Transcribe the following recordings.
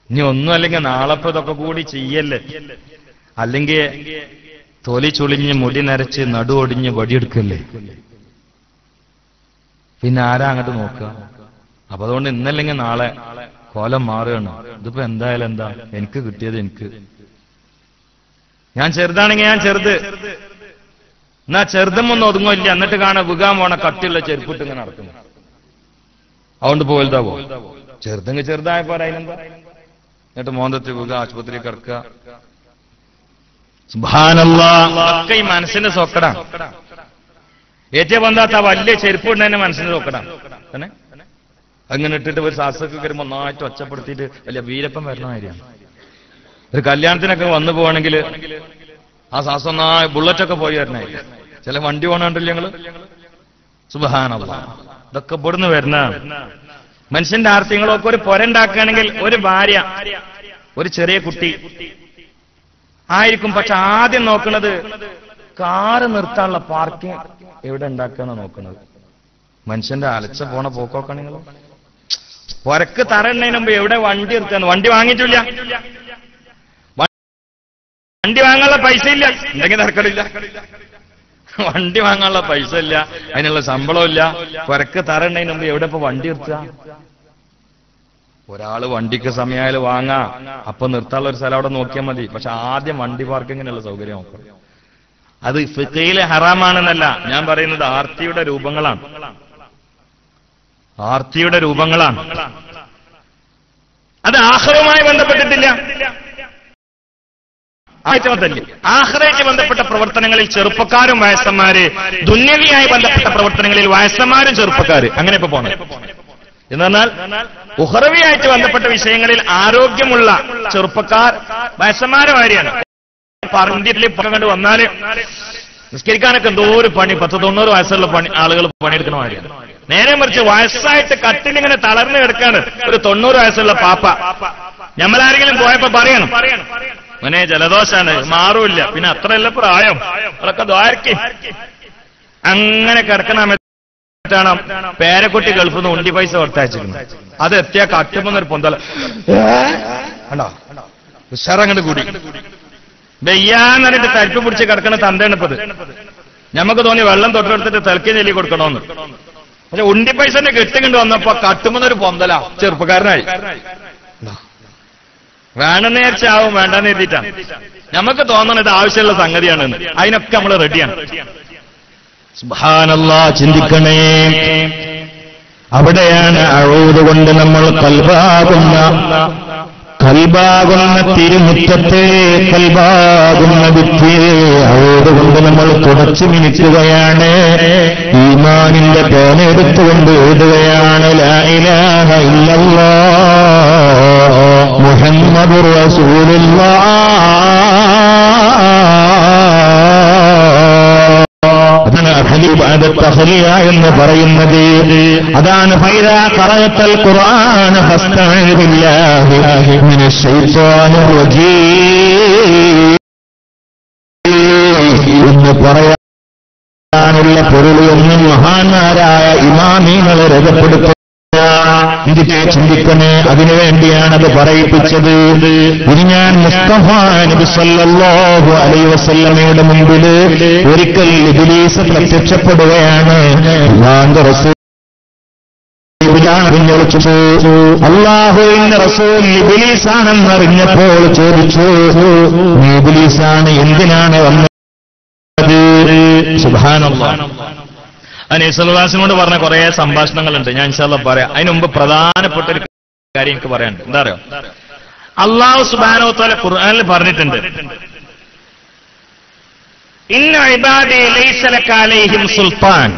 ഇനി ഒന്നും അല്ലെങ്കിൽ നാളെപ്പോ ഇതൊക്കെ കൂടി ചെയ്യല്ലേ അല്ലെങ്കിൽ തൊലി ചുളിഞ്ഞ് മുടി നരച്ച് നടു ഒടിഞ്ഞ് വടിയെടുക്കല്ലേ പിന്നെ ആരാ അങ്ങോട്ട് നോക്കുക അപ്പൊ അതുകൊണ്ട് ഇന്നല്ലെങ്കിൽ നാളെ കോലം മാറുകയാണ് ഇതിപ്പോ എന്തായാലും എന്താ എനിക്ക് കിട്ടിയത് എനിക്ക് ഞാൻ ചെറുതാണെങ്കിൽ ഞാൻ ചെറുത് എന്നാ ചെറുതും ഒന്നും ഒതുങ്ങില്ല എന്നിട്ട് കാണാൻ വികാൻ പോണ കട്ടിയുള്ള ചെരുപ്പിട്ട് ഇങ്ങനെ നടക്കുന്നു അതുകൊണ്ട് പോയതാവോ ചെറുതെങ്കിൽ ചെറുതായ പോരാ അതിനെന്താ എന്നിട്ട് മോന്തത്തിൽ വിക ആശുപത്രി കിടക്കുക സുബ്ഹാനല്ലാ. ഒക്കെ ഈ മനസ്സിന്റെ സൊക്കടാ ഏറ്റവും വന്നാത്ത വലിയ ചെരുപ്പ് ഉണ്ടതിന്റെ മനസ്സിന്റെ സൊക്കടാ തന്നെ അങ്ങനെ ഇട്ടിട്ട് ഒരു ശ്വാസമൊക്കെ വരുമ്പോ നന്നായിട്ട് ഒച്ചപ്പെടുത്തിയിട്ട് വലിയ വീരപ്പം വരണ കാര്യമാണ് ഒരു കല്യാണത്തിനൊക്കെ വന്നു പോവാണെങ്കിൽ ആ ശ്വാസം ഒന്നായി ബുള്ളറ്റൊക്കെ പോയി വരണേ ചില വണ്ടി പോകണുണ്ടല്ലോ ഞങ്ങള് സുബഹാനല്ല ഇതൊക്കെ ഇവിടുന്ന് വരുന്ന മനുഷ്യന്റെ ആർത്തിങ്ങളൊക്കെ ഒരു പൊരണ്ടാക്കുകയാണെങ്കിൽ ഒരു ഭാര്യ ഒരു ചെറിയ കുട്ടി ആയിരിക്കും പക്ഷെ ആദ്യം നോക്കുന്നത് കാറ് നിർത്താനുള്ള പാർക്കിംഗ് എവിടെ ഉണ്ടാക്കാന്ന് നോക്കുന്നത് മനുഷ്യന്റെ അലച്ച പോണ പോക്കൊക്കെ നിങ്ങൾ പൊരക്ക് തറയുന്നതിന് മുമ്പ് എവിടെ വണ്ടി നിർത്താന്ന് വണ്ടി വാങ്ങിയിട്ടില്ല വണ്ടി വാങ്ങാനുള്ള പൈസ ഇല്ല ഉണ്ടെങ്കിൽ തർക്കടില്ല വണ്ടി വാങ്ങാനുള്ള പൈസ ഇല്ല അതിനുള്ള ശമ്പളം ഇല്ല പുരക്ക് തരണതിന് മുമ്പ് എവിടെ ഇപ്പൊ വണ്ടി നിർത്തുക ഒരാള് വണ്ടിക്ക് സമയമായാലും വാങ്ങാ അപ്പൊ നിർത്താനുള്ള ഒരു സ്ഥലം അവിടെ നോക്കിയാൽ മതി പക്ഷെ ആദ്യം വണ്ടി പാർക്കിങ്ങിനുള്ള സൗകര്യം നോക്കണം അത് ഫിക്കയിലെ ഹറാമാണെന്നല്ല ഞാൻ പറയുന്നത് ആർത്തിയുടെ രൂപങ്ങളാണ് ആർത്തിയുടെ രൂപങ്ങളാണ് അത് ആഹ്റവുമായി ബന്ധപ്പെട്ടിട്ടില്ല ആയിട്ടമത്തല്ലേ ആഹ്റയായിട്ട് ബന്ധപ്പെട്ട പ്രവർത്തനങ്ങളിൽ ചെറുപ്പക്കാരും വയസ്സന്മാര് ദുന്യവിയായി ബന്ധപ്പെട്ട പ്രവർത്തനങ്ങളിൽ വയസ്സന്മാരും ചെറുപ്പക്കാര് അങ്ങനെ ഇപ്പൊ പോണം എന്ന് പറഞ്ഞാൽ ഉഹറവിയായിട്ട് ബന്ധപ്പെട്ട വിഷയങ്ങളിൽ ആരോഗ്യമുള്ള ചെറുപ്പക്കാർ വയസ്സന്മാരെ മാതിരിയാണ് പറഞ്ഞിട്ടില്ല ഇപ്പൊ കണ്ട് വന്നാല് നിസ്കരിക്കാനൊക്കെ എന്തോ ഒരു പണി പത്ത് തൊണ്ണൂറ് വയസ്സുള്ള പണി ആളുകൾ പണിയെടുക്കണ മാതിരിയാണ് നേരെ മറിച്ച് വയസ്സായിട്ട് കട്ടിലിങ്ങനെ തളർന്നു കിടക്കാണ് ഒരു തൊണ്ണൂറ് വയസ്സുള്ള പാപ്പ ഞമ്മളാരെങ്കിലും പോയപ്പോ പറയണം മോനെ ജലദോഷാണ് മാറൂല്ല പിന്നെ അത്രയല്ല പ്രായം അതൊക്കെ ദ്വാരക്ക് അങ്ങനെ കിടക്കണ സമയത്താണ് പേരക്കുട്ടി ഗൾഫിൽ നിന്ന് ഉണ്ടി പൈസ കൊടുത്തയച്ചിരുന്നത് അത് എത്തിയ കട്ടുമെന്നൊരു പൊന്തല കണ്ടോ ഉഷാറങ്ങോട്ട് കൂടി വെയ്യാന്ന് പറഞ്ഞിട്ട് തരിപ്പ് പിടിച്ച് കിടക്കണ തന്തയാണിപ്പത് ഞമ്മക്ക് തോന്നി വെള്ളം തൊട്ടെടുത്തിട്ട് തിളക്കി നെല്ലി കൊടുക്കണമെന്ന് പക്ഷെ ഉണ്ടി പൈസന്റെ കെട്ടിക്കൊണ്ട് വന്നപ്പോ കട്ടുമെന്നൊരു പൊന്തല ചെറുപ്പക്കാരനായി വേണമെന്ന് വിചാരിച്ചാവും വേണ്ടെന്ന് എഴുതിയിട്ടാണ് നമുക്ക് തോന്നണം ഇത് ആവശ്യമുള്ള സംഗതിയാണെന്ന് അതിനൊക്കെ നമ്മൾ റെഡിയാണ് സുബ്ഹാനല്ലാ ചിന്തിക്കണേ അവിടെയാണ് അഴൂത് കൊണ്ട് നമ്മൾ കൽബാകുന്ന കൽബാകുന്ന തിരുമുറ്റത്തെ കൽബാകുന്ന ഭിത്തിയെ അഴൂത് കൊണ്ട് നമ്മൾ തുടച്ചു മിനിക്കുകയാണ് ഈമാനിന്റെ പേനെടുത്തുകൊണ്ട് എഴുതുകയാണ് ലാ ഇലാഹ ഇല്ലല്ലാ മുഹമ്മദുർ റസൂലുള്ളാഹ് അതാണ് അഹലിബാദ തഹലിയ എന്ന് പറയുന്നത് അതാണ് ഫൈദ ഖറഅത്തൽ ഖുർആന ഫസ്തഈദ് ബില്ലാഹി മിനശ് ശൈത്വാനിർ റജീം എന്ന് പറയാനുള്ള പൊരുൾ എന്ന് മഹാന്മാരായ ഇമാമീങ്ങളെ രേഖപ്പെടുത്തുക ഇതിനെ ചിന്തിക്കണേ അതിനുവേണ്ടിയാണ് അത് പറയിപ്പിച്ചത് ഇനി ഞാൻ മുസ്തഫ നബി സല്ലല്ലാഹു അലൈഹി വസല്ലമയുടെ മുമ്പിൽ ഒരിക്കൽ ഇബ്ലീസ് പ്രത്യക്ഷപ്പെടുകയാണ് അല്ലാഹുവിന്റെ റസൂൽ ഇബ്ലീസാണെന്ന് വിളിച്ചു അള്ളാഹുവിന്റെ റസൂൽ ഇബിലീസാണെന്ന് അറിഞ്ഞപ്പോൾ ചോദിച്ചു നീ ഇബിലീസാണ് എന്തിനാണ് വന്നത് സുബാനല്ലാഹ് അനീസൽവാസിനോട് പറഞ്ഞ കുറെ സംഭാഷണങ്ങളുണ്ട് ഞാൻ ഇൻഷാല്ല പറയാം അതിന് മുമ്പ് പ്രധാനപ്പെട്ട ഒരു കാര്യം എനിക്ക് പറയാനുണ്ട് എന്താ അറിയോ അള്ളാഹു സുബാനോ തോല ഖുർആനിൽ പറഞ്ഞിട്ടുണ്ട് ഇന്ന ഇബാദി ലൈസ ലക അലൈഹിം സുൽത്താൻ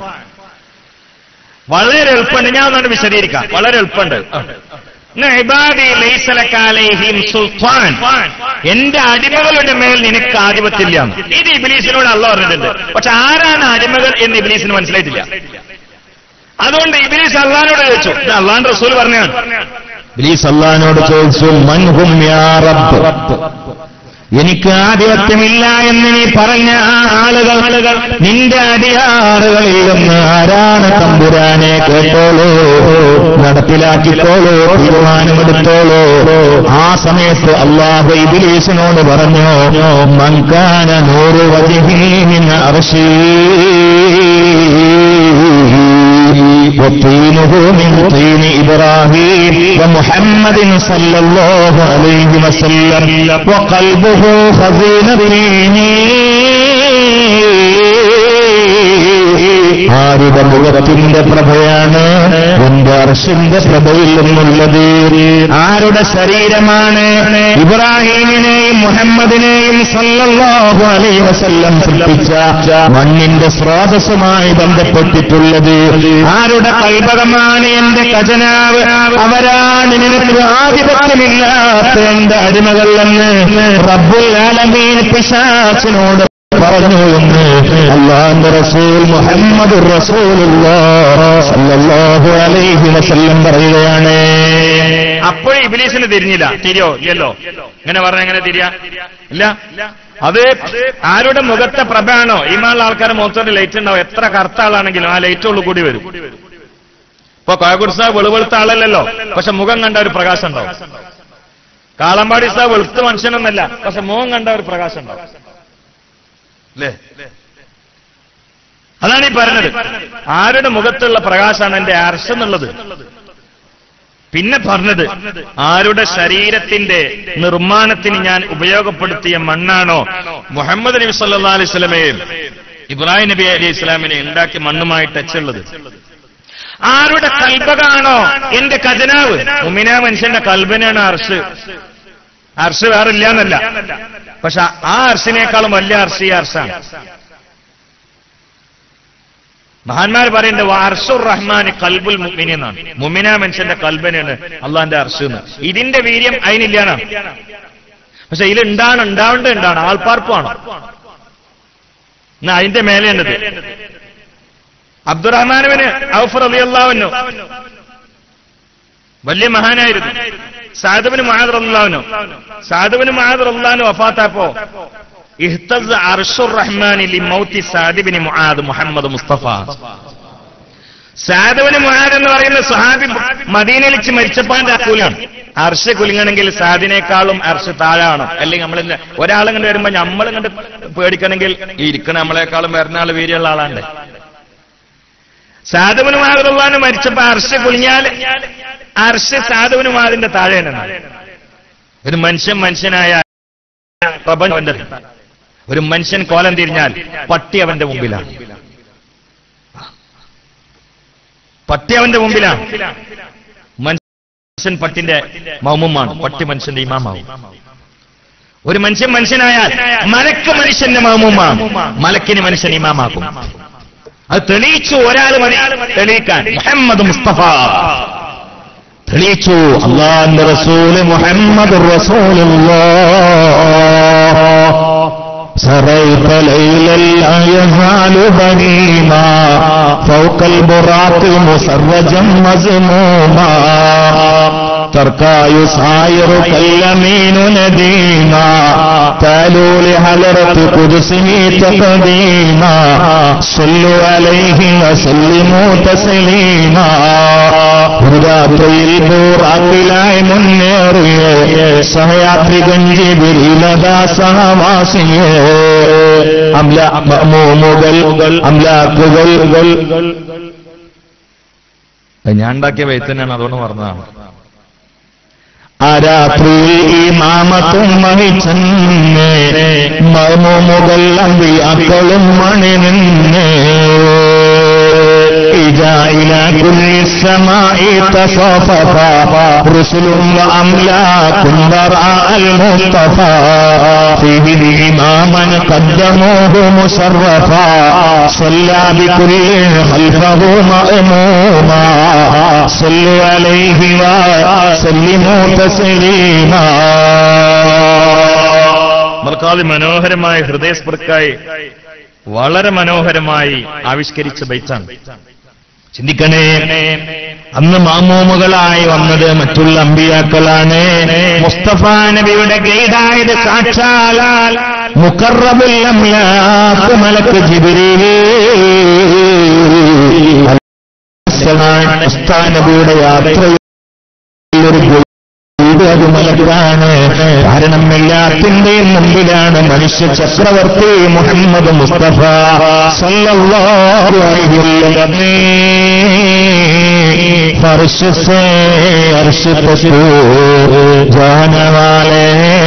വളരെ എളുപ്പമുണ്ട് ഞാൻ ഒന്നുകൊണ്ട് വിശദീകരിക്കാം വളരെ എളുപ്പമുണ്ട് ഇന്ന ഇബാദി ലൈസ ലക അലൈഹിം സുൽത്താൻ എന്റെ അടിമകളുടെ മേൽ നിനക്ക് ആധിപത്യമില്ല ഇത് ഇബിലീസിനോട് അല്ല പറഞ്ഞിട്ടുണ്ട് പക്ഷെ ആരാണ് അടിമകൾ എന്ന് ഇബിലീസിന് മനസ്സിലായിട്ടില്ല അതുകൊണ്ട് ഇബിലീസ് അള്ളഹാനോട് ചോദിച്ചു ഇത് അള്ളാൻ റസൂൽ പറഞ്ഞാണ് ഇബ്ലീസ് അള്ളഹാനോട് ചോദിച്ചു മൻഹും യാ റബ്ബ് എനിക്ക് ആധിപത്യമില്ല എന്ന് നീ പറഞ്ഞ ആ ആളുകൾ നിന്റെ അടിയാറുകളിൽ നിന്ന് ആരാണ് തമ്പുരാനെ കേട്ടോളൂ നടപ്പിലാക്കിക്കോളൂ തീരുമാനമെടുത്തോളൂ ആ സമയത്ത് അള്ളാഹു ഇബിലീസിനോട് പറഞ്ഞു മങ്കാന നൂറ് വജിഹീന അർശീ وطينه من طين إبراهيم ومحمد صلى الله عليه وسلم وقلبه خزين ആരുടെ മുഖത്തിന്റെ പ്രഭയാണ് എന്റെ അർഷിന്റെ പ്രഭയിൽ നിന്നുള്ളത് ആരുടെ ശരീരമാണ് ഇബ്രാഹീമിനെയും മുഹമ്മദിനെയും സല്ലല്ലാഹു അലൈഹി വസല്ലം സൃഷ്ടിച്ച മണ്ണിന്റെ സ്രോതസ്സുമായി ബന്ധപ്പെട്ടിട്ടുള്ളത് ആരുടെ കൽപകമാണ് എന്റെ ഖജനാവ് അവരാണ് നിനക്ക് ആധിപത്യമില്ലാത്ത എന്റെ അടിമകൾ എന്ന് റബ്ബുൽ ആലമീൻ പിശാച്ചിനോട് പറഞ്ഞു എന്ന് അള്ളാന്റെ റസൂൽ മുഹമ്മദ് റസൂലുള്ളാഹു അലൈഹി വസല്ലം പറയുകയാണ് അപ്പോഴും ഇബിലീസിന് തിരിഞ്ഞില്ല തിരിയോ ഇല്ലല്ലോ ഇങ്ങനെ പറഞ്ഞ എങ്ങനെ തിരിയാ ഇല്ല അത് ആരുടെ മുഖത്തെ പ്രഭയാണോ ഇമാളുള്ള ആൾക്കാർ മുഖത്തോട്ട് ലൈറ്റ് ഉണ്ടാവും എത്ര കറുത്ത ആളാണെങ്കിലും ആ ലൈറ്റ് ഉള്ളു കൂടി വരും ഇപ്പൊ കോയക്കുടി സാഹ് വെളുവെളുത്ത ആളല്ലല്ലോ പക്ഷെ മുഖം കണ്ട ഒരു പ്രകാശം ഉണ്ടാവും കാളമ്പാടി സാഹ് വെളുത്ത മനുഷ്യനൊന്നല്ല പക്ഷെ മുഖം കണ്ട ഒരു പ്രകാശം ഉണ്ടാവും അല്ലേ അതാണ് ഈ പറഞ്ഞത് ആരുടെ മുഖത്തുള്ള പ്രകാശമാണ് എന്റെ അർശം എന്നുള്ളത് പിന്നെ പറഞ്ഞത് ആരുടെ ശരീരത്തിന്റെ നിർമ്മാണത്തിന് ഞാൻ ഉപയോഗപ്പെടുത്തിയ മണ്ണാണോ മുഹമ്മദ് നബി സല്ലാ അലൈഹി സ്വലമയും ഇബ്രാഹിം നബി അലൈഹി ഇസ്ലാമിനെ ഉണ്ടാക്കിയ മണ്ണുമായി ടച്ചുള്ളത് ആരുടെ കൽബകാണോ എന്റെ ഖജനാവ് ഉമിന മനുഷ്യന്റെ കൽബനാണ് അർഷ് അർഷ് വേറെ ഇല്ല എന്നല്ല പക്ഷെ ആ അർഷിനേക്കാളും വലിയ അർഷി ഈ അർഷാണ് മഹാന്മാർ പറയുന്നത് അർഷുർ റഹ്മാന് കൽബുൽ മുമിനി എന്നാണ് മുമിന മനുഷ്യന്റെ കൽബനാണ് അള്ളാന്റെ അർഷ് എന്ന് ഇതിന്റെ വീര്യം അതിനില്ലാന്നാണ് പക്ഷെ ഇതിലുണ്ടാണ് ഉണ്ടാവേണ്ട ഉണ്ടാണ് ആൾപ്പാർപ്പാണ് എന്നാ അതിന്റെ മേലെയുണ്ടത് അബ്ദുറഹ്മാനുവിന് ഔഫർ അലിയല്ലാവുന്നു വലിയ മഹാനായിരുന്നു സാദബിന് മഹാദർ അള്ളാവിനു സാദബിന് മഹാദർ അള്ളാഹു വഫാത്താപ്പോ ഇഹ്തസ് അർഷുർ റഹ്മാനി ലി മൗത്തി സാദിബിന് മുആദ് മുഹമ്മദ് മുസ്തഫ സാദബിന് മുആദ് എന്ന് പറയുന്ന സുഹാബി മദീനയിൽ വെച്ച് മരിച്ചപ്പാന്റെ അക്കൂലാണ് അർഷ കുലുങ്ങണമെങ്കിൽ സാദിനേക്കാളും അർഷ താഴാണ് അല്ലെങ്കിൽ നമ്മൾ ഒരാൾ കണ്ട് വരുമ്പോ നമ്മൾ കണ്ട് പേടിക്കണമെങ്കിൽ ഈ ഇരിക്കണ നമ്മളെക്കാളും വരുന്ന ആള് വീര്യമുള്ള ആളാണ്ട് സാധുവിന് മാതൃള്ളാന് മരിച്ചപ്പോ അർഷ കുലിഞ്ഞാൽ അർഷ സാധുവിന് മാതിന്റെ താഴെയാണ് ഒരു മനുഷ്യൻ മനുഷ്യനായ പ്രപഞ്ചന്റെ ഒരു മനുഷ്യൻ കോലം തിരിഞ്ഞാൽ പട്ടി അവന്റെ മുമ്പിലാണ് പട്ടി അവന്റെ മുമ്പിലാണ് മനുഷ്യൻ പട്ടിന്റെ മൗമുമാണ് പട്ടി മനുഷ്യന്റെ ഇമാമാവും ഒരു മനുഷ്യൻ മനുഷ്യനായാൽ മലക്ക് മനുഷ്യന്റെ മൗമുമാണ് മലക്കിന് മനുഷ്യൻ ഇമാമാക്കും അത് തെളിയിച്ചു ഒരാൾ മതി തെളിയിക്കാൻ മുഹമ്മദ് മുസ്തഫ തെളിയിച്ചു അള്ളാന്റെ റസൂല് മുഹമ്മദ് سريت ليلا لا يزال بهيما فوق البراق مسرجا مزموما تركا يساير كاليمين نديما تالوا لحضرة قدسه تقديما صلوا عليه وسلموا تسليما രാത്രിയിൽ ബൂറാക്കിലായി മുന്നേറിയ സഹയാത്രി ഗഞ്ചി ബിരിലതാ സഹവാസിയെ അംല മഅ്മൂമുകൾ അംലാക്കുകൾ ഞാൻ ഉണ്ടാക്കിയ വൈത്തന്നെയാണ് അതുകൊണ്ട് പറഞ്ഞതാണ് ആ രാത്രിയിൽ ഈ മാമത്തും വഹിച്ചെന്ന് മർമുകൾ അമ്പിയാക്കളും മണി നിന്ന് إلى كل السماء تصاففا رسل وأملاك وراء المصطفى فيه إماما قدموه مشرفا صلى بكل خلفه مأموما صلوا عليه وسلموا تسليما മൽക്കാലി മനോഹരമായ ഹൃദയസ്പൃക്കായി വളരെ മനോഹരമായി ആവിഷ്കരിച്ച ബൈത്താണ് ചിന്തിക്കണേ അന്ന് മാമൂമുകളായി വന്നത് മറ്റുള്ള അമ്പിയാക്കളാണ് മുസ്തഫ നബിയുടെ ഗൈഡായത് സാക്ഷാലാൽ മുക്കറബുൽ അംലാക്ക് മലക്ക് ജിബ്രീൽ മുസ്താ നബിയുടെ യാത്രയിൽ ഒരു ഇത് അത് മലക്കാണ് കാരണം എല്ലാത്തിന്റെയും മുമ്പിലാണ് മനുഷ്യ ചക്രവർത്തി മുഹമ്മദ് മുസ്തഫ സല്ലല്ലാഹു അലൈഹി വസല്ലം फर्श से अर्श पशु जाने वाले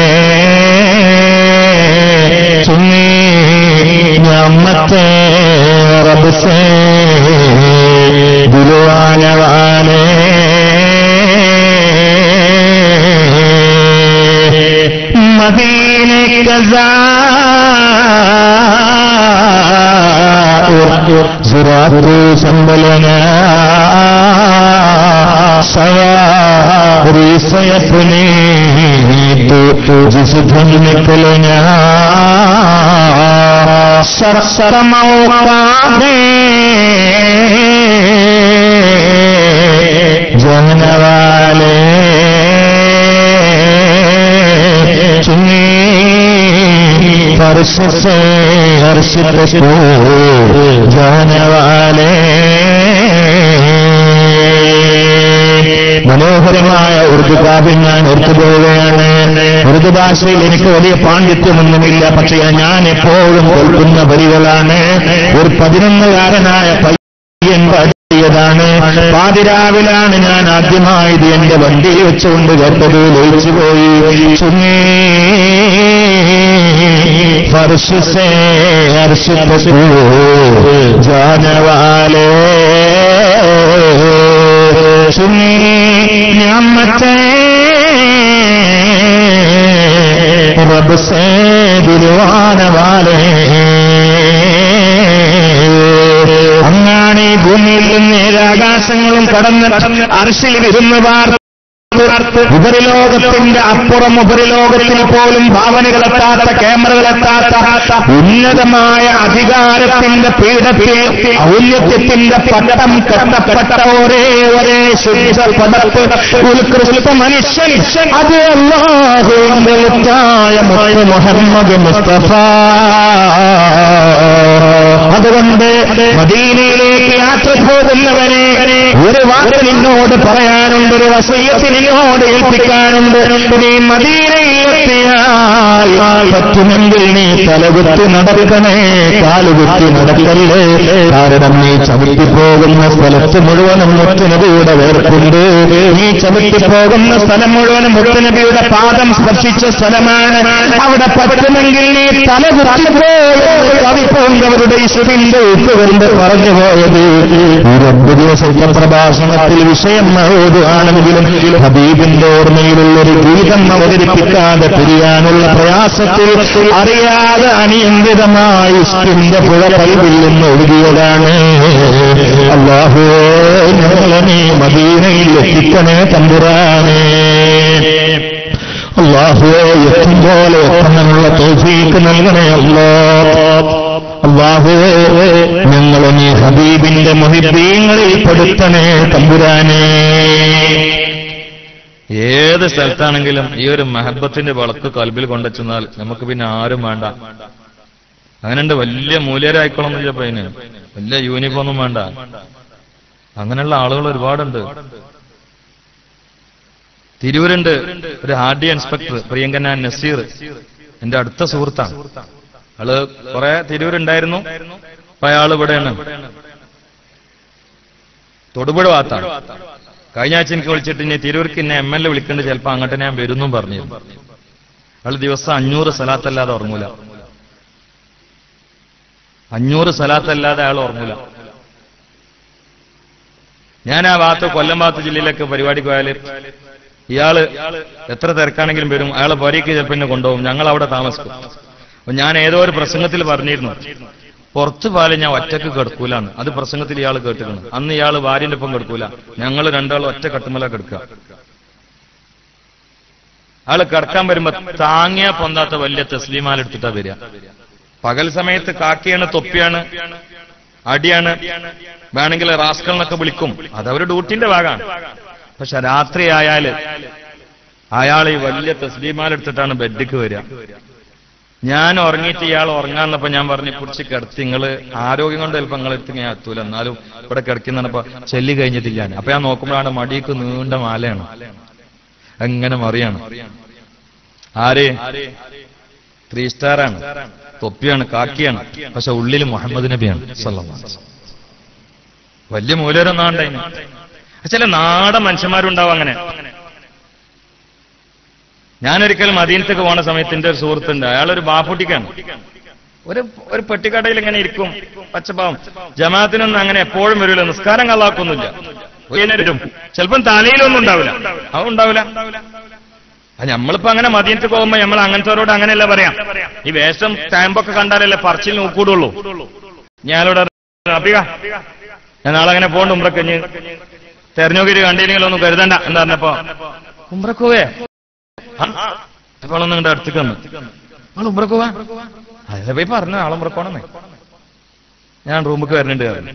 सुनी नियामत रब से दिलवाने वाले मदीने कजा زرعت سنبلنا सवारी से अपने तो जिस धन निकलना सर सर मौका दे जन वाले चुनी फर्श से हर्ष को जाने वाले മനോഹരമായ ഉറുദു കാവ്യം ഞാൻ ഓർത്തു പോവുകയാണ് ഉറുദു ഭാഷയിൽ എനിക്ക് വലിയ പാണ്ഡിത്യമൊന്നുമില്ല പക്ഷേ ഞാൻ എപ്പോഴും കേൾക്കുന്ന വരികളാണ് ഒരു പതിനൊന്നുകാരനായ പയ്യൻ പാടിയതാണ് പാതിരാവിലാണ് ഞാൻ ആദ്യമായി ഇത് എന്റെ വണ്ടിയിൽ വെച്ചുകൊണ്ട് കേട്ടത് ലയിച്ചു പോയി ചുങ്ങേ फर्श से अर्श पशु जाने वाले सुनी नियामतें रब से दिलवाने वाले അങ്ങാണ് ഈ ഭൂമിയിൽ നിന്ന് ഏഴാകാശങ്ങളും കടന്ന് അർശിൽ വിരുന്നുവാർ ഉപരിലോകത്തിന്റെ അപ്പുറം ഉപരിലോകത്തിൽ പോലും ഭാവനകളെത്താത്ത ക്യാമറകളെത്താത്ത ഉന്നതമായ അധികാരത്തിന്റെ പീഠത്തിൽ ഔന്നത്യത്തിന്റെ പട്ടം കെട്ടപ്പെട്ട ഒരേ ഒരേ ശുദ്ധ പദത്ത് ഉത്കൃഷ്ട മനുഷ്യൻ അത് അള്ളാഹുവിന്റെ മുത്തായ മുഹമ്മദ് മുഹമ്മദ് മുസ്തഫ അതുകൊണ്ട് മദീനയിലേക്ക് യാത്ര പോകുന്നവരെ ഒരു വാക്ക് നിന്നോട് പറയാനുണ്ട് ഒരു വസയ്യത്ത് നിന്നോട് ഏൽപ്പിക്കാനുണ്ട് നീ മദീനയിലെത്തിയാൽ പറ്റുമെങ്കിൽ നീ തലകുത്തി നടക്കണേ കാലുകുത്തി നടക്കല്ലേ കാരണം നീ ചവിട്ടി പോകുന്ന സ്ഥലത്ത് മുഴുവനും മുത്തുനബിയുടെ വേർപ്പുണ്ട് നീ ചവിട്ടി പോകുന്ന സ്ഥലം മുഴുവനും മുത്തുനബിയുടെ പാദം സ്പർശിച്ച സ്ഥലമാണ് അവിടെ പറ്റുമെങ്കിൽ നീ തലകുത്തിപ്പോയെന്ന് കവി പോന്നവരുടെ ഇസുവിന്റെ ഉപ്പുകൊണ്ട് പറഞ്ഞു പോയത് ഈ രണ്ട് ദിവസത്തെ പ്രഭാഷണത്തിൽ വിഷയം ആണെങ്കിലും ഹബീബിന്റെ ഓർമ്മയിലുള്ള ഒരു ഗീതം അവതരിപ്പിക്കാതെ പിരിയാനുള്ള പ്രയാസത്തിൽ അറിയാതെ അനിയന്ത്രിതമായി ഇഷ്ടിന്റെ പുഴ കൈവിൽ നിന്ന് ഒഴുകിയതാണ് അള്ളാഹു ഞങ്ങളെ നീ മദീനയിൽ എത്തിക്കണേ തമ്പുരാനേ അള്ളാഹുവെ എത്തും പോലെ എത്തണമെന്നുള്ള തോഫീക്ക് നൽകണേ അല്ലോ അള്ളാഹുവെ ഞങ്ങളെ നീ ഹബീബിന്റെ മുഹിബീങ്ങളിൽ പെടുത്തണേ തമ്പുരാനേ ഏത് സ്ഥലത്താണെങ്കിലും ഈ ഒരു മഹബത്തിന്റെ വളക്ക് കൽബിൽ കൊണ്ടുവച്ചെന്നാൽ നമുക്ക് പിന്നെ ആരും വേണ്ട അങ്ങനെയുണ്ട് വലിയ മൂല്യരായിക്കോളം ചിലപ്പോ അതിന് വലിയ യൂണിഫോമൊന്നും വേണ്ട അങ്ങനെയുള്ള ആളുകൾ ഒരുപാടുണ്ട് തിരൂരുണ്ട് ഒരു ഹാർഡി ഇൻസ്പെക്ടർ പ്രിയങ്കന നസീർ എന്റെ അടുത്ത സുഹൃത്താണ് അയാള് കുറെ തിരൂരുണ്ടായിരുന്നു അപ്പൊ അയാൾ ഇവിടെയാണ് തൊടുപുഴ ഭാഗത്താണ് കഴിഞ്ഞ ആഴ്ച എനിക്ക് വിളിച്ചിട്ട് ഇനി തിരൂർക്ക് എന്നെ എം എൽ എ വിളിക്കേണ്ട ചിലപ്പോ അങ്ങോട്ട് ഞാൻ വരുന്നും പറഞ്ഞിരുന്നു അയാൾ ദിവസം അഞ്ഞൂറ് സ്ഥലത്തല്ലാതെ ഉറങ്ങൂല അഞ്ഞൂറ് സ്ഥലത്തല്ലാതെ അയാൾ ഉറങ്ങൂല ഞാൻ ആ ഭാഗത്ത് കൊല്ലം ഭാഗത്ത് ജില്ലയിലൊക്കെ പരിപാടിക്ക് പോയാല് ഇയാള് എത്ര തിരക്കാണെങ്കിലും വരും അയാളെ പൊരയ്ക്ക് ചിലപ്പോൾ എന്നെ കൊണ്ടുപോകും ഞങ്ങൾ അവിടെ താമസിക്കും അപ്പൊ ഞാൻ ഏതോ ഒരു പ്രസംഗത്തിൽ പറഞ്ഞിരുന്നു പുറത്തു പാല് ഞാൻ ഒറ്റക്ക് കിടക്കൂലാണ് അത് പ്രസംഗത്തിൽ ഇയാൾ കേട്ടിരുന്നു അന്ന് ഇയാൾ ഭാര്യന്റെ ഒപ്പം കിടക്കൂല ഞങ്ങൾ രണ്ടാളും ഒറ്റ കട്ടുമല കിടക്കുക ആള് കിടക്കാൻ വരുമ്പോ താങ്ങിയ പൊന്താത്ത വലിയ തസ്ലീമാലെടുത്തിട്ടാ വരിക പകൽ സമയത്ത് കാക്കിയാണ് തൊപ്പിയാണ് അടിയാണ് വേണമെങ്കിൽ റാസ്കൾ എന്നൊക്കെ വിളിക്കും അത് അവരുടെ ഡ്യൂട്ടിന്റെ ഭാഗമാണ് പക്ഷെ രാത്രി ആയാല് അയാൾ ഈ വലിയ തസ്ലീമാലെടുത്തിട്ടാണ് ബെഡിക്ക് വരിക ഞാൻ ഉറങ്ങിയിട്ട് ഇയാൾ ഉറങ്ങാന്നപ്പോ ഞാൻ പറഞ്ഞു കുറിച്ച് കിടത്തി നിങ്ങള് ആരോഗ്യം കൊണ്ട് ചിലപ്പോ നിങ്ങൾ എടുത്ത് ഞാൻ എത്തൂല എന്നാലും ഇവിടെ കിടക്കുന്നപ്പോ ചെല്ലി കഴിഞ്ഞിട്ടില്ല അപ്പൊ ഞാൻ നോക്കുമ്പോഴാണ് മടിക്ക് നീണ്ട മാലയാണ് എങ്ങനെ മറിയാണ് ആര് ത്രീ സ്റ്റാറാണ് തൊപ്പിയാണ് കാക്കിയാണ് പക്ഷെ ഉള്ളിൽ മുഹമ്മദ് നബിയാണ് സല്ലല്ലാഹു അലൈഹി വസല്ലം. വലിയ മൂലരൊന്നും ഉണ്ടായിന് ചില നാടൻ മനുഷ്യന്മാരുണ്ടാവും അങ്ങനെ ഞാനൊരിക്കലും മദീനത്തേക്ക് പോണ സമയത്ത് എന്റെ ഒരു സുഹൃത്തുണ്ട് അയാളൊരു ബാപ്പുട്ടിക്കാണ് ഒരു ഒരു പെട്ടിക്കടയിൽ ഇങ്ങനെ ഇരിക്കും പച്ചപ്പാവും ജമാഅത്തിനൊന്നും അങ്ങനെ എപ്പോഴും വരില്ല നിസ്കാരം കള്ളാക്കൊന്നുമില്ല വരും ചിലപ്പം തലയിലൊന്നും ഉണ്ടാവില്ല അതും ഉണ്ടാവില്ല അത് നമ്മളിപ്പോ അങ്ങനെ മദീനത്ത് പോകുമ്പോ നമ്മൾ അങ്ങനത്തെവരോട് അങ്ങനെയല്ല പറയാം ഈ വേഷം സ്റ്റാമ്പൊക്കെ കണ്ടാലല്ലേ പറച്ചിൽ നോക്കൂടുള്ളൂ ഞാനിവിടെ അപ്പിക ഞാൻ നാളെ അങ്ങനെ പോകണ്ട ഉമ്രക്ക് ഇനി തെരഞ്ഞെടുക്കല് കണ്ടില്ലെങ്കിലൊന്നും കരുതണ്ട എന്താ പറഞ്ഞപ്പോ ഉമ്രക്ക് പോവേ അപ്പോഴൊന്നും ഇങ്ങോട്ട് അടുത്തേക്ക് വന്നു ആൾ ഉമ്രക്ക് പോവാ അതെ പോയി പറഞ്ഞു ആൾ ഉമ്രക്കോണെന്നേ ഞാൻ റൂമിക്ക് വരുന്നുണ്ട് പറഞ്ഞു.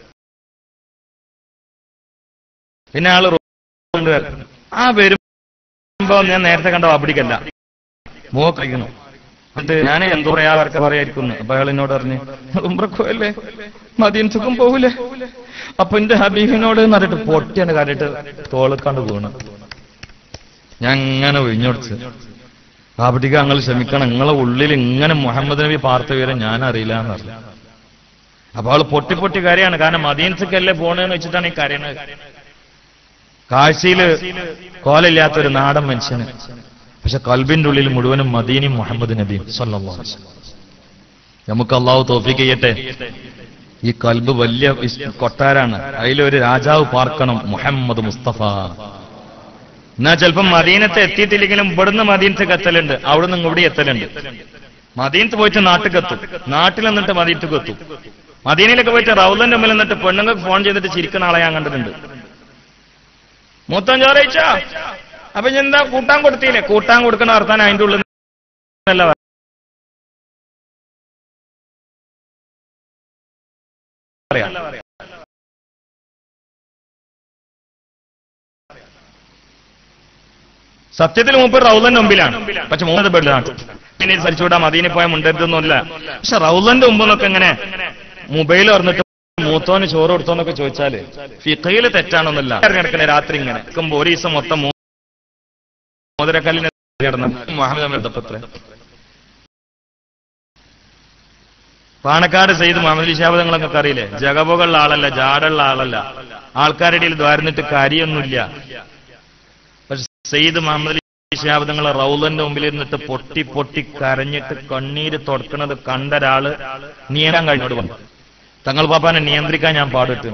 പിന്നെ ആള് റൂമിൽ വരുന്നു ആ വരുമ്പോ ഞാൻ നേരത്തെ കണ്ട അപ്പിടിക്കല്ല മുഖ കഴിക്കുന്നു എന്നിട്ട് ഞാൻ എന്തോ പറയാ അവർക്ക് പറയായിരിക്കുന്നു അപ്പൊ അയാൾ എന്നോട് പറഞ്ഞു ഉമ്രക്കോയല്ലേ മദീനത്തുക്കും പോകൂലേ അപ്പൊ എന്റെ ഹബീബിനോട് എന്നിട്ട് പൊട്ടിയാണ് കാട്ടിട്ട് തോളക്കാണ്ട് വീണു ഞാൻ ഇങ്ങനെ ഒഴിഞ്ഞൊടിച്ച് ബാബട്ടിക്ക് ഞങ്ങൾ ക്ഷമിക്കണം നിങ്ങളെ ഉള്ളിൽ ഇങ്ങനെ മുഹമ്മദ് നബി പാർത്ത വിവരം ഞാൻ അറിയില്ല എന്ന് പറഞ്ഞു അപ്പൊ അവള് പൊട്ടി പൊട്ടി കരയാണ് കാരണം മദീനത്തേക്കല്ലേ പോണേന്ന് വെച്ചിട്ടാണ് ഈ കരയണത് കാഴ്ചയില് കോലില്ലാത്തൊരു നാടൻ മനുഷ്യന് പക്ഷെ കൽബിന്റെ ഉള്ളിൽ മുഴുവനും മദീനും മുഹമ്മദ് നബിയും സല്ലല്ലാഹു അലൈഹി വസല്ലം. നമുക്ക് അള്ളാഹു തോഫിക്ക് ചെയ്യട്ടെ ഈ കൽബ് വലിയ വിസ്- കൊട്ടാരാണ് അതിലൊരു രാജാവ് പാർക്കണം മുഹമ്മദ് മുസ്തഫ എന്നാ ചിലപ്പം മദീനത്ത് എത്തിയിട്ടില്ലെങ്കിലും ഇവിടുന്ന് മദീനത്തേക്ക് എത്തലുണ്ട് അവിടുന്ന് ഇവിടെ എത്തലുണ്ട് മദീനത്ത് പോയിട്ട് നാട്ടിൽ എത്തും നാട്ടിൽ നിന്നിട്ട് മദീനത്തേക്ക് എത്തും മദീനയിലൊക്കെ പോയിട്ട് റൗലന്റെ മുമ്പിൽ നിന്നിട്ട് പെണ്ണുങ്ങൾക്ക് ഫോൺ ചെയ്തിട്ട് ചിരിക്കുന്ന ആളെ ഞാൻ കണ്ടിട്ടുണ്ട് മൂത്തം ചോറയിച്ച അപ്പൊ ഞാൻ എന്താ കൂട്ടാൻ കൊടുത്തില്ലേ കൂട്ടാൻ കൊടുക്കണ വർത്താനം അതിന്റെ ഉള്ളിൽ നിന്നല്ല പറയാ സത്യത്തിൽ മൂപ്പർ റൗലന്റെ മുമ്പിലാണ് പക്ഷെ മൂന്നത് ബെഡിലാണ് പിന്നെ ഇത് സരിച്ചുവിടാ മദീനെ പോയാൽ മുണ്ടരുതൊന്നുമില്ല പക്ഷെ റൗലന്റെ മുമ്പെന്നൊക്കെ ഇങ്ങനെ മൊബൈൽ പറഞ്ഞിട്ട് മൂത്തോന് ചോറ് കൊടുത്തോന്നൊക്കെ ചോദിച്ചാല് ഫിഖയില് തെറ്റാണോന്നല്ല കിടക്കണേ രാത്രി ഇങ്ങനെ നിൽക്കുമ്പോ ഒരു ദിവസം മൊത്തം മോതിരക്കല്ലിന് കിടന്ന മുഹമ്മദ് ബന്ധപ്പത്ര പാണക്കാട് സെയ്ത് മുഹമ്മദ് അലി ഷാബ് നിങ്ങളൊക്കെ അറിയില്ലേ ജഗബുകളുള്ള ആളല്ല ജാടുള്ള ആളല്ല ആൾക്കാരുടെ ഇടയിൽ ദ്വാരന്നിട്ട് കാര്യമൊന്നുമില്ല പക്ഷെ സെയ്ദ് മുഹമ്മദ് അലി ഷിഹാബ് നിങ്ങളെ റൗലന്റെ മുമ്പിൽ ഇരുന്നിട്ട് പൊട്ടി പൊട്ടി കരഞ്ഞിട്ട് കണ്ണീര് തുടക്കുന്നത് കണ്ട ഒരാള് നിയന്ത്രാൻ കഴിഞ്ഞോട് വന്നു തങ്ങൾ പാപ്പാനെ നിയന്ത്രിക്കാൻ ഞാൻ പാടിട്ട്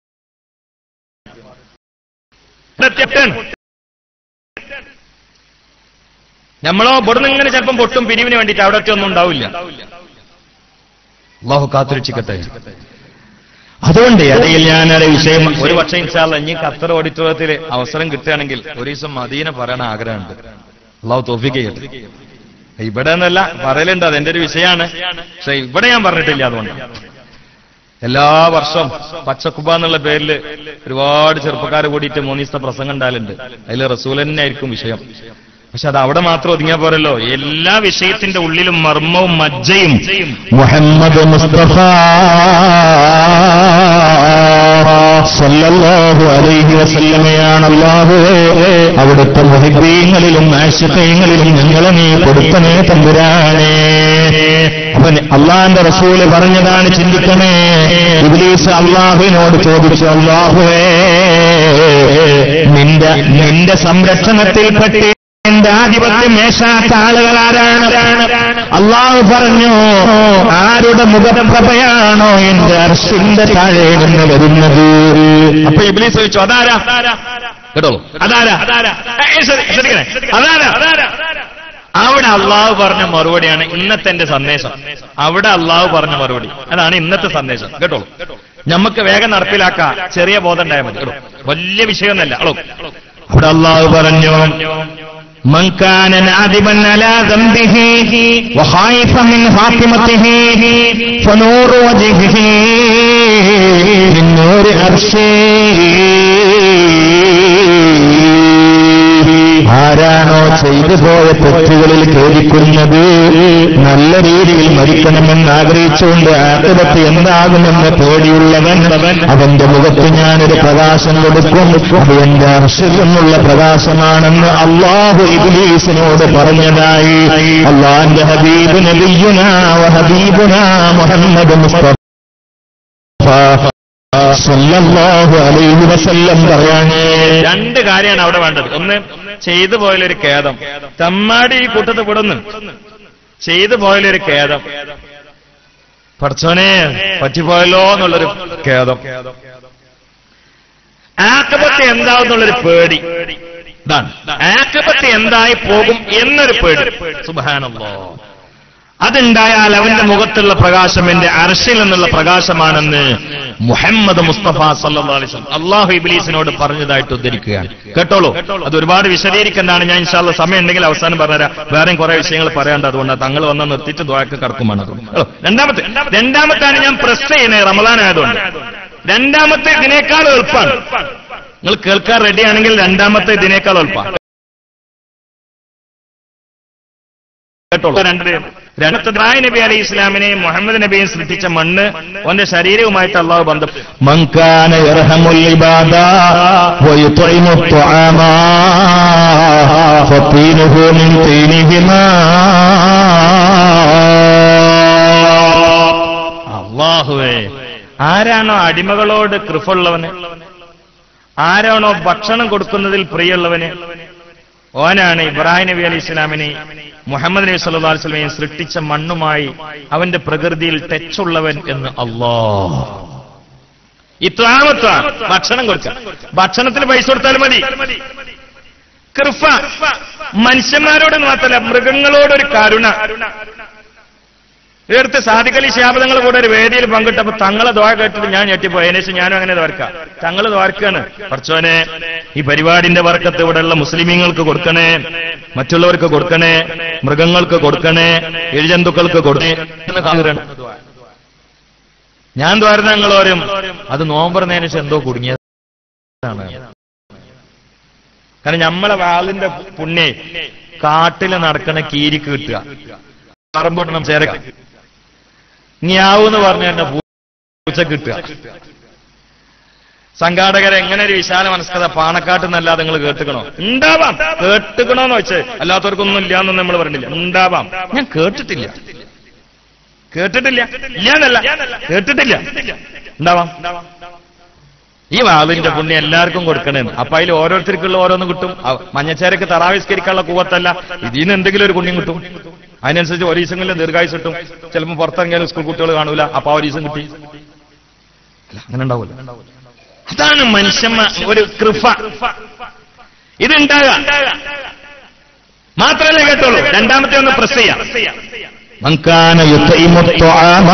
നമ്മളോ ഇവിടുന്ന് ഇങ്ങനെ ചിലപ്പം പൊട്ടും പിരിവിന് വേണ്ടിയിട്ട് അവിടെ ഒന്നും ഉണ്ടാവില്ല അള്ളാഹു കാത്തുരക്ഷിക്കട്ടെ അതുകൊണ്ട് ഇടയിൽ ഞാനൊരു വിഷയം ഒരു പക്ഷേ ഇൻഷാല്ല ഇനി ഖത്തർ ഓഡിറ്റോറിയത്തിൽ അവസരം കിട്ടുകയാണെങ്കിൽ ഒരു ദിവസം മദീന പറയണ ആഗ്രഹമുണ്ട് അള്ളാഹു തോഫിക്ക് ചെയ്യട്ടെ ഇവിടെ എന്നല്ല പറയലുണ്ട് അത് എന്റെ ഒരു വിഷയമാണ് പക്ഷെ ഇവിടെ ഞാൻ പറഞ്ഞിട്ടില്ല അതുകൊണ്ട് എല്ലാ വർഷവും പച്ചക്കുബ എന്നുള്ള പേരിൽ ഒരുപാട് ചെറുപ്പക്കാർ കൂടിയിട്ട് മൂന്ന് ദിവസത്തെ പ്രസംഗം ഉണ്ടാകലുണ്ട് അതിൽ റസൂൽ തന്നെ ആയിരിക്കും വിഷയം പക്ഷെ അത് അവിടെ മാത്രം ഒതുങ്ങിയാ പോരല്ലോ എല്ലാ വിഷയത്തിന്റെ ഉള്ളിലും മർമ്മവും മജ്ജയും മുഹമ്മദ് മുസ്തഫ സല്ലല്ലാഹു അലൈഹി വസല്ലമയാണ് അല്ലാഹുവേ അവിടുത്തെ മുഹിബീങ്ങളിലും ആശുഖയങ്ങളിലും ഞങ്ങളെ നീ കൊടുത്തനേ തമ്പുരാനേ അവൻ അള്ളാന്റെ റസൂല് പറഞ്ഞതാണ് ചിന്തിക്കണേ ഇബ്ലീസ് അള്ളാഹുവിനോട് ചോദിച്ചു അള്ളാഹുവേ നിന്റെ നിന്റെ സംരക്ഷണത്തിൽപ്പെട്ട് എന്റെ ആധിപത്യം മേശാത്ത ആളുകൾ ആരാണ് അള്ളാഹു പറഞ്ഞു ആരുടെ മുഖപ്രഭയാണോ എന്റെ അർഷിന്റെ താഴെ നിന്ന് വരുന്നത് അപ്പൊ ഇബ്ലീസ് ചോദിച്ചു അതാരാ കേട്ടോളൂ അതാരാ ഏയ് ശ്രദ്ധി- ശ്രദ്ധിക്കണേ. അതാരാ അവിടെ അള്ളാഹു പറഞ്ഞ മറുപടിയാണ് ഇന്നത്തെ എന്റെ സന്ദേശം അവിടെ അള്ളാഹു പറഞ്ഞ മറുപടി അതാണ് ഇന്നത്തെ സന്ദേശം കേട്ടോളൂ നമുക്ക് വേഗം നടപ്പിലാക്കാം ചെറിയ ബോധം ഉണ്ടായാൽ മതി കേട്ടോ വലിയ വിഷയമൊന്നല്ല കേട്ടോ അവിടെ അള്ളാഹു പറഞ്ഞു من كان نادبا على ذنبه وخائفا من خاتمته فنور وجهه ഇന്നൊരു അർഷേ ആരാണോ ചെയ്തു പോയ തെറ്റുകളിൽ ഖേദിക്കുന്നത് നല്ല രീതിയിൽ മരിക്കണമെന്ന് ആഗ്രഹിച്ചുകൊണ്ട് ആക്രമത്ത് എന്താകുമെന്ന് പേടിയുള്ളവൻ അവന്റെ മുഖത്ത് ഞാനൊരു പ്രകാശം കൊടുക്കും അത് എന്റെ അർഷിൽ നിന്നുള്ള പ്രകാശമാണെന്ന് അള്ളാഹു ഇബ്ലീസിനോട് പറഞ്ഞതായി അള്ളാന്റെ ഹബീബ് നബിയുന ഹബീബുന മുഹമ്മദ് മുസ്തഫ സല്ലല്ലാഹു അലൈഹി വസല്ലം പറയാണ് രണ്ട് കാര്യമാണ് അവിടെ വേണ്ടത് ഒന്ന് ചെയ്തു പോയാലൊരു ഖേദം തമ്മാടി ഈ കൂട്ടത്ത് വിടുന്നു ചെയ്തു പോയാലൊരു ഖേദം പഠിച്ചോനെ പറ്റിപ്പോയല്ലോ എന്നുള്ളൊരു ഖേദം ആക്കപത്ത് എന്താവുന്നുള്ളൊരു പേടി ഇതാണ് ആക്കപത്ത് എന്തായി പോകും എന്നൊരു പേടി സുബാനല്ലോ അതുണ്ടായാൽ അവന്റെ മുഖത്തുള്ള പ്രകാശം എന്റെ അർഷിൽ നിന്നുള്ള പ്രകാശമാണെന്ന് മുഹമ്മദ് മുസ്തഫ സല്ലല്ലാഹു അലൈഹി വസല്ലം അള്ളാഹു ഇബ്ലീസിനോട് പറഞ്ഞതായിട്ട് ഉദ്ധരിക്കുകയാണ് കേട്ടോളൂ അത് ഒരുപാട് വിശദീകരിക്കുന്നതാണ് ഞാൻ ഇൻഷാല്ല സമയം ഉണ്ടെങ്കിൽ അവസാനം പറഞ്ഞുതരാം വേറെയും കുറെ വിഷയങ്ങൾ പറയാണ്ട് അതുകൊണ്ട് തങ്ങൾ വന്ന് നിർത്തിയിട്ട് ദ്വാക്ക് കടക്കുമാണ് ഹലോ, രണ്ടാമത്തെ രണ്ടാമത്താണ് ഞാൻ പ്രസ് ചെയ്യുന്നത് റമദാൻ ആയതുകൊണ്ട് രണ്ടാമത്തെ ഇതിനേക്കാൾ എളുപ്പമാണ് നിങ്ങൾ കേൾക്കാൻ റെഡിയാണെങ്കിൽ രണ്ടാമത്തെ ഇതിനേക്കാൾ എളുപ്പമാണ് കേട്ടോളൂ രണ്ട് രണ്ടാമത്തെ ഇബ്രാഹിം നബി അലൈഹി ഇസ്ലാമിനെയും മുഹമ്മദ് നബിയും സൃഷ്ടിച്ച മണ്ണ് അവന്റെ ശരീരവുമായിട്ട് അള്ളാഹു ബന്ധപ്പെട്ടു من كان يرحم العباد ويطعم الطعام فطينه من طينهما അള്ളാഹുവേ ആരാണോ അടിമകളോട് കൃഫുള്ളവന് ആരാണോ ഭക്ഷണം കൊടുക്കുന്നതിൽ പ്രിയുള്ളവന് ഓനാണ് ഇബ്രാഹിം നബി അലി ഇസ്ലാമിനെ മുഹമ്മദ് നബി സല്ലല്ലാഹു അലൈഹി വസല്ലമയെ സൃഷ്ടിച്ച മണ്ണുമായി അവന്റെ പ്രകൃതിയിൽ ടച്ചുള്ളവൻ എന്ന് അള്ളാ ഇത്രാമത്ത ഭക്ഷണം കൊടുക്കാം ഭക്ഷണത്തിന് പൈസ കൊടുത്താൽ മതി കൃഫ മനുഷ്യന്മാരോട് മാത്രമല്ല മൃഗങ്ങളോടൊരു കരുണ ഇതെടുത്ത് സാധിക്കലി ശാപതങ്ങൾ കൂടെ ഒരു വേദിയിൽ പങ്കിട്ടപ്പോ തങ്ങളെ ദ്വാര കേട്ടിട്ട് ഞാൻ ഞെട്ടിപ്പോയി അതിനുശേഷം ഞാനും അങ്ങനെ ദ്വാരക്കാം തങ്ങള് ദ്വാരക്കാണ് പറച്ചോനെ ഈ പരിപാടിന്റെ വർക്കത്ത് ഇവിടെയുള്ള മുസ്ലിമീങ്ങൾക്ക് കൊടുക്കണേ മറ്റുള്ളവർക്ക് കൊടുക്കണേ മൃഗങ്ങൾക്ക് കൊടുക്കണേ എഴുജന്തുക്കൾക്ക് കൊടുക്കണേ എന്ന് കാണിക്കണം. ഞാൻ ദ്വാരുന്ന ഞങ്ങളോരും അത് നോമ്പറന്നതിന് ശേഷം എന്തോ കുടുങ്ങിയതാണ് കാരണം നമ്മളെ വാളിന്റെ പുണ്യെ കാട്ടില് നടക്കണ കീരിക്ക് കിട്ടുക പറമ്പൊട്ടണം ചേരക്ക് ഞാവെന്ന് പറഞ്ഞു തന്നെ പൂച്ച കിട്ടുക സംഘാടകരെ എങ്ങനെ ഒരു വിശാല മനസ്കത പാണക്കാട്ട് നിന്നല്ലാതെ നിങ്ങൾ കേട്ടുക്കണോ ഉണ്ടാവാം കേട്ടുക്കണോന്ന് വെച്ച് അല്ലാത്തവർക്കൊന്നും ഇല്ലാന്ന് നമ്മൾ പറഞ്ഞില്ല ഉണ്ടാവാം ഞാൻ കേട്ടിട്ടില്ല കേട്ടിട്ടില്ല ഇല്ലാന്നല്ല കേട്ടിട്ടില്ല ഉണ്ടാവാം ഈ വാവിന്റെ പുണ്യം എല്ലാവർക്കും കൊടുക്കണേന്ന് അപ്പൊ അതിൽ ഓരോരുത്തർക്കുള്ള ഓരോന്ന് കിട്ടും അ- മഞ്ഞച്ചേരക്ക് തറാവിസ്കരിക്കാനുള്ള കൂവത്തല്ല ഇതിന് എന്തെങ്കിലും ഒരു പുണ്യം കിട്ടും അതിനനുസരിച്ച് ഒരു ദിവസങ്ങളിൽ ദീർഘായുസ് കിട്ടും ചിലപ്പോൾ പുറത്തിറങ്ങിയാലും സ്കൂൾ കുട്ടികൾ കാണൂല അപ്പൊ ആ ഒരു ദിവസം കിട്ടി അല്ല, അങ്ങനെ ഉണ്ടാവൂല അതാണ് മനുഷ്യന്മ ഒരു കൃപ ഇതുണ്ടാകാം മാത്രമല്ല കേട്ടോളൂ രണ്ടാമത്തെ ഒന്ന് പ്രസ് ചെയ്യാം من كان يطعم الطعام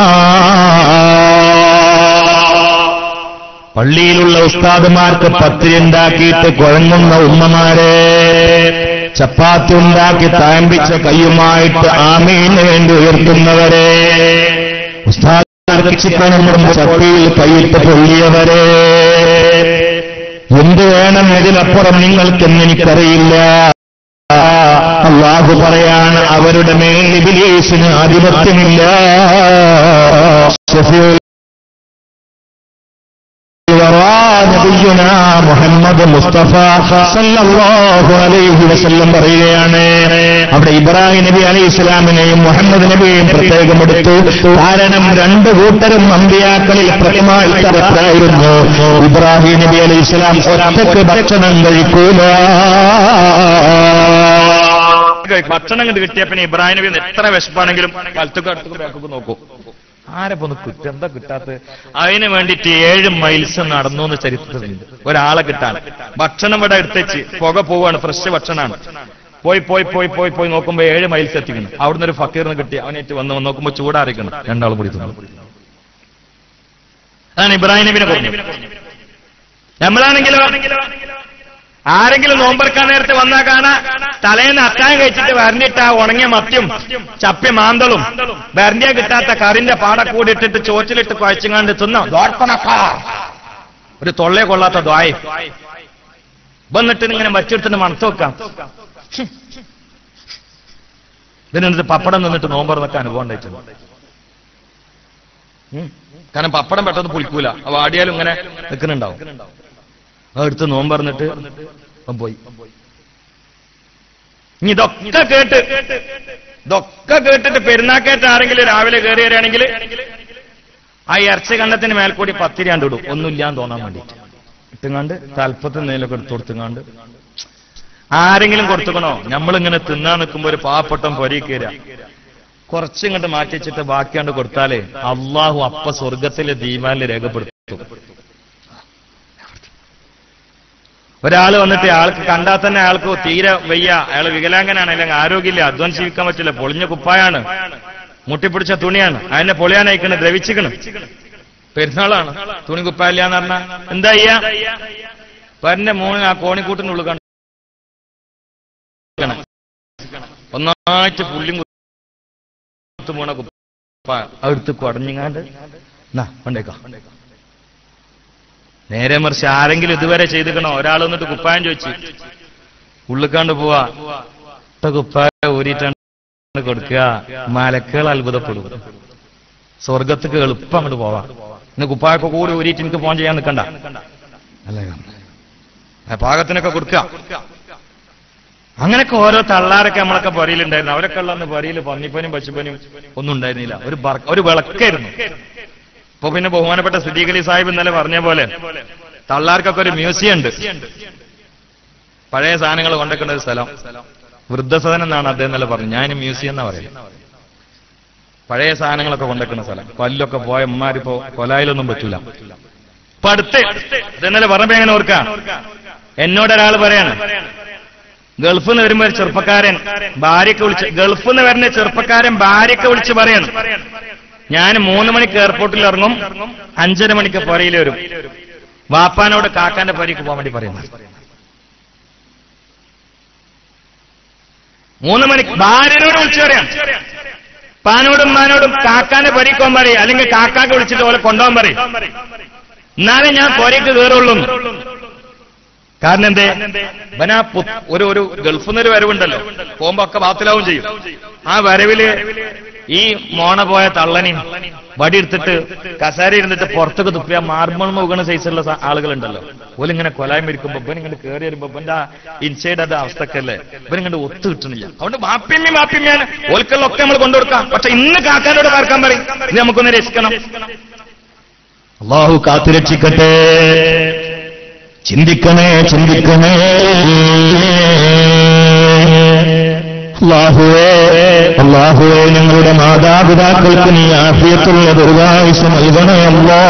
പള്ളിയിലുള്ള ഉസ്താദുമാർക്ക് പത്തിരി ഉണ്ടാക്കിയിട്ട് കുഴങ്ങുന്ന ഉമ്മമാരെ ചപ്പാത്തി ഉണ്ടാക്കി താമ്പിച്ച കൈയുമായിട്ട് ആമീന് വേണ്ടി ഉയർത്തുന്നവരെ ഉസ്താദ് ചിക്കനും ചട്ടിയിൽ കൈയിട്ട് പൊള്ളിയവരെ എന്ത് വേണം ഇതിനപ്പുറം നിങ്ങൾക്കെന്ന് എനിക്കറിയില്ല അള്ളാഹു പറയാണ് അവരുടെ മേൽ ഇബിലീസിന് ആധിപത്യമില്ല ഷഫീഉൽ വറാ നബിയുനാ മുഹമ്മദ് മുസ്തഫ സല്ലല്ലാഹു അലൈഹി വസല്ലം പറയുകയാണ് അവിടെ ഇബ്രാഹിം നബി അലൈഹി ഇസ്ലാമിനെയും മുഹമ്മദ് നബിയെയും പ്രത്യേകം എടുത്തു കാരണം രണ്ടു കൂട്ടരും അമ്പിയാക്കളിൽ പ്രഥമായിട്ടായിരുന്നു ഇബ്രാഹിം നബി അലൈഹി ഇസ്ലാം ഒറ്റക്ക് ഭക്ഷണം കഴിക്കൂല ഭക്ഷണം കണ്ട് കിട്ടിയ പിന്നെ ഇബ്രാഹിം നബി എത്ര വിശപ്പാണെങ്കിലും വലത്തുക്കും അടുത്തുക്കും ബാക്കൊക്കെ നോക്കൂ ആരപ്പോ ഒന്ന് കിട്ടും എന്താ കിട്ടാത്ത അതിന് വേണ്ടിയിട്ട് ഏഴ് മൈൽസ് നടന്നു എന്ന് ചരിത്രത്തിലുണ്ട് ഒരാളെ കിട്ടാൻ ഭക്ഷണം ഇവിടെ എടുത്തേച്ച് പുക പോവാണ് ഫ്രഷ് ഭക്ഷണമാണ് പോയി പോയി പോയി പോയി പോയി നോക്കുമ്പോ ഏഴ് മൈൽസ് എത്തിക്കണം അവിടുന്ന് ഒരു ഫക്കീറിന് കിട്ടി അവനേറ്റ് വന്ന് വന്ന് നോക്കുമ്പോ ചൂടാറിക്കണം രണ്ടാളും കൂടി തിന്നു അതാണ് ഇബ്രാഹിം നബിനെ പറഞ്ഞു നമ്മളാണെങ്കിലോ ആരെങ്കിലും നോമ്പെടുക്കാൻ നേരത്തെ വന്നാ കാണാ തലേന്ന് അത്തായം കഴിച്ചിട്ട് വരണ്ടിട്ട ആ ഉണങ്ങിയ മത്യം ചപ്പ്യ മാന്തളും വരണ്ടിയ കിട്ടാത്ത കറിന്റെ പാടക്കൂടി ഇട്ടിട്ട് ചോറ്റിലിട്ട് കുഴച്ചുങ്ങാണ്ട് തിന്നോ ദോർപ്പണക്കാ ഒരു തൊള്ളയെ കൊള്ളാത്ത ദ്വായ വന്നിട്ട് ഇങ്ങനെ വച്ചെടുത്തിട്ട് മണത്ത് വെക്കാം ഇതിനെന്നിട്ട് പപ്പടം നിന്നിട്ട് നോമ്പറന്നൊക്കെ അനുഭവം ഉണ്ടായിട്ടുണ്ട് ഉം. കാരണം പപ്പടം പെട്ടെന്ന് പുളിക്കൂല അവ ആടിയാലും ഇങ്ങനെ നിൽക്കുന്നുണ്ടാവും അതെടുത്ത് നോമ്പറന്നിട്ട് അവൻ പോയി ഇനി ഇതൊക്കെ കേട്ട് ഇതൊക്കെ കേട്ടിട്ട് പെരുന്നാക്കേറ്റ് ആരെങ്കിലും രാവിലെ കയറി വരികയാണെങ്കിൽ ആ ഇറച്ചി കണ്ടത്തിന് മേൽക്കൂടി പത്തിരിയാണ്ട് ഇടും ഒന്നുമില്ലാന്ന് തോന്നാൻ വേണ്ടിയിട്ട് ഇട്ടുങ്ങാണ്ട് തൽപ്പത്തിൽ നേലൊക്കെ എടുത്തു കൊടുത്തുങ്ങാണ്ട് ആരെങ്കിലും കൊടുത്തുക്കണോ നമ്മളിങ്ങനെ തിന്നാൻ നിൽക്കുമ്പോ ഒരു പാവപ്പെട്ടം പൊരി കയറുക കുറച്ചിങ്ങോട്ട് മാറ്റി വെച്ചിട്ട് ബാക്കിയാണ്ട് കൊടുത്താലേ അള്ളാഹു അപ്പ സ്വർഗത്തിലെ ദീപാലിൽ രേഖപ്പെടുത്തും ഒരാൾ വന്നിട്ട് ആൾക്ക് കണ്ടാൽ തന്നെ അയാൾക്ക് തീരെ വയ്യ അയാൾ വികലാംഗനാണ് അല്ലെങ്കിൽ ആരോഗ്യമില്ല അധ്വാനം ജീവിക്കാൻ പറ്റില്ല പൊളിഞ്ഞ കുപ്പായാണ് മുട്ടിപ്പിടിച്ച തുണിയാണ് അതിനെ പൊളിയാനയക്കണ് ദ്രവിച്ചിക്കണ് പെരുന്നാളാണ് തുണി കുപ്പായില്ല എന്ന് പറഞ്ഞാ എന്താ ചെയ്യാ പരന്റെ മോന് ആ കോണിക്കൂട്ടിന്റെ ഉള്ളിൽ കണ്ടു ഒന്നായിട്ട് പുല്ലും കുത്തും പോണ കുപ്പ അടുത്ത് കുടഞ്ഞിങ്ങാണ്ട് എന്നാ കൊണ്ടേക്കാം നേരെ മറിച്ച് ആരെങ്കിലും ഇതുവരെ ചെയ്തിക്കണോ ഒരാൾ വന്നിട്ട് കുപ്പായം ചോദിച്ചു ഉള്ളിക്കാണ്ട് പോവാ ഇട്ട കുപ്പായ ഊരിട്ടാണ് കൊടുക്കുക മലക്കുകൾ അത്ഭുതപ്പെടും സ്വർഗത്തേക്ക് എളുപ്പം അങ്ങോട്ട് പോവാം ഇന്ന് കുപ്പായൊക്കെ കൂടി ഊരിയിട്ട് എനിക്ക് ഫോൺ ചെയ്യാൻ നിൽക്കണ്ട അല്ലേ ആ പാകത്തിനൊക്കെ കൊടുക്കുക അങ്ങനെയൊക്കെ ഓരോ തള്ളാരൊക്കെ നമ്മളൊക്കെ പൊരയിലുണ്ടായിരുന്നു അവരൊക്കെ ഉള്ള അന്ന് പൊരയിൽ പന്നിപ്പനും പശുപ്പനും ഒന്നും ഉണ്ടായിരുന്നില്ല ഒരു ബർ- ഒരു വിളക്കായിരുന്നു ഇപ്പൊ പിന്നെ ബഹുമാനപ്പെട്ട സിദ്ദീഖലി സാഹിബ് ഇന്നലെ പറഞ്ഞ പോലെ തള്ളാർക്കൊക്കെ ഒരു മ്യൂസിയം ഉണ്ട് പഴയ സാധനങ്ങൾ കൊണ്ടുവയ്ക്കുന്ന ഒരു സ്ഥലം വൃദ്ധസദനം എന്നാണ് അദ്ദേഹം ഇന്നലെ പറഞ്ഞത് ഞാൻ മ്യൂസിയം എന്നാ പറയുന്നത് പഴയ സാധനങ്ങളൊക്കെ കൊണ്ടുവയ്ക്കുന്ന സ്ഥലം പല്ലൊക്കെ പോയ ഉമ്മാരിപ്പോ കൊലായിലൊന്നും പറ്റൂല ഇപ്പൊ അടുത്ത് ഇതെന്നലെ പറഞ്ഞപ്പോ എങ്ങനെ ഓർക്കാം എന്നോട് ഒരാൾ പറയാണ് ഗൾഫിൽ നിന്ന് വരുമ്പോ ഒരു ചെറുപ്പക്കാരൻ ഭാര്യയ്ക്ക് വിളിച്ച് ഗൾഫിൽ നിന്ന് വരുന്ന ചെറുപ്പക്കാരൻ ഭാര്യയ്ക്ക് വിളിച്ച് പറയാണ് ഞാൻ മൂന്ന് മണിക്ക് എയർപോർട്ടിൽ ഇറങ്ങും അഞ്ചര മണിക്ക് പുറയിൽ വരും വാപ്പാനോട് കാക്കാന്റെ പുരയ്ക്ക് പോകാൻ വേണ്ടി പറയുന്നു മൂന്ന് മണിക്ക് ഭാര്യനോട് വിളിച്ചു പറയാം പാനോടും മാനോടും കാക്കാന്റെ പുരയ്ക്ക് പോകാൻ പറയും അല്ലെങ്കിൽ കാക്കാക്ക് വിളിച്ചിട്ട് പോലെ കൊണ്ടുപോകാൻ പറയും എന്നാലേ ഞാൻ പുരയ്ക്ക് കയറുള്ളൂ കാരണം എന്തേ ഇവനാ പു- ഒരു ഒരു ഗൾഫിൽ നിന്നൊരു വരവുണ്ടല്ലോ പോകുമ്പോ ഒക്കെ ബാത്തിലാവും ചെയ്യും ആ വരവില് ഈ മോണ പോയ തള്ളനെയും വടിയെടുത്തിട്ട് കസാര ഇരുന്നിട്ട് പുറത്തൊക്കെ തുപ്പിയ മാർബിൾ മുകണ സൈസുള്ള സ- ആളുകളുണ്ടല്ലോ ഓലിങ്ങനെ കൊലായ്മ ഇരിക്കുമ്പോ ഇവൻ ഇങ്ങനെ കയറി വരുമ്പോ ഇവന്റെ ആ ഇൻസൈഡ് അത് അവസ്ഥക്കല്ലേ ഇവൻ ഇങ്ങനെ ഒത്തു കിട്ടുന്നില്ല അതുകൊണ്ട് മാപ്പിമ്മി മാപ്പിമ്യാണ് ഓൽക്കുള്ളൊക്കെ നമ്മൾ കൊണ്ടുകൊടുക്കാം പക്ഷെ ഇന്ന് കാക്കാനോട് പാർക്കാൻ പറയും ഇത് നമുക്കൊന്ന് രസിക്കണം അള്ളാഹു കാത്തുരക്ഷിക്കട്ടെ ചിന്തിക്കണേ ചിന്തിക്കണേ അള്ളാഹുവേ അള്ളാഹുവേ ഞങ്ങളുടെ മാതാപിതാക്കൾക്ക് നീ ആഫിയത്തുള്ള ദീർഘായുസ് നൽകണമല്ലോ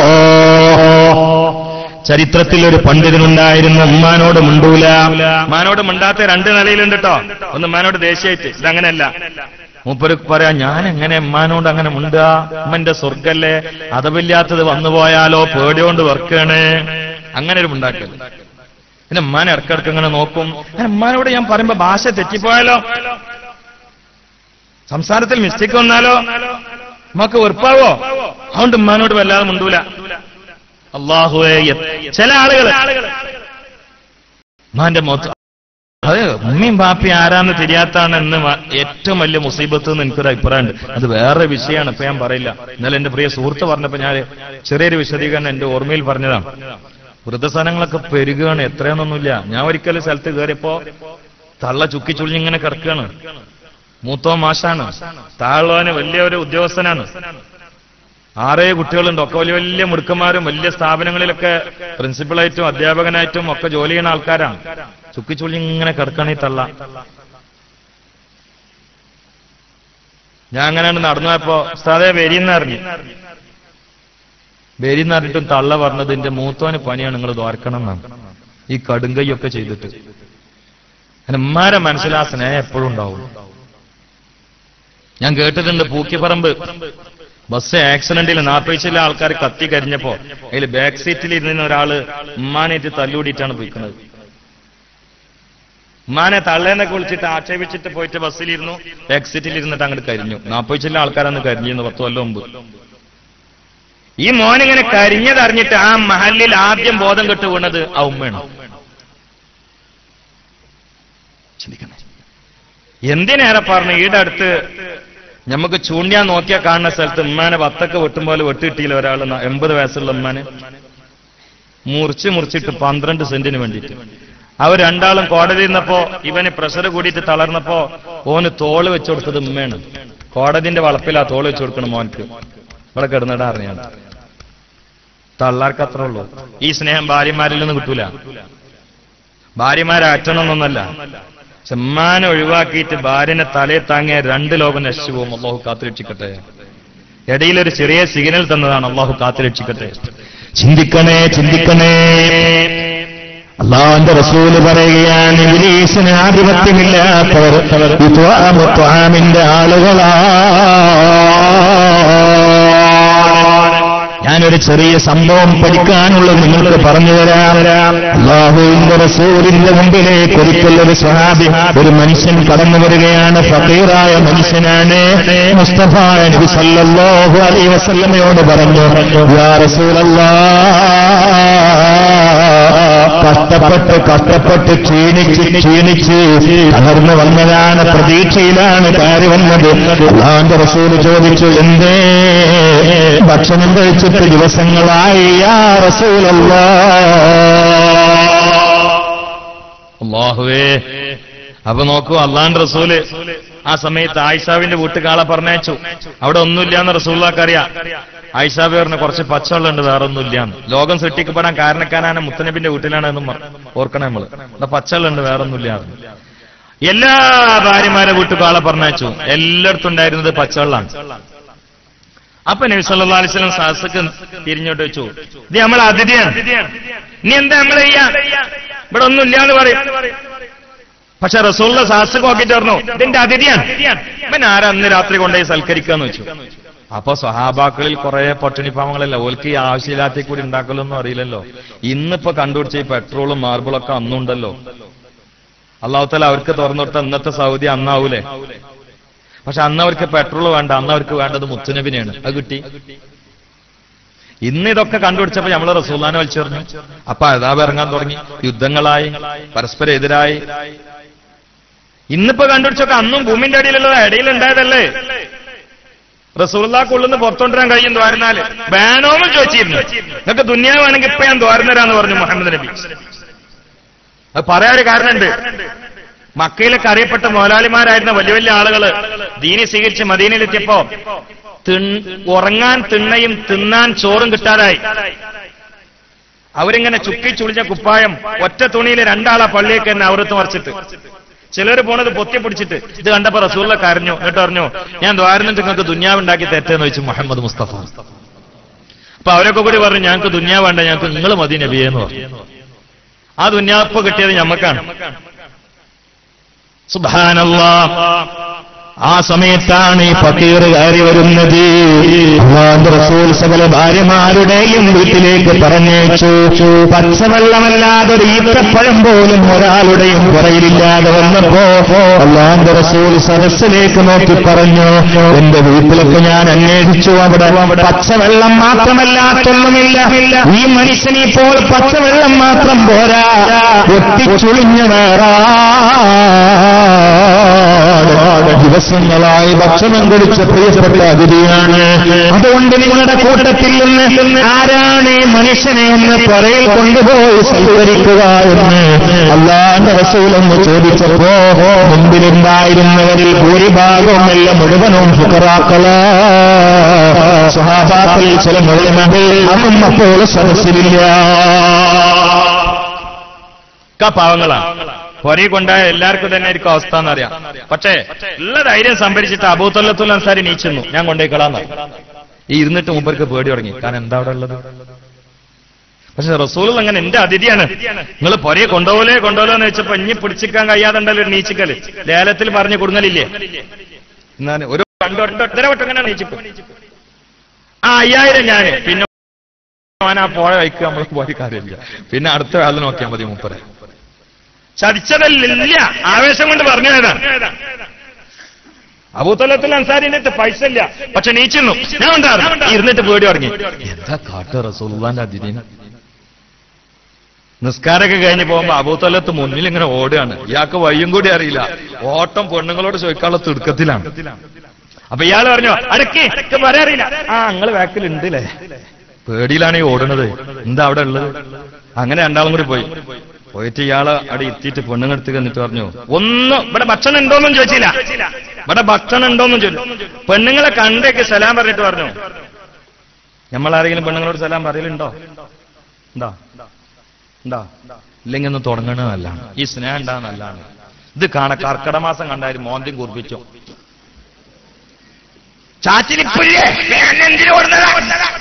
ചരിത്രത്തിൽ ഒരു പണ്ഡിതനുണ്ടായിരുന്നു ഉമ്മാനോട് മുണ്ടൂല മാനോട് മിണ്ടാത്ത രണ്ട് നിലയിലുണ്ട് കേട്ടോ ഒന്ന് മാനോട് ദേശീയമായിട്ട് ഇതങ്ങനെയല്ല മൂപ്പര് പറയാ ഞാൻ എങ്ങനെ ഉമ്മാനോട് അങ്ങനെ മുണ്ടുക ഉമ്മന്റെ സ്വർഗല്ലേ അതവില്ലാത്തത് വന്നുപോയാലോ പേടിയോണ്ട് വെറുക്കാണ് അങ്ങനെ ഒരു മുണ്ടാക്കൽ പിന്നെ ഉമ്മാനെ ഇടക്കിടക്ക് ഇങ്ങനെ നോക്കും അങ്ങനെ ഉമ്മാനോട് ഞാൻ പറയുമ്പോ ഭാഷ തെറ്റിപ്പോയാലോ സംസാരത്തിൽ മിസ്റ്റേക്ക് വന്നാലോ നമുക്ക് വെറുപ്പാവോ അതുകൊണ്ട് ഉമ്മാനോട് വല്ലാതെ മുണ്ടൂല അള്ളാഹുവേ എ- ചില ആളുകൾ ഉമ്മാന്റെ മൊത്ത അത് ഉമ്മയും ബാപ്പി ആരാന്ന് തിരിയാത്താണെന്ന് വ- ഏറ്റവും വലിയ മുസീബത്ത് എന്ന് എനിക്കൊരു അഭിപ്രായമുണ്ട് അത് വേറെ വിഷയമാണ് ഇപ്പൊ ഞാൻ പറയില്ല ഇന്നലെ എന്റെ പ്രിയ സുഹൃത്ത് പറഞ്ഞപ്പോ ഞാൻ ചെറിയൊരു വിശദീകരണം എന്റെ ഓർമ്മയിൽ പറഞ്ഞതാണ് വൃദ്ധസ്ഥാനങ്ങളൊക്കെ പെരുകയാണ് എത്രയാണെന്നൊന്നുമില്ല ഞാൻ ഒരിക്കലും സ്ഥലത്ത് കയറിയപ്പോ തള്ള ചുക്കി ചുളിഞ്ഞിങ്ങനെ കിടക്കുകയാണ് മൂത്തോ മാഷാണ് താഴ്വാന് വലിയ ഒരു ഉദ്യോഗസ്ഥനാണ് ആറേ കുട്ടികളുണ്ട് ഒക്കെ വലിയ വലിയ മുടുക്കന്മാരും വലിയ സ്ഥാപനങ്ങളിലൊക്കെ പ്രിൻസിപ്പളായിട്ടും അധ്യാപകനായിട്ടും ഒക്കെ ജോലി ചെയ്യുന്ന ആൾക്കാരാണ് ചുക്കിച്ചുള്ളി ഇങ്ങനെ കിടക്കണേ തള്ള ഞാൻ അങ്ങനെയാണ് നടന്നു പോയപ്പോ ഉസ്താദെ വരിയെന്ന് അറിഞ്ഞു വരിയെന്ന് അറിഞ്ഞിട്ടും തള്ള പറഞ്ഞത് എന്റെ മൂത്തോന് പനിയാണ് നിങ്ങൾ ദ്വാരക്കണം എന്നാണ് ഈ കടുങ്കൈയൊക്കെ ചെയ്തിട്ട് അങ്ങനെ ഉമ്മാരെ മനസ്സിൽ ആ സ്നേഹം എപ്പോഴും ഉണ്ടാവും ഞാൻ കേട്ടിട്ടുണ്ട് പൂക്കിപ്പറമ്പ് ബസ് ആക്സിഡന്റിൽ നാപ്പഴിച്ചിലെ ആൾക്കാർ കത്തി കരിഞ്ഞപ്പോ അതിൽ ബാക്ക് സീറ്റിൽ ഇരുന്ന ഒരാള് ഉമ്മാനേറ്റ് തല്ലൂടിയിട്ടാണ് പോയിക്കുന്നത് ഉമ്മാനെ തള്ളേന്നൊക്കെ വിളിച്ചിട്ട് ആക്ഷേപിച്ചിട്ട് പോയിട്ട് ബസ്സിലിരുന്നു എക്സിറ്റിൽ ഇരുന്നിട്ട് അങ്ങോട്ട് കരിഞ്ഞു നാപ്പത് ചില ആൾക്കാരന്ന് കരിഞ്ഞിരുന്നു പത്ത് കൊല്ലം മുമ്പ് ഈ മോനിങ്ങനെ കരിഞ്ഞതറിഞ്ഞിട്ട് ആ മഹലിൽ ആദ്യം ബോധം കെട്ട് വീണത് ആ ഉമ്മയാണ് ചിന്തിക്കണേ എന്തിനേറെ പറഞ്ഞു ഈടെ അടുത്ത് നമുക്ക് ചൂണ്ടിയാൻ നോക്കിയാ കാണുന്ന സ്ഥലത്ത് ഉമ്മാനെ വത്തൊക്കെ വെട്ടും പോലെ വെട്ടിയിട്ടില്ല ഒരാൾ എൺപത് വയസ്സുള്ള ഉമ്മാനെ മുറിച്ച് മുറിച്ചിട്ട് പന്ത്രണ്ട് സെന്റിന് വേണ്ടിയിട്ട് അവർ രണ്ടാളും കോടതി നിന്നപ്പോ ഇവന് പ്രഷർ കൂടിയിട്ട് തളർന്നപ്പോ ഓന് തോള് വെച്ചു കൊടുത്തത് ഉമ്മയാണ് കോടതിന്റെ വളപ്പിലാ തോള് വെച്ചു കൊടുക്കണം മോൻക്ക് ഇവിടെ കിടന്നിടാ അറിഞ്ഞാണ് തള്ളാർക്ക് അത്രേ ഉള്ളൂ ഈ സ്നേഹം ഭാര്യമാരിൽ നിന്ന് കിട്ടൂല ഭാര്യമാരെ അറ്റണമെന്നൊന്നല്ല ചെമ്മാനെ ഒഴിവാക്കിയിട്ട് ഭാര്യനെ തലയെ താങ്ങിയ രണ്ട് ലോകം നശിച്ചു പോകും അള്ളാഹു കാത്തുരക്ഷിക്കട്ടെ ഇടയിലൊരു ചെറിയ സിഗ്നൽ തന്നതാണ് അള്ളാഹു കാത്തുരക്ഷിക്കട്ടെ ചിന്തിക്കണേ ചിന്തിക്കണേ അള്ളാഹുന്റെ റസൂല് പറയുകയാണ് ഇബ്ലീസിന് ആധിപത്യമില്ലാത്തവർ ഇത്വാമു ത്വാമിന്റെ ആളുകളാണ് ഞാനൊരു ചെറിയ സംഭവം പഠിക്കാനുള്ളത് നിങ്ങൾക്ക് പറഞ്ഞു തരാം അള്ളാഹുവിന്റെ റസൂലിന്റെ മുമ്പിലേക്ക് ഒരിക്കൽ ഒരു സ്വഹാബി ഒരു മനുഷ്യൻ കടന്നു വരികയാണ് ഫക്കീറായ മനുഷ്യനാണ് മുസ്തഫ നബി സല്ലല്ലാഹു അലൈഹി വസല്ലമയോട് പറഞ്ഞു യാ റസൂലല്ലാഹ് കഷ്ടപ്പെട്ട് കഷ്ടപ്പെട്ട് ക്ഷീണിച്ച് ക്ഷീണിച്ച് തകർന്നു വന്നതാണ് പ്രതീക്ഷയിലാണ് കയറി വന്നത് അള്ളാന്റെ റസൂല് ചോദിച്ചു എന്തേ ഭക്ഷണം കഴിച്ചിട്ട് ദിവസങ്ങളായി യാ റസൂലല്ലാ അള്ളാഹുവേ അപ്പൊ നോക്കൂ അള്ളാന്റെ റസൂല് ആ സമയത്ത് ആയിഷാവിന്റെ വീട്ടുകാളെ പറഞ്ഞയച്ചു അവിടെ ഒന്നുമില്ലാന്ന് റസൂള്ളാക്ക് അറിയാം ആയിഷാബി പറഞ്ഞു കുറച്ച് പച്ചവെള്ളമുണ്ട് വേറെ ഒന്നുമില്ലാന്ന് ലോകം സൃഷ്ടിക്കപ്പെടാൻ കാരണക്കാരാണ് മുത്തനബിന്റെ വീട്ടിലാണ് എന്നും മറ- ഓർക്കണം നമ്മള് ഇവിടെ പച്ചവെള്ളമുണ്ട് വേറെ ഒന്നുമില്ലാന്ന് എല്ലാ ഭാര്യമാരെ വീട്ടുകാളെ പറഞ്ഞയച്ചു എല്ലായിടത്തും ഉണ്ടായിരുന്നത് പച്ചവെള്ളമാണ് അപ്പൊ നബി സല്ലല്ലാഹു അലൈഹി വസല്ലം സാസക്ക് തിരിഞ്ഞോട്ട് വെച്ചു ഇത് നമ്മളെ അതിഥിയാണ് ഇനി എന്താ നമ്മൾ ചെയ്യാ ഇവിടെ ഒന്നും ഇല്ലാന്ന് പറയും പക്ഷെ റസൂലിന്റെ സാസക്ക് നോക്കിയിട്ട് പറഞ്ഞു ഇതിന്റെ അതിഥിയാണ് ഇവൻ ആരാ അന്ന് രാത്രി കൊണ്ടുപോയി സൽക്കരിക്കാന്ന് വെച്ചു അപ്പൊ സ്വഹാബാക്കളിൽ കുറെ പട്ടിണിപ്പാവങ്ങളല്ല ഓൽക്ക് ഈ ആവശ്യമില്ലാത്ത കൂടി ഉണ്ടാക്കലൊന്നും അറിയില്ലല്ലോ ഇന്നിപ്പോ കണ്ടുപിടിച്ച ഈ പെട്രോളും മാർബിളൊക്കെ അന്നുണ്ടല്ലോ അള്ളാഹുത്തല അവർക്ക് തുറന്നു കൊടുത്ത ഇന്നത്തെ സൗദി അന്നാവൂലേ പക്ഷെ അന്ന് അവർക്ക് പെട്രോൾ വേണ്ട അന്ന് അവർക്ക് വേണ്ടത് മുത്തുനബിനെയാണ് അത് കിട്ടി ഇന്ന് ഇതൊക്കെ കണ്ടുപിടിച്ചപ്പോ നമ്മള് റസൂല്ലാനെ വലിച്ചെറിഞ്ഞു അപ്പൊ അതാബ് ഇറങ്ങാൻ തുടങ്ങി യുദ്ധങ്ങളായി പരസ്പരം എതിരായി ഇന്നിപ്പോ കണ്ടുപിടിച്ചൊക്കെ അന്നും ഭൂമിന്റെ അടിയിലുള്ളത് ഇടയിലുണ്ടായതല്ലേ റസൂള്ളാക്ക് ഉള്ളിന്ന് പുറത്തോണ്ടിരാൻ കഴിയും ദ്വാരനാല് ബാനോന്ന് ചോദിച്ചിരുന്നു നിങ്ങൾക്ക് ദുന്യാവാണെങ്കിൽ ഇപ്പൊ ഞാൻ ദ്വാരനരാന്ന് പറഞ്ഞു മുഹമ്മദ് നബി അത് പറയാൻ ഒരു കാരണമുണ്ട് മക്കയിലൊക്കെ അറിയപ്പെട്ട മോലാളിമാരായിരുന്ന വലിയ വലിയ ആളുകള് ദീനി സ്വീകരിച്ച് മദീനയിലെത്തിയപ്പോ തിൺ- ഉറങ്ങാൻ തിണ്ണയും തിന്നാൻ ചോറും കിട്ടാതായി അവരിങ്ങനെ ചുക്കി ചുളിഞ്ഞ കുപ്പായം ഒറ്റ തുണിയിൽ രണ്ടാളാ പള്ളിയൊക്കെ തന്നെ അവരത്ത് മറിച്ചിട്ട് ചിലർ പോണത് പൊത്തി പിടിച്ചിട്ട് ഇത് കണ്ടപ്പോ റസൂള്ള കരഞ്ഞു എന്നിട്ട് പറഞ്ഞു ഞാൻ ദ്വാരന്നിട്ട് നിങ്ങൾക്ക് ദുന്യാവുണ്ടാക്കി തെറ്റെന്ന് വെച്ചു മുഹമ്മദ് മുസ്തഫ അപ്പൊ അവരൊക്കെ കൂടി പറഞ്ഞു ഞങ്ങൾക്ക് ദുന്യാവ് വേണ്ട ഞങ്ങൾക്ക് നിങ്ങൾ മതി നബിയെ എന്ന് പറഞ്ഞു ആ ദുന്യാപ്പ് കിട്ടിയത് ഞമ്മക്കാണ് സുബാനല്ലാ ആ സമയത്താണ് ഈ ഫക്കീർ കയറി വരുന്നത് അള്ളാഹുന്റെ റസൂൽ സകല ഭാര്യമാരുടെയും വീട്ടിലേക്ക് പറഞ്ഞേച്ചു പച്ചവെള്ളമല്ലാതെ ഒരു ഈത്തപ്പഴം പോലും ഒരാളുടെയും പുറയിലില്ലാതെ വന്നപ്പോ അള്ളാഹുന്റെ റസൂൽ സദസ്സിലേക്ക് നോക്കി പറഞ്ഞു എന്റെ വീട്ടിലൊക്കെ ഞാൻ അന്വേഷിച്ചു അവിടെ പച്ചവെള്ളം മാത്രമല്ലാത്തൊന്നുമില്ല ഈ മനുഷ്യനെ ഇപ്പോൾ പച്ചവെള്ളം മാത്രം പോരാ ഒട്ടിച്ചുളിഞ്ഞ വേറാണ് ദിവസങ്ങളായി ഭക്ഷണം കഴിച്ച പ്രിയപ്പെട്ട അതിഥിയാണ് അതുകൊണ്ട് നിങ്ങളുടെ കൂട്ടത്തിൽ നിന്ന് ആരാണ് ഈ മനുഷ്യനെ ഒന്ന് പുറയിൽ കൊണ്ടുപോയി സൽക്കരിക്കുക എന്ന് അള്ളാന്റെ റസൂലെന്ന് ചോദിച്ചപ്പോ മുമ്പിലുണ്ടായിരുന്നവരിൽ ഭൂരിഭാഗവും അല്ല മുഴുവനും ഫുക്കറാക്കള സ്വഹാബാക്കളിൽ ചില മുഴുവനകൾ അന്നും അപ്പോൾ സദസ്സിലില്ല ഒക്കെ പാവങ്ങളാണ് പൊരി കൊണ്ടായ എല്ലാവർക്കും തന്നെ ആയിരിക്കും അവസ്ഥ എന്നറിയാം പക്ഷേ ഉള്ള ധൈര്യം സംഭരിച്ചിട്ട് അബൂത്തല്ലത്തുൽ അൻസാരി നീച്ചുന്നു ഞാൻ കൊണ്ടേക്കളാന്ന് ഈ ഇരുന്നിട്ട് മുമ്പർക്ക് പേടി തുടങ്ങി കാരണം എന്താ അവിടെ ഉള്ളത് പക്ഷെ റസൂൽ അങ്ങനെ എന്റെ അതിഥിയാണ് നിങ്ങൾ പൊരയെ കൊണ്ടുപോലേ കൊണ്ടുപോലോ എന്ന് വെച്ചപ്പോ ഇനി പിടിച്ചിക്കാൻ കഴിയാതെ ഉണ്ടല്ലോ ഒരു നീച്ചിക്കല് ലേലത്തിൽ പറഞ്ഞു കൊടുങ്ങലില്ലേ എന്നാണ് ഒരു രണ്ടൊട്ടര വട്ടം ഇങ്ങനെ നീച്ചിപ്പോ ആ അയ്യായിരം ഞാന് പിന്നെ ഓൻ ആ പോയ വൈക്ക് നമ്മൾ പോയി കാര്യമില്ല പിന്നെ അടുത്ത ആൾ നോക്കിയാൽ മതി മൂപ്പരെ ചതിച്ചതല്ല ആവേശം കൊണ്ട് പറഞ്ഞതാ അബൂത്തലത്തിൽ അൻസാരിന്റെ അടുത്ത് പൈസ ഇല്ല പക്ഷെ നീച്ചിരുന്നു ഞാൻ ഉണ്ടായിരുന്നു ഇരുന്നിട്ട് പേടി തുടങ്ങി എന്താ കാട്ട റസൂള്ളാന്റെ അതിഥിന് നിസ്കാരമൊക്കെ കഴിഞ്ഞ് പോകുമ്പോ അബൂത്തലത്ത് മുന്നിൽ ഇങ്ങനെ ഓടുകയാണ് ഇയാൾക്ക് വയ്യും കൂടി അറിയില്ല ഓട്ടം പെണ്ണുങ്ങളോട് ചോദിക്കാനുള്ള തിടുക്കത്തിലാണ് അപ്പൊ ഇയാൾ പറഞ്ഞു അടക്കി പറയാറിയില്ല ആ നിങ്ങള് ബാക്കിലുണ്ട് അല്ലേ പേടിയിലാണ് ഈ ഓടുന്നത് എന്താ അവിടെ ഉള്ളത് അങ്ങനെ രണ്ടാളും കൂടി പോയി പോയിട്ട് ഇയാള് അവിടെ എത്തിയിട്ട് പെണ്ണുങ്ങടുത്ത് എന്നിട്ട് പറഞ്ഞു ഒന്നും ഇവിടെ ഭക്ഷണം ഉണ്ടോന്നും ചോദിച്ചില്ല ഇവിടെ ഭക്ഷണം ഉണ്ടോന്നും ചോദിച്ചു പെണ്ണുങ്ങളെ കണ്ടേക്ക് സലാം പറഞ്ഞിട്ട് പറഞ്ഞു നമ്മളാരെങ്കിലും പെണ്ണുങ്ങളോട് സലാം പറയലുണ്ടോ എന്താ എന്താ ഇല്ലെങ്കിൽ ഒന്ന് തുടങ്ങണ നല്ലാണ് ഈ സ്നേഹം ഉണ്ടാ നല്ലാണ് ഇത് കാണ കർക്കട മാസം കണ്ടായിരുന്നു മോന്തിയും കുറിപ്പിച്ചു ചാച്ചിലിപ്പില്ലേ എന്തിനു കൊടുത്തതാ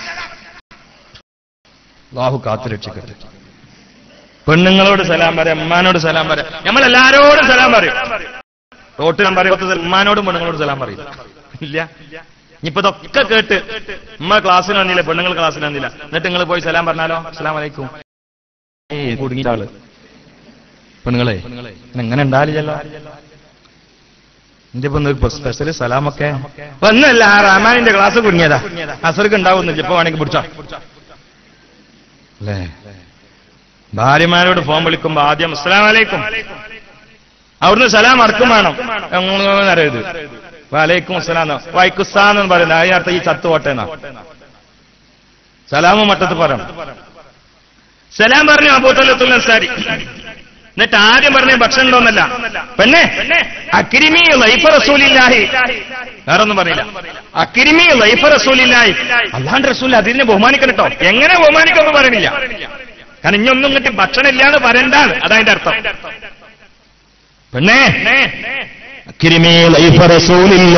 ബാഹു കാത്തു രക്ഷിക്കട്ടെ പെണ്ണുങ്ങളോട് സലാം പറയാം ഉമ്മാനോട് സലാം പറയാം നമ്മൾ എല്ലാരോടും സലാം പറയും റോട്ടിൽ ഞാൻ പറയും ഉമ്മാനോടും പെണ്ണുങ്ങളോട് സലാം പറയും ഇല്ല ഇനിയിപ്പോ ഇതൊക്കെ കേട്ട് ഉമ്മ ക്ലാസ്സിന് വന്നില്ല പെണ്ണുങ്ങൾ ക്ലാസ്സിന് വന്നില്ല എന്നിട്ട് നിങ്ങൾ പോയി സലാം പറഞ്ഞാലോ സലാം വലൈക്കും ഏയ് കുടുങ്ങിയ ആള് പെണ്ണുങ്ങളെ എങ്ങനെ ഉണ്ടാവില്ലല്ലോ എന്റെ ഇപ്പൊ സ്പെഷ്യൽ സലാമൊക്കെ ഒന്നല്ല ആ റഹ്മാനിന്റെ ക്ലാസ് കുടുങ്ങിയതാ അസർക്ക് ഉണ്ടാവുന്നില്ല ഇപ്പൊ വേണമെങ്കിൽ പിടിച്ചോ അല്ലേ ഭാര്യമാരോട് ഫോൺ വിളിക്കുമ്പോ ആദ്യം അസ്സലാം വലൈക്കും അവിടുന്ന് സലാം അർക്കും വേണം അറിയത് വലൈക്കും അസ്സലാം വൈക്കുസ്താന്ന് പറയുന്നത് അതിനർത്ഥം ഈ ചത്തു പോട്ടേന്നാ സലാമും മട്ടത്ത് പറയണം സലാം പറഞ്ഞു അബൂത്തലത്തുൽ അൻസാരി എന്നിട്ട് ആദ്യം പറഞ്ഞ ഭക്ഷണം ഉണ്ടോന്നല്ല പെണ്ണെ അക്കിരിമി ലൈഫ റസൂലില്ലാഹി വേറൊന്നും പറയില്ല അക്കിരിമി ലൈഫ റസൂലില്ലാഹി അല്ലാണ്ട് റസൂൽ അതിനെ ബഹുമാനിക്കണം കേട്ടോ എങ്ങനെ ബഹുമാനിക്കുമെന്ന് പറയണില്ല കാരണം ഇനിയൊന്നും ഇങ്ങോട്ട് ഭക്ഷണം ഇല്ലാന്ന് പറയണ്ടാണ് അതതിന്റെ അർത്ഥം പെണ്ണേ കിരിമേ ലൈഫ റസൂലില്ല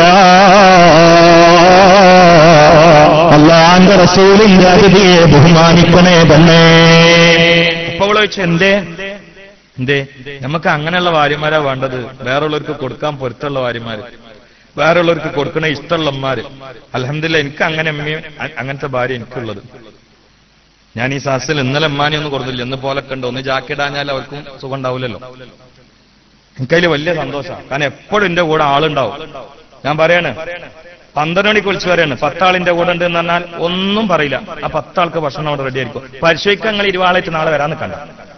അള്ളാന്റെ റസൂലിന്റെ അതിഥിയെ ബഹുമാനിക്കണേ പെണ്ണേ അപ്പൊ അവള് ചോദിച്ചു എന്തേ എന്തേ നമുക്ക് അങ്ങനെയുള്ള ഭാര്യമാരാ വേണ്ടത് വേറുള്ളവർക്ക് കൊടുക്കാൻ പൊരുത്തുള്ള ഭാര്യമാര് വേറുള്ളവർക്ക് കൊടുക്കണ ഇഷ്ടമുള്ള അമ്മമാര് അലഹമില്ല എനിക്ക് അങ്ങനെ അമ്മയും അ- അങ്ങനത്തെ ഭാര്യ എനിക്കുള്ളത് ഞാൻ ഈ സാസിൽ ഇന്നലെ അമ്മാനെ ഒന്നും കൊടുത്തില്ല ഇന്ന് പോലൊക്കെ ഉണ്ട് ഒന്ന് ജാക്കിടാഞ്ഞാൽ അവർക്കും സുഖം ഉണ്ടാവില്ലല്ലോ എനിക്കതിൽ വലിയ സന്തോഷമാണ് കാരണം എപ്പോഴും എന്റെ കൂടെ ആളുണ്ടാവും ഞാൻ പറയാണ് പന്ത്രണ്ട് മണിക്ക് വിളിച്ചു പറയാണ് പത്താളിന്റെ കൂടെ ഉണ്ട് എന്ന് പറഞ്ഞാൽ ഒന്നും പറയില്ല ആ പത്താൾക്ക് ഭക്ഷണം അവിടെ റെഡി ആയിരിക്കും പരിശോധിക്കാൻ നിങ്ങൾ ഇരുവാളായിട്ട് നാളെ വരാന്ന് കണ്ട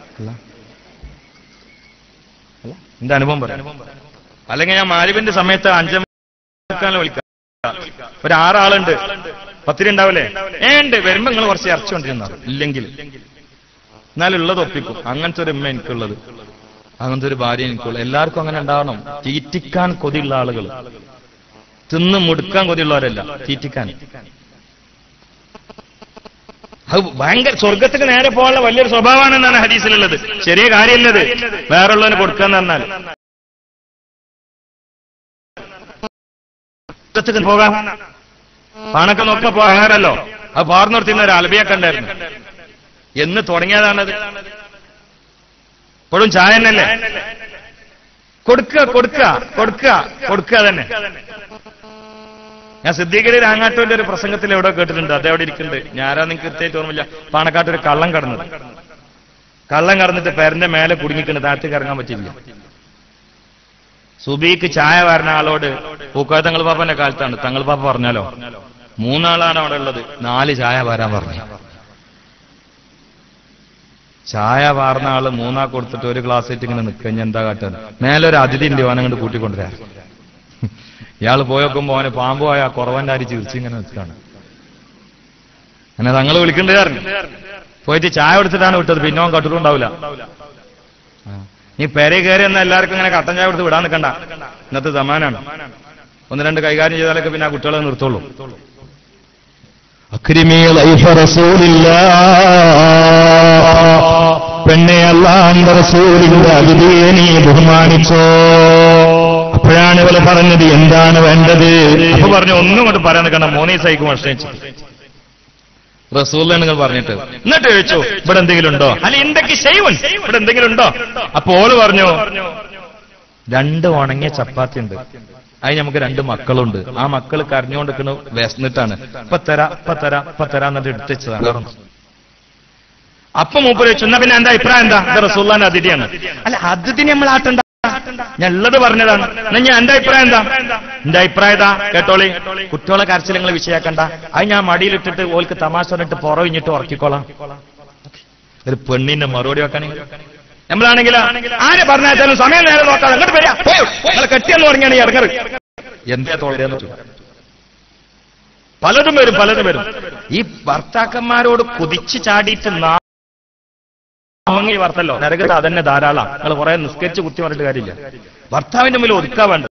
എന്റെ അനുഭവം പറയാം അല്ലെങ്കിൽ ഞാൻ മാലിബിന്റെ സമയത്ത് അഞ്ചാം വിളിക്കാം ഒരു ആറാളുണ്ട് പത്തിരി ഉണ്ടാവില്ലേ ഏ ഉണ്ട് വരുമ്പോ നിങ്ങൾ കുറച്ച് ഇറച്ചി കൊണ്ടിരുന്ന ഇല്ലെങ്കിൽ എന്നാലുള്ളത് ഒപ്പിക്കും അങ്ങനത്തെ ഒരു ഉമ്മ എനിക്കുള്ളത് അങ്ങനത്തെ ഒരു ഭാര്യ എനിക്കുള്ളത് എല്ലാവർക്കും അങ്ങനെ ഉണ്ടാവണം തീറ്റിക്കാൻ കൊതിയുള്ള ആളുകൾ തിന്ന് മുടുക്കാൻ കൊതിയുള്ളവരല്ല തീറ്റിക്കാൻ അത് ഭയങ്കര സ്വർഗത്തിന് നേരെ പോകാനുള്ള വലിയൊരു സ്വഭാവമാണെന്നാണ് ഹദീസിലുള്ളത് ചെറിയ കാര്യമല്ലത് വേറുള്ളവന് കൊടുക്കാന്ന് പറഞ്ഞാൽ സ്വർഗത്തിന് പോകാം പണൊക്കെ നോക്കാൻ പോകാറല്ലോ അത് പാർന്നോർത്തിന്ന ഒരു അലബിയൊക്കെ ഉണ്ടായിരുന്നു എന്ന് തുടങ്ങിയതാണത് ഇപ്പോഴും ചായ തന്നെയല്ലേ കൊടുക്കുക കൊടുക്കുക കൊടുക്കുക കൊടുക്കുക തന്നെ ഞാൻ സിദ്ദീഖിലെ രാങ്ങാട്ടൂന്റെ ഒരു പ്രസംഗത്തിൽ എവിടെ കേട്ടിട്ടുണ്ട് അത് എവിടെ ഇരിക്കുന്നുണ്ട് ഞാനാ നിങ്ങൾക്ക് കൃത്യമായിട്ട് ഓർമ്മയില്ല പാണക്കാട്ട് ഒരു കള്ളം കടന്നത് കള്ളം കടന്നിട്ട് പേരന്റെ മേലെ കുടുങ്ങിക്കൊണ്ട് താഴത്തേക്ക് ഇറങ്ങാൻ പറ്റില്ല സുബീക്ക് ചായ വരുന്ന ആളോട് പൂക്കോയ തങ്ങൾ പാപ്പന്റെ കാലത്താണ് തങ്ങൾ പാപ്പ പറഞ്ഞാലോ മൂന്നാളാണ് അവിടെ ഉള്ളത് നാല് ചായ വരാൻ പറഞ്ഞു ചായ വാർന്ന ആള് മൂന്നാ കൊടുത്തിട്ട് ഒരു ഗ്ലാസ് ഇട്ട് ഇങ്ങനെ നിൽക്കഞ്ഞ എന്താ കാട്ടുന്നത് മേലെ ഒരു അതിഥി ഉണ്ട് ഓനെ അങ്ങോട്ട് കൂട്ടിക്കൊണ്ടുവരാ ഇയാൾ പോയോക്കുമ്പോ ഓന് പാമ്പ് പോയ കുറവന്റെ അരി ചിരിച്ചിങ്ങനെ നിൽക്കാണ് അങ്ങനെ തങ്ങൾ വിളിക്കണ്ടായിരുന്നു പോയിട്ട് ചായ കൊടുത്തിട്ടാണ് വിട്ടത് പിന്നെ അവൻ കട്ടിലും ഉണ്ടാവില്ല ആ. നീ പെരെ കയറി എന്നാ എല്ലാവർക്കും ഇങ്ങനെ കട്ടൻ ചായ കൊടുത്ത് വിടാൻ നിൽക്കണ്ട ഇന്നത്തെ സമാനാണ് ഒന്ന് രണ്ട് കൈകാര്യം ചെയ്താലൊക്കെ പിന്നെ ആ കുട്ടികളെ നിർത്തുള്ളൂ അക്രിമേ ലൈഫ റസൂലില്ല പെണ്ണെ അള്ളാന്റെ റസൂലിന്റെ അതിഥിയെ നീ ബഹുമാനിച്ചോ അപ്പോഴാണ് ഇവള് പറഞ്ഞത് എന്താണ് വേണ്ടത് അപ്പൊ പറഞ്ഞു ഒന്നും കൊണ്ട് പറയാൻ നിൽക്കണ്ട മൂന്നീ സൈക്കും വർഷം റസൂലിനെ നിങ്ങൾ പറഞ്ഞിട്ട് എന്നിട്ട് ചോദിച്ചു ഇവിടെ എന്തെങ്കിലും ഉണ്ടോ അല്ല എന്തൊക്കെ ചെയ്വൻ ഇവിടെ എന്തെങ്കിലും ഉണ്ടോ അപ്പൊ ഓള് പറഞ്ഞു രണ്ട് ഉണങ്ങിയ ചപ്പാത്തി ഉണ്ട് അതിന് നമുക്ക് രണ്ട് മക്കളുണ്ട് ആ മക്കൾ കരഞ്ഞുകൊണ്ടിരിക്കുന്ന വിശന്നിട്ടാണ് ഇപ്പൊ തരാ ഇപ്പൊ തരാ ഇപ്പൊ തരാ എന്നിട്ട് എടുത്തുവെച്ചതാണ് അപ്പൊ മൂപ്പര് വെച്ചു എന്നാ പിന്നെ എന്താ അഭിപ്രായം എന്താ ഇത് റസൂല്ലാന്റെ അതിഥിയാണ് അല്ല അതിഥിനെ നമ്മൾ ആട്ടണ്ട ഞാൻ ഉള്ളത് പറഞ്ഞതാണ് എന്നാ ഞാൻ എന്റെ അഭിപ്രായം എന്താ എന്റെ അഭിപ്രായം എന്താ കേട്ടോളി കുട്ടികളെ കരച്ചിലങ്ങൾ വിഷയാക്കണ്ട അത് ഞാൻ മടിയിലിട്ടിട്ട് ഓൾക്ക് തമാശ പറഞ്ഞിട്ട് പുറവിഞ്ഞിട്ട് ഉറക്കിക്കോളാം ഒരു പെണ്ണിന്റെ മറുപടി വെക്കാനെ നമ്മളാണെങ്കിൽ ആര് പറഞ്ഞാലും സമയം നേരെ നോക്കാതെ അങ്ങോട്ട് വരിക നിങ്ങൾ കെട്ടിയെന്ന് പറഞ്ഞാണ് ഈ ഇറങ്ങറ് എന്താ തോന്നിയെന്ന് ചോദിച്ചു പലതും വരും പലതും വരും ഈ ഭർത്താക്കന്മാരോട് കുതിച്ചു ചാടിയിട്ട് നാങ്ങി വർത്തല്ലോ നരകത്ത് അതന്നെ ധാരാളം നിങ്ങൾ കുറെ നിസ്കരിച്ച് കുത്തി പറഞ്ഞിട്ട് കാര്യമില്ല ഭർത്താവിന്റെ മുമ്പിൽ ഒതുക്കാൻ വേണ്ട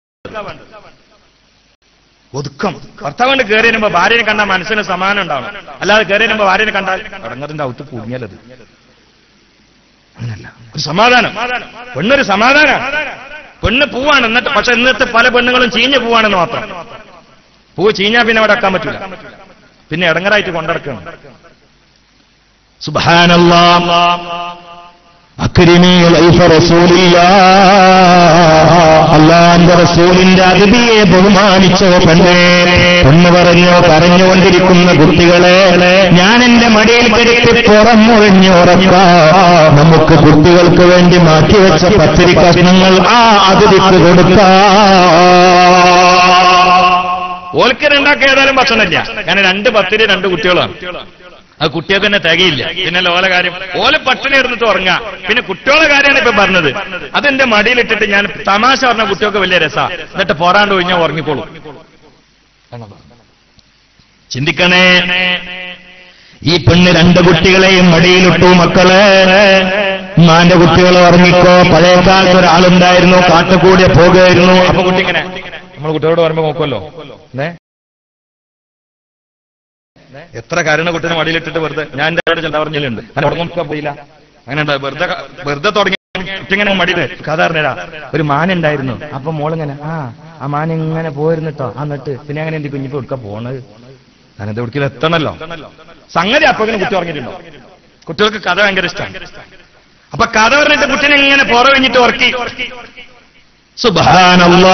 ഒതുക്കം ഭർത്താവിന്റെ കയറി വരുമ്പോ ഭാര്യനെ കണ്ടാൽ മനസ്സിന് സമാനം ഉണ്ടാവണം അല്ലാതെ കയറി വരുമ്പോ ഭാര്യനെ കണ്ടാൽ അടങ്ങറിന്റെ ഔത്ത് കുടുങ്ങിയാലത് അങ്ങനല്ല ഒരു സമാധാനം പെണ്ണൊരു സമാധാനം പെണ്ണ് പൂവാണ് എന്നിട്ട് പക്ഷെ ഇന്നത്തെ പല പെണ്ണുങ്ങളും ചീഞ്ഞ പൂവാണെന്ന് മാത്രം പൂവ് ചീഞ്ഞാ പിന്നെ അവിടെ വെക്കാൻ പറ്റില്ല പിന്നെ ഇടങ്ങറായിട്ട് കൊണ്ടിടക്കണം സുബ്ഹാനല്ലാ അക്രിമി ലൈഫ റസൂലില്ലാ അള്ളാന്റെ റസൂലിന്റെ അതിഥിയെ ബഹുമാനിച്ചോ പെണ്ണേ പെണ്ണ് പറഞ്ഞു പറഞ്ഞുകൊണ്ടിരിക്കുന്ന കുട്ടികളെ ഞാൻ എന്റെ മടിയിൽ കിടത്തി പുറമുറിഞ്ഞു ഉറക്കാ നമുക്ക് കുട്ടികൾക്ക് വേണ്ടി മാറ്റിവെച്ച പത്തിരി കഷ്ണങ്ങൾ ആ അതിഥിക്ക് കൊടുക്കാം ഓൽക്ക് രണ്ടാൾക്ക് ഏതായാലും ഭക്ഷണമില്ല കാരണം രണ്ട് പത്തിന് രണ്ട് കുട്ടികളാണ് ആ കുട്ടികൾക്ക് തന്നെ തികയില്ല പിന്നെ ഓല കാര്യം ഓല പട്ടിണി ഇരുന്നിട്ട് ഉറങ്ങാ പിന്നെ കുട്ടികളെ കാര്യമാണ് ഇപ്പൊ പറഞ്ഞത് അതെന്റെ മടിയിലിട്ടിട്ട് ഞാൻ തമാശ പറഞ്ഞ കുട്ടികൾക്ക് വലിയ രസാ എന്നിട്ട് പോരാണ്ട് കഴിഞ്ഞാൽ ഉറങ്ങിക്കോളും ചിന്തിക്കണേ ഈ പെണ്ണ് രണ്ട് കുട്ടികളെയും മടിയിലിട്ടു മക്കളെ മാന്റെ കുട്ടികൾ ഉറങ്ങിക്കോ പഴയ കാലത്ത് ഒരാളുണ്ടായിരുന്നു കാട്ടുകൂടെ പോകുകയായിരുന്നു അപ്പൊ കുട്ടി ഇങ്ങനെ നമ്മൾ കുട്ടികളോട് പറയുമ്പോ നോക്കുമല്ലോ ഏ എത്ര കരുണ കുട്ടിനെ മടിയിലിട്ടിട്ട് വെറുതെ ഞാൻ എന്റെ അവിടെ ചെന്താ പറഞ്ഞില്ലുണ്ട് അങ്ങനെ ഉറങ്ങാൻ പോയില്ല അങ്ങനെ ഉണ്ടാവും. വെറുതെ ക- വെറുതെ തുടങ്ങി കുട്ടിങ്ങനെ മടിയില് കഥ പറഞ്ഞരാ ഒരു മാൻ ഉണ്ടായിരുന്നു അപ്പൊ മോളിങ്ങനെ ആ ആ മാൻ ഇങ്ങനെ പോയിരുന്നിട്ടോ ആ എന്നിട്ട് പിന്നെ അങ്ങനെ എന്ത് കുഞ്ഞിപ്പോ എടുക്കാൻ പോണത് ഞാനെന്താ ഒടുക്കൽ എത്തണല്ലോ സംഗതി അപ്പൊ ഇങ്ങനെ കുട്ടി ഉറങ്ങിയിട്ടുണ്ടോ കുട്ടികൾക്ക് കഥ ഭയങ്കര ഇഷ്ടമാണ് അപ്പൊ കഥ പറഞ്ഞിട്ട് കുട്ടീനെ ഇങ്ങനെ പുറ കഴിഞ്ഞിട്ട് ഉറക്കി സുബാനല്ലാ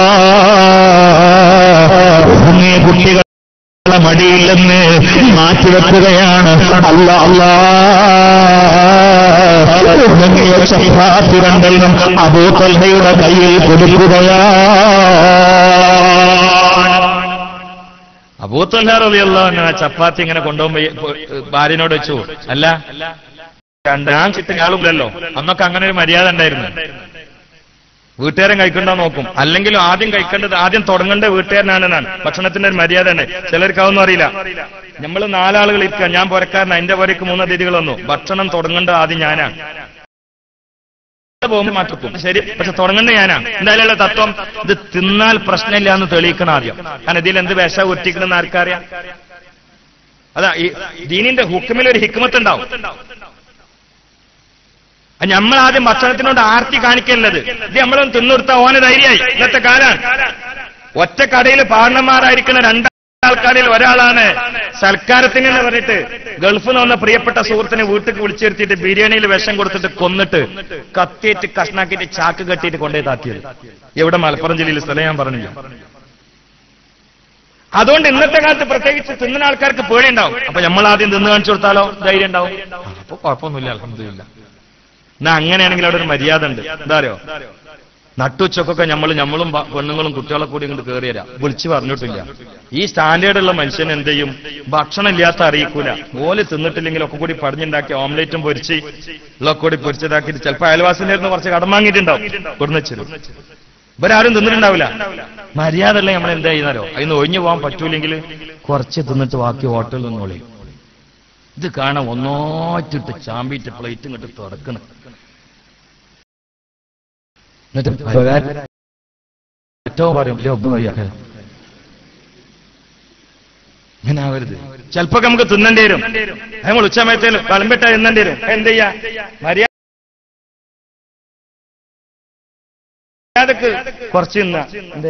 ഉറങ്ങിയ കുട്ടികളെ മടിയിൽ നിന്ന് മാറ്റിവെക്കുകയാണ് അല്ല അല്ലാ ഉറങ്ങിയ ചപ്പാത്തി രണ്ടെണ്ണം അബൂത്തൽഹയുടെ കയ്യിൽ കൊടുക്കുകയാണ് അബൂത്തല്ലാറിയുള്ള ചപ്പാത്തി ഇങ്ങനെ കൊണ്ടുപോകുമ്പോ ഈ പോ- ഭാര്യനോട് വെച്ചു അല്ല രണ്ടാം ചിട്ട ആളുമില്ലല്ലോ അന്നൊക്കെ അങ്ങനെ ഒരു മര്യാദ ഉണ്ടായിരുന്നു വീട്ടുകാരൻ കഴിക്കണ്ടോ നോക്കും അല്ലെങ്കിലും ആദ്യം കഴിക്കേണ്ടത് ആദ്യം തുടങ്ങേണ്ട വീട്ടുകാരനാണ് ഞാൻ ഭക്ഷണത്തിന്റെ ഒരു മര്യാദ ഉണ്ട് ചിലർക്ക് അതൊന്നും അറിയില്ല നമ്മൾ നാലാളുകൾ ഇരിക്കുക ഞാൻ പുരക്കാരനാ എന്റെ പുരക്ക് മൂന്ന് അതിഥികൾ വന്നു ഭക്ഷണം തുടങ്ങേണ്ട ആദ്യം ഞാനാണ് പോകുമ്പോൾ മാറ്റിക്കും ശരി പക്ഷെ തുടങ്ങുന്ന ഞാനാ എന്തായാലുള്ള തത്വം ഇത് തിന്നാൽ പ്രശ്നമില്ല എന്ന് തെളിയിക്കണം ആദ്യം കാരണം ഇതിൽ എന്ത് വിഷ ഒറ്റിക്കണമെന്ന് ആർക്കറിയാം അതാ ഈ ദീനിന്റെ ഹുക്കുമിൽ ഒരു ഹിക്മത്ത് ഉണ്ടാവും അത് നമ്മൾ ആദ്യം ഭക്ഷണത്തിനോട് ആർത്തി കാണിക്കല്ലത് ഇത് നമ്മളൊന്ന് തിന്നുകൊടുത്ത ഓന് ധൈര്യമായി ഇന്നത്തെ കാലാണ് ഒറ്റ കടയിൽ പാർണന്മാരായിരിക്കുന്ന രണ്ടാൾക്കാരിൽ ഒരാളാണ് സൽക്കാരത്തിന് എന്ന് പറഞ്ഞിട്ട് ഗൾഫിൽ നിന്ന് വന്ന പ്രിയപ്പെട്ട സുഹൃത്തിനെ വീട്ടിൽ വിളിച്ചിരുത്തിയിട്ട് ബിരിയാണിയിൽ വിഷം കൊടുത്തിട്ട് കൊന്നിട്ട് കത്തിയിട്ട് കഷ്ണാക്കിയിട്ട് ചാക്ക് കെട്ടിയിട്ട് കൊണ്ടുപോയി താത്തിയത് എവിടെ മലപ്പുറം ജില്ലയിൽ സ്ഥലം ഞാൻ പറഞ്ഞില്ല അതുകൊണ്ട് ഇന്നത്തെ കാലത്ത് പ്രത്യേകിച്ച് തിന്നുന്ന ആൾക്കാർക്ക് പേടിയുണ്ടാവും അപ്പൊ നമ്മൾ ആദ്യം തിന്നു കാണിച്ചു കൊടുത്താലോ ധൈര്യം ഉണ്ടാവും അപ്പൊ കുഴപ്പമൊന്നുമില്ല അലഹമില്ല എന്നാ അങ്ങനെയാണെങ്കിൽ അവിടെ ഒരു മര്യാദ ഉണ്ട് എന്താ അറിയോ നട്ടുച്ചക്കൊക്കെ നമ്മൾ നമ്മളും പ- പെണ്ണുങ്ങളും കുട്ടികളെ കൂടി ഇങ്ങോട്ട് കയറി തരാം വിളിച്ചു പറഞ്ഞിട്ടില്ല ഈ സ്റ്റാൻഡേർഡ് ഉള്ള മനുഷ്യൻ എന്ത് ചെയ്യും ഭക്ഷണം ഇല്ലാത്ത അറിയിക്കൂല ഓല് തിന്നിട്ടില്ലെങ്കിൽ ഒക്കെ കൂടി പടിഞ്ഞുണ്ടാക്കി ഓംലേറ്റും പൊരിച്ച് ഉള്ളൊക്കെ കൂടി പൊരിച്ചതാക്കിയിട്ട് ചിലപ്പോൾ അയൽവാസിന്റെ അടുത്ത് കുറച്ച് കടം വാങ്ങിയിട്ടുണ്ടാവും കൊടുന്നച്ചിരും ഇവരാരും തിന്നിട്ടുണ്ടാവില്ല മര്യാദ ഉള്ള നമ്മൾ എന്താ ചെയ്യുന്നാലോ അതിന് ഒഴിഞ്ഞു പോകാൻ പറ്റൂലെങ്കിൽ കുറച്ച് തിന്നിട്ട് ബാക്കി ഹോട്ടലിൽ നിന്നോളി ഇത് കാണാൻ ഒന്നോറ്റിട്ട് ചാമ്പിയിട്ട് പ്ലേറ്റ് ഇങ്ങോട്ട് തുറക്കണം എന്നിട്ട് ഏറ്റവും പറയും "ഇല്ലേ, ഒന്നും വയ്യ." ഇങ്ങനെ ആവരുത് ചിലപ്പോ നമുക്ക് തിന്നേണ്ടി വരും നമ്മൾ ഉച്ചമയത്തേലും കളമ്പിട്ട തിന്നേണ്ടി വരും എന്ത് ചെയ്യാ മര്യാദ മര്യാദക്ക് കുറച്ച് തിന്ന എന്തേ?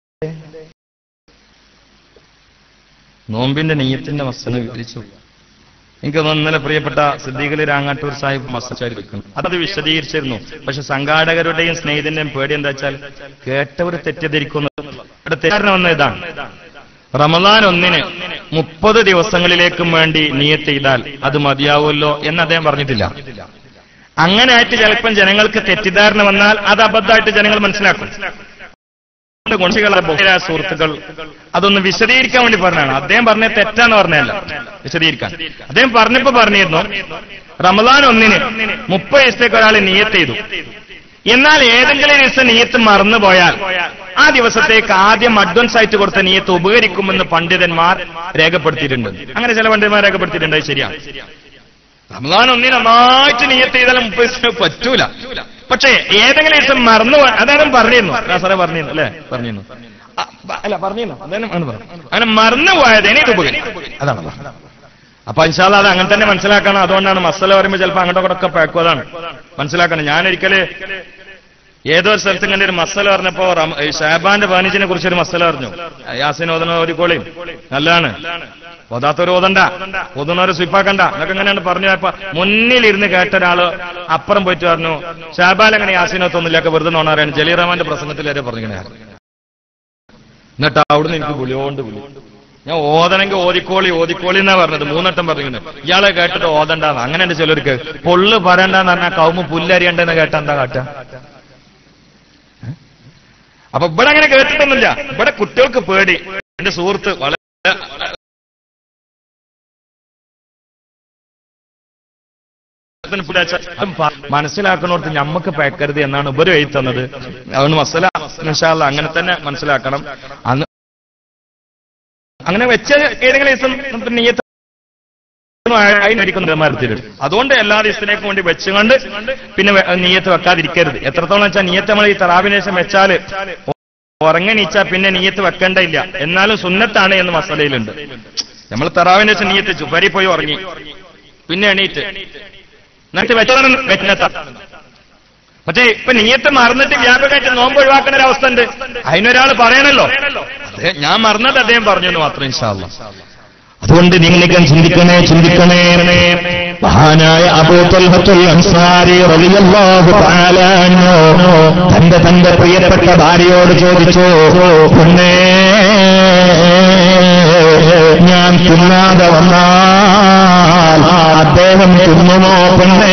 നോമ്പിന്റെ നെയ്യത്തിന്റെ മസന വിവരിച്ചു എനിക്ക് തോന്നുന്നു ഇന്നലെ പ്രിയപ്പെട്ട സിദ്ദീഖലി രാങ്ങാട്ടൂർ സാഹിബ് മസാരിക്കുന്നു അതത് വിശദീകരിച്ചിരുന്നു പക്ഷെ സംഘാടകരുടെയും സ്നേഹിതന്റെയും പേടി എന്താ വെച്ചാൽ കേട്ടവർ തെറ്റിദ്ധരിക്കുന്നു ഇവിടെ തെറ്റാറിന് വന്ന ഇതാണ് റമദാൻ ഒന്നിന് മുപ്പത് ദിവസങ്ങളിലേക്കും വേണ്ടി നിയത്ത് ചെയ്താൽ അത് മതിയാവുമല്ലോ എന്ന് അദ്ദേഹം പറഞ്ഞിട്ടില്ല അങ്ങനെ ആയിട്ട് ചിലപ്പം ജനങ്ങൾക്ക് തെറ്റിദ്ധാരണ വന്നാൽ അത് അബദ്ധമായിട്ട് ജനങ്ങൾ മനസ്സിലാക്കും ഗുണശികളെ ബഹുരായ സുഹൃത്തുക്കൾ അതൊന്ന് വിശദീകരിക്കാൻ വേണ്ടി പറഞ്ഞാണ് അദ്ദേഹം പറഞ്ഞ തെറ്റാന്ന് പറഞ്ഞല്ല വിശദീകരിക്കാൻ അദ്ദേഹം പറഞ്ഞപ്പോ പറഞ്ഞിരുന്നു റമദാൻ ഒന്നിന് മുപ്പത് ദിവസത്തേക്ക് ഒരാൾ നിയത്ത് ചെയ്തു എന്നാൽ ഏതെങ്കിലും ദിവസം നീയത്ത് മറന്നുപോയാൽ ആ ദിവസത്തേക്ക് ആദ്യം അഡ്വാൻസ് ആയിട്ട് കൊടുത്ത നീയത്ത് ഉപകരിക്കുമെന്ന് പണ്ഡിതന്മാർ രേഖപ്പെടുത്തിയിട്ടുണ്ട് അങ്ങനെ ചില പണ്ഡിതന്മാർ രേഖപ്പെടുത്തിയിട്ടുണ്ട് അത് ശരിയാണ് റമദാൻ ഒന്നിന് നന്നായിട്ട് നീയത്ത് ചെയ്താലും മുപ്പത് ദിവസം പറ്റൂല പക്ഷേ ഏതെങ്കിലും ദിവസം മറന്നു പോയ- അദ്ദേഹം പറഞ്ഞിരുന്നു ആ സാറേ പറഞ്ഞിരുന്നു അല്ലേ പറഞ്ഞിരുന്നു ആ, പ- അല്ല പറഞ്ഞിരുന്നു അദ്ദേഹം ആണ് പറഞ്ഞു അങ്ങനെ മറന്നുപോയതിനെ ഇത് ഉപകരിക്കും അതാണ് പറഞ്ഞത് അപ്പൊ ഇൻഷാല്ല അത് അങ്ങനെ തന്നെ മനസ്സിലാക്കണം അതുകൊണ്ടാണ് മസല പറയുമ്പോൾ ചിലപ്പോൾ അങ്ങോട്ടും കൂടെ പേക്കും അതാണ് മനസ്സിലാക്കണം ഞാനൊരിക്കല് ഏതോ ഒരു സ്ഥലത്ത് ഇങ്ങനെ ഒരു മസല പറഞ്ഞപ്പോ റമ- ഈ ഷാബാന്റെ പതിനഞ്ചിനെ കുറിച്ച് ഒരു മസല പറഞ്ഞു യാസിൻ ഓതണ ഓടിക്കോളിയും നല്ലതാണ് ഓതാത്തൊരു ഓതണ്ട ഓതുന്നവരെ സ്വിപ്പാക്കണ്ട എന്നൊക്കെ ഇങ്ങനെയാണ് പറഞ്ഞു അപ്പൊ മുന്നിലിരുന്ന് കേട്ട ഒരാള് അപ്പുറം പോയിട്ട് പറഞ്ഞു ഷാബാൻ അങ്ങനെ യാസിനൊത്തൊന്നുമില്ല ഒക്കെ വെറുതെ നോണാറാണ് ജലീർ റഹ്മാന്റെ പ്രസംഗത്തിൽ വരെ പറഞ്ഞു ഇങ്ങനെ എന്നിട്ട് അവിടുന്ന് എനിക്ക് വിളിയോണ്ട് വിളി ഞാൻ ഓതണമെങ്കിൽ ഓതിക്കോളി ഓതിക്കോളി എന്നാ പറഞ്ഞത് മൂന്നെട്ടം പറഞ്ഞിട്ടുണ്ട് ഇയാളെ കേട്ടിട്ട് ഓതണ്ടാന്ന് അങ്ങനെ ഉണ്ട് ചിലർക്ക് പൊള്ള് പറയണ്ടെന്ന് പറഞ്ഞാൽ കൗമ പുല്ലരിയണ്ടെന്ന് കേട്ട എന്താ കാട്ട അപ്പൊ ഇവിടെ അങ്ങനെ കേട്ടിട്ടൊന്നുമില്ല ഇവിടെ കുട്ടികൾക്ക് പേടി എന്റെ സുഹൃത്ത് വളരെ മനസ്സിലാക്കണോർത്ത് ഞമ്മക്ക് പേക്കരുത് എന്നാണ് ഉപരി എഴുതി തന്നത് അതുകൊണ്ട് മസല ഇൻഷാല്ല അങ്ങനെ തന്നെ മനസ്സിലാക്കണം അന്ന് അങ്ങനെ വെച്ച ഏതെങ്കിലും ദിവസം നമുക്ക് നീയത്ത് അതിനൊരിക്കും അതുകൊണ്ട് എല്ലാ ദിവസത്തിനേക്കും വേണ്ടി വെച്ചുകൊണ്ട് പിന്നെ വെ- നീയത്ത് വെക്കാതിരിക്കരുത് എത്രത്തോളം വെച്ചാൽ നീയത്ത് നമ്മൾ ഈ തറാവിന് ശേഷം വെച്ചാല് ഉറങ്ങണീച്ചാ പിന്നെ നീയത്ത് വെക്കേണ്ടയില്ല എന്നാലും സുന്നത്താണ് എന്ന് മസലയിലുണ്ട് നമ്മൾ തറാവിന് ശേഷം നീയത്ത് വെച്ചു വരി പോയി ഉറങ്ങി പിന്നെ എണീറ്റ് എന്നിട്ട് വെച്ചതാണ് വെക്കുന്നത്ത പക്ഷേ ഇപ്പൊ നീയത്ത് മറന്നിട്ട് വ്യാപകമായിട്ട് നോമ്പ് ഒഴിവാക്കുന്ന ഒരു അവസ്ഥ ഉണ്ട് അതിനൊരാൾ പറയണല്ലോ അതെ ഞാൻ മറന്നത് അദ്ദേഹം പറഞ്ഞു എന്ന് മാത്രം ഇൻഷാല്ല അതുകൊണ്ട് നിങ്ങളിക്കാൻ ചിന്തിക്കണേ ചിന്തിക്കണേ മഹാനായ അബൂത്തൽഹത്തുൽ അൻസാരി റളിയല്ലാഹു തആല അൻഹു തന്റെ തന്റെ പ്രിയപ്പെട്ട ഭാര്യയോട് ചോദിച്ചു പെണ്ണേ ഞാൻ തിന്നാതെ വന്നാൽ അദ്ദേഹം തിന്നുമോ പെണ്ണേ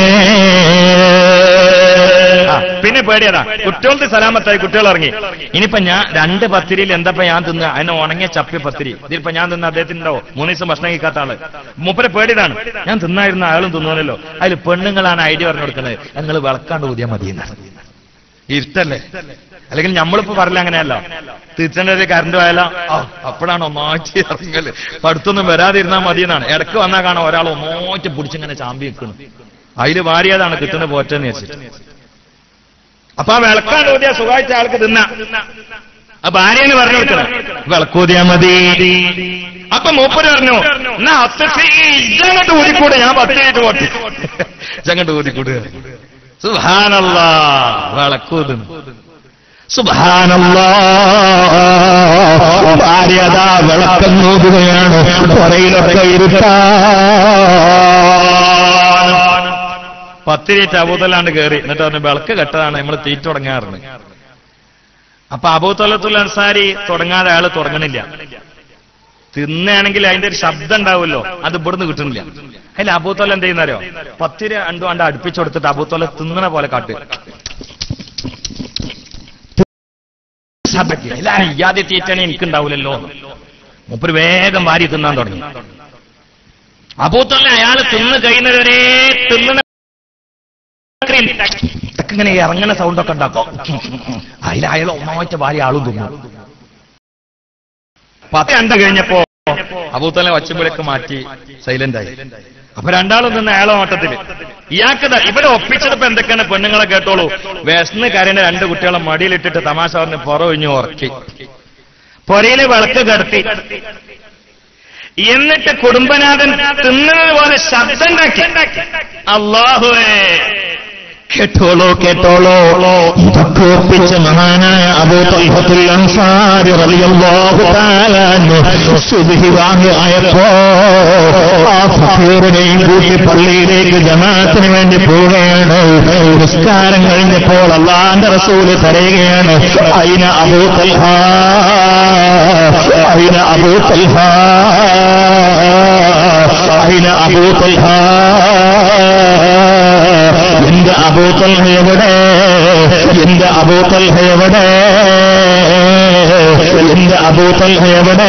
ആ, പിന്നെ പേടിയതാ കുട്ടികൾക്ക് സലാമത്തായി കുട്ടികൾ ഇറങ്ങി ഇനിയിപ്പോ ഞാൻ രണ്ട് പത്തിരിയിൽ എന്താ ഞാൻ തിന്ന അതിന് ഉണങ്ങിയ ചപ്പി പത്തിരി ഇതിലിപ്പോ ഞാൻ തിന്ന അദ്ദേഹത്തിനുണ്ടാവോ മൂന്ന് ദിവസം ഭക്ഷണം കഴിക്കാത്ത ആള് മൂപ്പരെ പേടിയതാണ് ഞാൻ തിന്നായിരുന്ന ആളും തിന്നുവല്ലോ അതിൽ പെണ്ണുങ്ങളാണ് ഐഡിയ പറഞ്ഞു കൊടുക്കുന്നത് നിങ്ങൾ വിളക്കാണ്ട് ഊതിയാ മതി എന്നാണ്. ഇരുട്ടല്ലേ അല്ലെങ്കിൽ നമ്മളിപ്പോ പറയില്ല അങ്ങനെയല്ല തീർച്ചയായിട്ടും ഒരു കറണ്ട് പോയാലോ ആ, അപ്പോഴാണ് ഒന്നായിട്ട് ഇറങ്ങല് അടുത്തൊന്നും വരാതിരുന്നാൽ മതി എന്നാണ് ഇടക്ക് വന്നാൽ കാണാം ഒരാൾ ഒന്നായിട്ട് പിടിച്ചിങ്ങനെ ചാമ്പി വെക്കണം അതില് വാരിയതാണ് കിട്ടുന്ന പോറ്റെന്ന് വെച്ചിട്ട് അപ്പൊ ആ വിളക്കാണ്ട് ഊതിയ സുഖമായിട്ട് ആൾക്ക് തിന്ന ആ ഭാര്യന് പറഞ്ഞു കൊടുക്കണം വിളക്കൂതിയാ മതി അപ്പൊ മൂപ്പര് പറഞ്ഞു എന്നാ അത്തത്തി ഇജങ്ങട്ട് ഊതിക്കൂടെ ഞാൻ പത്തിനായിട്ട് പോട്ടെ ഇജങ്ങട്ട് ഊതിക്കൂടുക സുഹാനല്ല വിളക്കൂതുന്നു സുബ്ഹാനല്ലാ ഭാര്യതാ വിളക്കം നോക്കുകയാണ് പുറയിലൊക്കെ ഇരുട്ടാണ് പത്തിരിയിട്ട് അബൂത്തല്ലാണ്ട് കയറി എന്നിട്ട് പറഞ്ഞു വിളക്ക് കെട്ടതാണ് നമ്മൾ തീറ്റ തുടങ്ങാറുണ്ട് അപ്പൊ അബൂത്തല്ലത്തുൽ അൻസാരി തുടങ്ങാതെ അയാൾ തുടങ്ങണില്ല തിന്നാണെങ്കിൽ അതിന്റെ ഒരു ശബ്ദം ഉണ്ടാവുമല്ലോ അത് ഇവിടുന്ന് കിട്ടുന്നില്ല അതിൽ അബൂത്തോല എന്ത് ചെയ്യുന്നറിയോ പത്തിരി രണ്ടും കണ്ട് അടുപ്പിച്ചു കൊടുത്തിട്ട് അബൂത്തോല തിന്നണ പോലെ കാട്ട് എല്ലാരും ഇയാതെ തീറ്റനെ എനിക്കുണ്ടാവില്ലല്ലോ മുപ്പര് വേഗം വാരി തിന്നാൻ തുടങ്ങി അബൂത്തോല അയാൾ തിന്ന് കഴിയുന്നവരെ തിന്നണ ഇതൊക്കെ ഇങ്ങനെ ഇറങ്ങണ സൗണ്ട് ഒക്കെ ഉണ്ടാക്കും അതിൽ അയാൾ ഒന്നാമത്തെ ഭാര്യ ആളും തിന്നു പത്ത് രണ്ട കഴിഞ്ഞപ്പോ അബൂത്തലെ വച്ചുമ്പോഴേക്ക് മാറ്റി സൈലന്റ് ആയി അപ്പൊ രണ്ടാളും നിന്ന് അയാളെ ഓട്ടത്തില് ഇയാൾക്ക് ദാ ഇവിടെ ഒപ്പിച്ചതിപ്പോ എന്തൊക്കെയാണ് പെണ്ണുങ്ങളെ കേട്ടോളൂ വിശന്ന് കരേണ്ട രണ്ട് കുട്ടികളെ മടിയിലിട്ടിട്ട് തമാശ പറഞ്ഞ് പുറമൊഴിഞ്ഞു ഉറക്കി പൊരയില് വിളക്ക് കടത്തി എന്നിട്ട് കുടുംബനാഥൻ തിന്നുന്നത് പോലെ ശബ്ദം ഉണ്ടാക്കി അള്ളാഹുവേ കേട്ടോളോ കേട്ടോളോ ഇതൊക്കെ ഒപ്പിച്ച മഹാനായ അബൂ തൽഹത്തുൽ അൻസാരി റളിയല്ലാഹു തആല അൻഹു സുബ്ഹി വാങ്ങി ആയപ്പോ ആ ഫക്കീറിനെയും കൂട്ടി പള്ളിയിലേക്ക് ജമാഅത്തിന് വേണ്ടി പോവുകയാണ് നിസ്കാരം കഴിഞ്ഞപ്പോൾ അള്ളാന്റെ റസൂല് തരയുകയാണ് അയിന അബൂ തൽഹ അയിന അബൂ തൽഹ അയിന അബൂ തൽഹ എന്റെ അബൂത്തൽഹ എവിടെ എന്റെ അബൂത്തൽഹ എവിടെ എന്റെ അബൂത്തൽഹ എവിടെ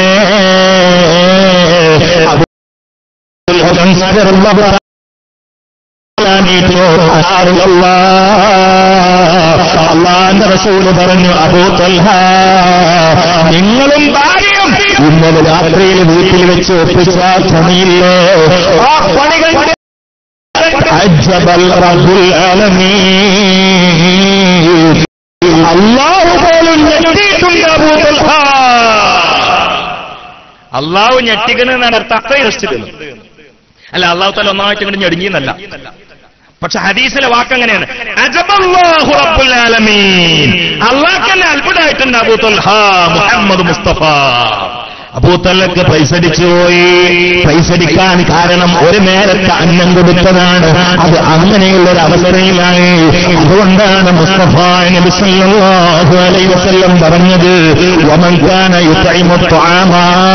അള്ളാന്റെ റസൂല് പറഞ്ഞു അബൂത്തൽഹ നിങ്ങളും ഭാര്യയും ഇന്നലെ രാത്രിയിൽ വീട്ടിൽ വെച്ച് ഒപ്പിച്ച പണിയില്ലേ ആ പണികൾ അജ്ജബൽ റബ്ബുൽ ആലമീൻ അല്ലാഹു പോലും ഞെട്ടിയിട്ടുണ്ട് അബൂ തൽഹ അള്ളാഹു ഞെട്ടിക്കുന്ന നടത്ത അത്രയും രക്ഷിക്കുന്നു അല്ല അള്ളാഹു തല ഒന്നായിട്ട് ഇങ്ങോട്ട് ഞെടുങ്ങിയെന്നല്ല പക്ഷെ ഹദീസിലെ വാക്ക് അങ്ങനെയാണ് അജബല്ലാഹു റബ്ബുൽ ആലമീൻ അള്ളാഹ് തന്നെ അത്ഭുതമായിട്ടുണ്ട് അബൂ തൽഹ മുഹമ്മദ് മുസ്തഫ അബൂത്തല്ലക്ക് പൈസടിച്ചു പോയി പൈസടിക്കാൻ കാരണം ഒരു നേരത്തെ അന്നം കൊടുത്തതാണ് അത് അങ്ങനെയുള്ള ഒരു അവസരയിലായി അതുകൊണ്ടാണ് മുസ്തഫ നബി സല്ലല്ലാഹു അലൈഹി വസല്ലം പറഞ്ഞത് വമൻ കാന യുതൈമു ത്വആമ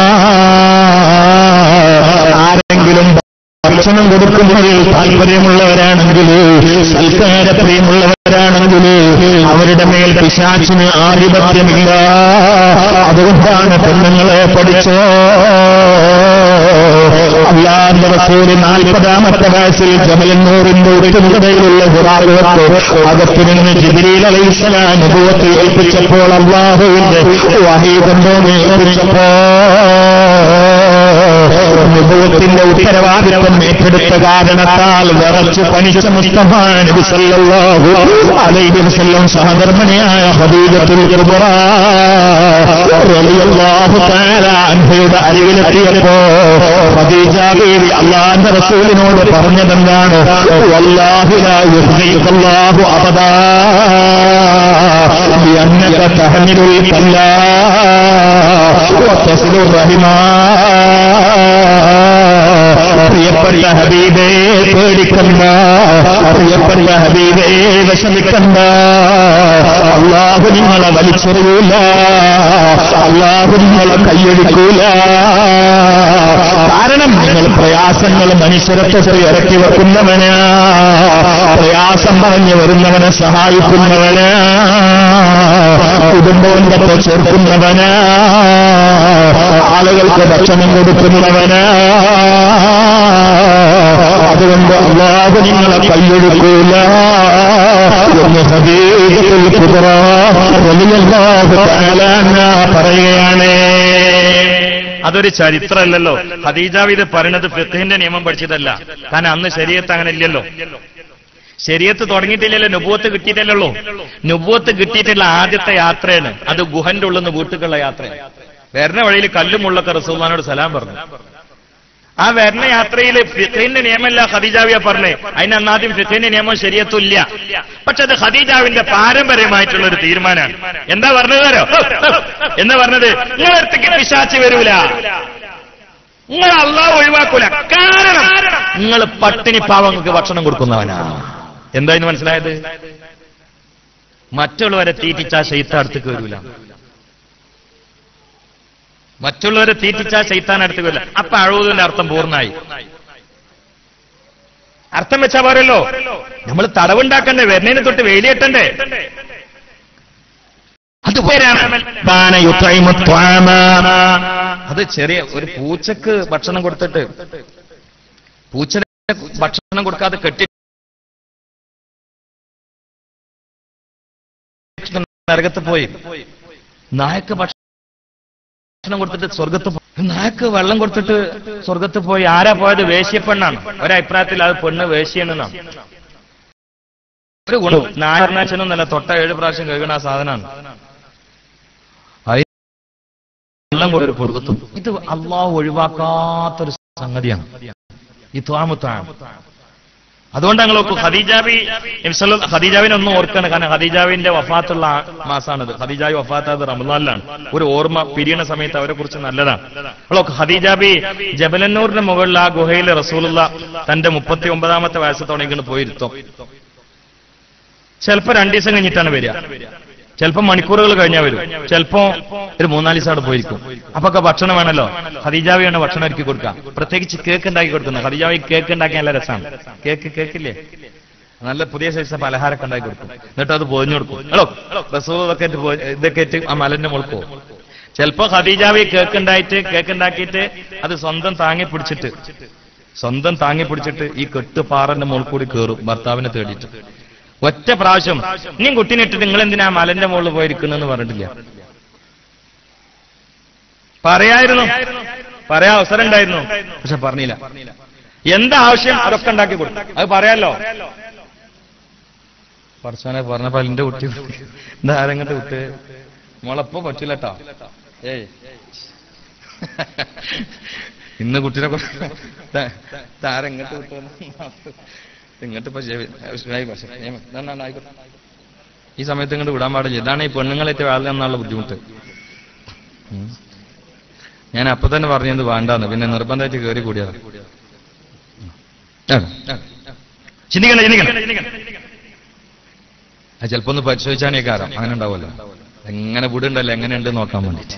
ആരെങ്കിലും ഭക്ഷണം കൊടുക്കുന്നതിൽ താല്പര്യമുള്ളവരാണെങ്കിൽ സൽക്കാരപ്രിയമുള്ളവരാണെങ്കിൽ അവരുടെ മേൽ പിശാച്ചിന് ആധിപത്യമില്ല അതുകൊണ്ടാണ് പെണ്ണുങ്ങളെ പഠിച്ചോ അള്ളാന്റെ റസൂല് നാൽപ്പതാമത്തെ വയസ്സിൽ ജമലന്നൂറിന്റെ ഉറ്റുമുകതയിലുള്ള ഹുറാറുകൾക്ക് അകത്തു നിന്ന് ജിബിരിയിൽ അലൈസലാം അനുഭവത്തിൽ ഏൽപ്പിച്ചപ്പോൾ അള്ളാഹുവിന്റെ വഹീ കൊണ്ടോന്ന് ഏൽപ്പിച്ചപ്പോ അനുഭവത്തിന്റെ ഉത്തരവാദിത്വം ഏറ്റെടുത്ത കാരണത്താൽ വിറച്ച് പനിച്ച മുസ്തഫ നബി സല്ലല്ലാഹു അലൈഹി വസല്ലം സഹധർമ്മണിയായ ഖദീജത്തുൽ കുബ്ര റളിയല്ലാഹു തആല അൻഹയുടെ അരികിലെത്തിയപ്പോ ഖദീജ ബീവി അള്ളാഹുവിന്റെ റസൂലിനോട് പറഞ്ഞതെന്താണ് വല്ലാഹി ലാ യുഖ്സികല്ലാഹു അബദാ بأنك تحمل الكلا وتصل الرحمة പ്രിയപ്പെട്ട ഹബീബേ പേടിക്കണ്ട പ്രിയപ്പെട്ട ഹബീബേ വിഷമിക്കണ്ട അള്ളാഹു നിങ്ങളെ വലിച്ചെറിയൂല അള്ളാഹു നിങ്ങളെ കൈയൊഴിക്കൂല കാരണം നിങ്ങൾ പ്രയാസങ്ങൾ മനുഷ്യരത്വത്തിൽ ഇറക്കി വെക്കുന്നവനാ പ്രയാസം പറഞ്ഞു വരുന്നവനെ സഹായിക്കുന്നവനാ കുടുംബബന്ധത്തെ ചേർക്കുന്നവനാ ആളുകൾക്ക് ഭക്ഷണം കൊടുക്കുന്നവനാ അതുകൊണ്ട് അള്ളാഹു നിങ്ങളെ കൈയൊഴുക്കൂല എന്ന് ഹബീബത്തുൽ കുബ്ര റളിയല്ലാഹു തആല അൻഹാ പറയുകയാണ് അതൊരു ചരിത്രമല്ലല്ലോ ഹദീജാവ് ഇത് പറയുന്നത് ഫിഖിന്റെ നിയമം പഠിച്ചതല്ല കാരണം അന്ന് ശരീരത്ത് അങ്ങനെ ഇല്ലല്ലോ ശരീരത്ത് തുടങ്ങിയിട്ടില്ലല്ലോ നുബുവത്ത് കിട്ടിയിട്ടില്ലല്ലോ നുബുവത്ത് കിട്ടിയിട്ടുള്ള ആദ്യത്തെ യാത്രയാണ് അത് ഗുഹന്റെ ഉള്ളിൽ നിന്ന് വീട്ടുക്കുള്ള യാത്രയാണ് വരുന്ന വഴിയിൽ കല്ലും മുള്ളൊക്കെ റസൂൽമാനോട് സലാം പറഞ്ഞു ആ വരുന്ന യാത്രയിൽ ഫിഖിന്റെ നിയമമല്ല ഖദീജാവിയ പറഞ്ഞേ അതിന് അന്നാദ്യം ഫിഖിന്റെ നിയമം ശരിയത്തില്ല പക്ഷെ അത് ഖദീജാവിന്റെ പാരമ്പര്യമായിട്ടുള്ള ഒരു തീരുമാനമാണ് എന്താ പറഞ്ഞത് തരോ എന്താ പറഞ്ഞത് നിങ്ങളടുത്തേക്ക് പിശാച്ച് വരൂല നിങ്ങൾ അള്ളാഹ് ഒഴിവാക്കൂല കാരണം നിങ്ങൾ പട്ടിണി പാവങ്ങൾക്ക് ഭക്ഷണം കൊടുക്കുന്നവനാ എന്താ ഇന്ന് മനസ്സിലായത് മറ്റുള്ളവരെ തീറ്റിച്ചാ ശൈത്താൻ അടുത്തേക്ക് വരൂല മറ്റുള്ളവരെ തീറ്റിച്ചാ ശൈത്താൻ അടുത്തേക്ക് വരില്ല അപ്പൊ അഴുവതിന്റെ അർത്ഥം പൂർണ്ണമായി അർത്ഥം വെച്ചാ പോരല്ലോ നമ്മൾ തടവുണ്ടാക്കണ്ടേ വരുന്നതിന് തൊട്ട് വേലിയെട്ടണ്ടേ അത് കാന യുത്ഇമു ത്വആമ. അത് ചെറിയ ഒരു പൂച്ചക്ക് ഭക്ഷണം കൊടുത്തിട്ട് പൂച്ച ഭക്ഷണം കൊടുക്കാതെ കെട്ടി നരകത്ത് പോയി നായക്ക് ഭക്ഷണം കൊടുത്തിട്ട് സ്വർഗത്ത് പോയി നായക്ക് വെള്ളം കൊടുത്തിട്ട് സ്വർഗത്ത് പോയി ആരാ പോയത് വേശ്യപ്പെണ്ണാണ് ഒരഭിപ്രായത്തിൽ അത് പെണ്ണ് വേശ്യണെന്നാണ് ഒരു ഗുണം നായർനാച്ചനൊന്നല്ല തൊട്ട ഏഴ് പ്രാവശ്യം കഴുകണ ആ സാധനമാണ് വെള്ളം കൊടുത്തൊരു കൊടുത്തു ഇത് അള്ളാഹു ഒഴിവാക്കാത്തൊരു സംഗതിയാണ് ഈ ത്വാമുത്താണ് അതുകൊണ്ട് ഞങ്ങൾ നോക്കൂ ഖദീജാബി നബിസ്വല്ല- ഖദീജാബിനെ ഒന്നും ഓർക്കാണ് കാരണം ഖദീജാബിന്റെ വഫാത്തുള്ള ആ മാസാണിത് ഖദീജാബി വഫാത്താത് റമദാനിലാണ് ഒരു ഓർമ്മ പിരിയണ സമയത്ത് അവരെ കുറിച്ച് നല്ലതാണ് അപ്പോൾ ഖദീജാബി ജബലന്നൂറിന്റെ മുകളിൽ ആ ഗുഹയിൽ റസൂലുള്ള തന്റെ മുപ്പത്തി ഒമ്പതാമത്തെ വയസ്സത്തോടെ ഇങ്ങനെ പോയിരുത്തും ചിലപ്പോ രണ്ടു ദിവസം കഴിഞ്ഞിട്ടാണ് വരിക ചിലപ്പോ മണിക്കൂറുകൾ കഴിഞ്ഞാൽ വരും ചിലപ്പോ ഒരു മൂന്നാല് ദിവസം അവിടെ പോയിരിക്കും അപ്പൊ ഒക്കെ ഭക്ഷണം വേണമല്ലോ ഖദീജാവിയാണ് ഭക്ഷണം ഒരുക്കി കൊടുക്കുക പ്രത്യേകിച്ച് കേക്ക് ഉണ്ടാക്കി കൊടുക്കുന്നത് ഖദീജാവി കേക്ക് ഉണ്ടാക്കി നല്ല രസമാണ് കേക്ക് കേക്കില്ലേ നല്ല പുതിയ സൈസ് പലഹാരമൊക്കെ ഉണ്ടാക്കി കൊടുക്കും എന്നിട്ട് അത് പൊതിഞ്ഞു കൊടുക്കും ഹലോ റസൂൽ ഇതൊക്കെ ഇട്ട് പോ- ഇതൊക്കെ ഇട്ട് ആ മലന്റെ മുകളിൽ പോകും ചിലപ്പോ ഖദീജാവി കേക്ക് ഉണ്ടായിട്ട് കേക്ക് ഉണ്ടാക്കിയിട്ട് അത് സ്വന്തം താങ്ങി പിടിച്ചിട്ട് സ്വന്തം താങ്ങി പിടിച്ചിട്ട് ഈ കെട്ട് പാറന്റെ മുകളിൽ കൂടി കയറും ഭർത്താവിനെ തേടിയിട്ട് ഒറ്റ പ്രാവശ്യം നീ കുട്ടീനെ ഇട്ടിട്ട് നിങ്ങൾ എന്തിനാ മലന്റെ മുകളിൽ പോയിരിക്കുന്നെന്ന് പറഞ്ഞിട്ടില്ല പറയായിരുന്നു പറയാൻ അവസരം ഉണ്ടായിരുന്നു പക്ഷെ പറഞ്ഞില്ല എന്താ ആവശ്യം അതൊക്കെ ഉണ്ടാക്കി കൊടുത്തു അത് പറയാലോ പറച്ചോനെ പറഞ്ഞപ്പോ എന്റെ കുട്ടി എന്താ ആരെങ്ങോട്ട് വിട്ട് മോളെപ്പോ പറ്റില്ല കേട്ടോ ഏയ് ഇന്ന് കുട്ടീനെ താരെങ്ങോട്ട് വിട്ടു ഇങ്ങോട്ട് ഇപ്പൊ ശരി. ശരിയായി പക്ഷേ. ഏ, എന്നാ, എന്നാ, ആയിക്കോട്ടെ. ഈ സമയത്ത് ഇങ്ങോട്ട് വിടാൻ പാടില്ല ഇതാണ് ഈ പെണ്ണുങ്ങളേറ്റ് വേള എന്നുള്ള ബുദ്ധിമുട്ട് ഉം. ഞാൻ അപ്പൊ തന്നെ പറഞ്ഞത് വേണ്ടാന്ന് പിന്നെ നിർബന്ധമായിട്ട് കയറി കൂടിയതാ ചിന്തിക്കണ്ട ചിന്തിക്കണ്ട അത് ചിലപ്പോ ഒന്ന് പരിശോധിച്ചാണേ കാരണം അങ്ങനെ ഉണ്ടാവുമല്ലോ എങ്ങനെ വിടുണ്ടല്ലോ എങ്ങനെയുണ്ട് നോക്കാൻ വേണ്ടിട്ട്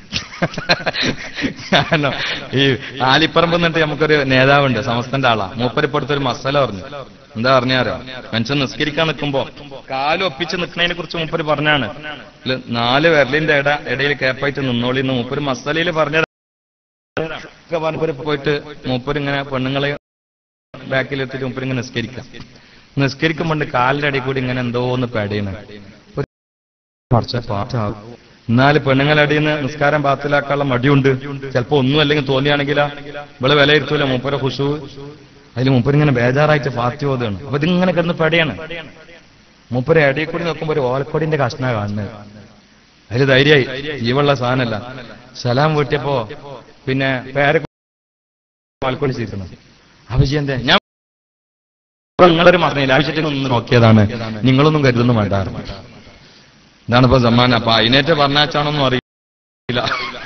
കാരണം ഈ ആലിപ്പറമ്പ് എന്നിട്ട് നമുക്കൊരു നേതാവുണ്ട് സമസ്തന്റെ ആളാ മൂപ്പരിപ്പടുത്തൊരു മസാല പറഞ്ഞു എന്താ പറഞ്ഞാരോ മനുഷ്യൻ നിസ്കരിക്കാൻ നിൽക്കുമ്പോ കാലും ഒപ്പിച്ച് നിൽക്കുന്നതിനെ കുറിച്ച് മൂപ്പര് പറഞ്ഞാണ് ഇതില് നാല് വിരലിന്റെ ഇട ഇടയിൽ കേപ്പായിട്ട് നിന്നോളി എന്ന് മൂപ്പര് മസാലയിൽ പറഞ്ഞത് ഒക്കെ പറഞ്ഞപ്പോ പോയിട്ട് മൂപ്പര് ഇങ്ങനെ പെണ്ണുങ്ങളെ ബാക്കിലെത്തിയിട്ട് മൂപ്പര് ഇങ്ങനെ നിസ്കരിക്കാം നിസ്കരിക്കുമ്പോണ്ട് കാലിന്റെ അടി കൂടി ഇങ്ങനെ എന്തോ ഒന്ന് പേടയുന്നു കുറച്ച് പാട്ടാവും എന്നാൽ പെണ്ണുങ്ങളടിയിൽ നിന്ന് നിസ്കാരം പാത്തിലാക്കാനുള്ള മടിയുണ്ട് ചിലപ്പോ ഒന്നും അല്ലെങ്കിൽ തോന്നിയാണെങ്കിലാ ഇവള് വിലയിരുത്തൂല മൂപ്പര ഖുഷു അതിൽ മൂപ്പരിങ്ങനെ ബേജാറായിട്ട് ഫാത്തി ഓതുകയാണ് അപ്പൊ ഇതിങ്ങനെ കിടന്ന് പെടയാണ് മൂപ്പര അടിയിൽ കൂടി നോക്കുമ്പോ ഒരു ഓലക്കൊടിന്റെ കഷ്ണ കാണുന്നത് അതിൽ ധൈര്യമായി ജീവുള്ള സാധനമല്ല സലാം വീട്ടിയപ്പോ പിന്നെ പേരെ ഓലക്കൊടി ചെയ്തിരുന്നു അപ്പൊ എന്താ ഞാൻ നിങ്ങളൊരു മാത്രമേ ആവശ്യത്തിന് ഒന്ന് നോക്കിയതാണ് നിങ്ങളൊന്നും കരുതൊന്നും വേണ്ടായിരുന്നു ഇതാണ് ഇപ്പൊ സമ്മാനം അപ്പൊ അതിനേറ്റ് പറഞ്ഞാച്ചാണോന്നും അറിയില്ല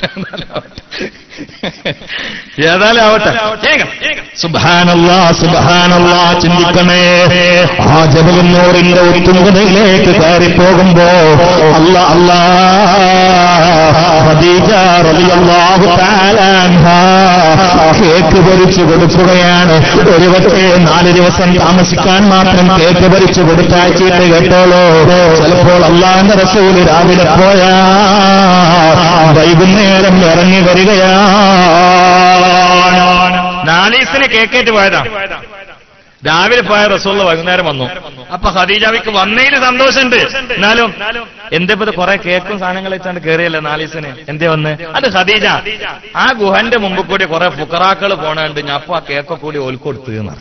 ഏതായാലും ആവട്ടെ സുബാനല്ലാ സുബാനല്ലാ ചിന്തിക്കണേ ആ ജബലുന്നൂറിന്റെ ഉത്തുംഗതയിലേക്ക് കയറി പോകുമ്പോ അല്ല അല്ലാ ഖദീജ റളിയല്ലാഹു തആല അൻഹാ കേക്ക് പൊരിച്ചു കൊടുക്കുകയാണ് ഒരുപക്ഷെ നാല് ദിവസം താമസിക്കാൻ മാത്രം കേക്ക് പൊരിച്ചു കൊടുത്താച്ചിട്ട് കേട്ടോളൂ ചിലപ്പോൾ അള്ളാന്റെ റസൂല് രാവിലെ പോയാ വൈകുന്നേരം ഇറങ്ങി വരികയാണ് നാലീസിന് കേക്കേറ്റ് പോയതാ രാവിലെ പോയ റസൂള്ള വൈകുന്നേരം വന്നു അപ്പൊ ഖദീജാവിക്ക് വന്നതിൽ സന്തോഷമുണ്ട് എന്നാലും എന്തേപ്പോ ഇത് കുറെ കേക്കും സാധനങ്ങൾ വെച്ചാണ്ട് കയറിയല്ലേ നാലീസിന് എന്തേ വന്ന് അത് ഖദീജ ആ ഗുഹന്റെ മുമ്പ് കൂടി കുറെ ഫുക്കറാക്കൾ പോണുണ്ട് ഞാൻ അപ്പൊ ആ കേക്കൊക്കെ കൂടി ഓൽക്കൊടുത്തു എന്നാണ്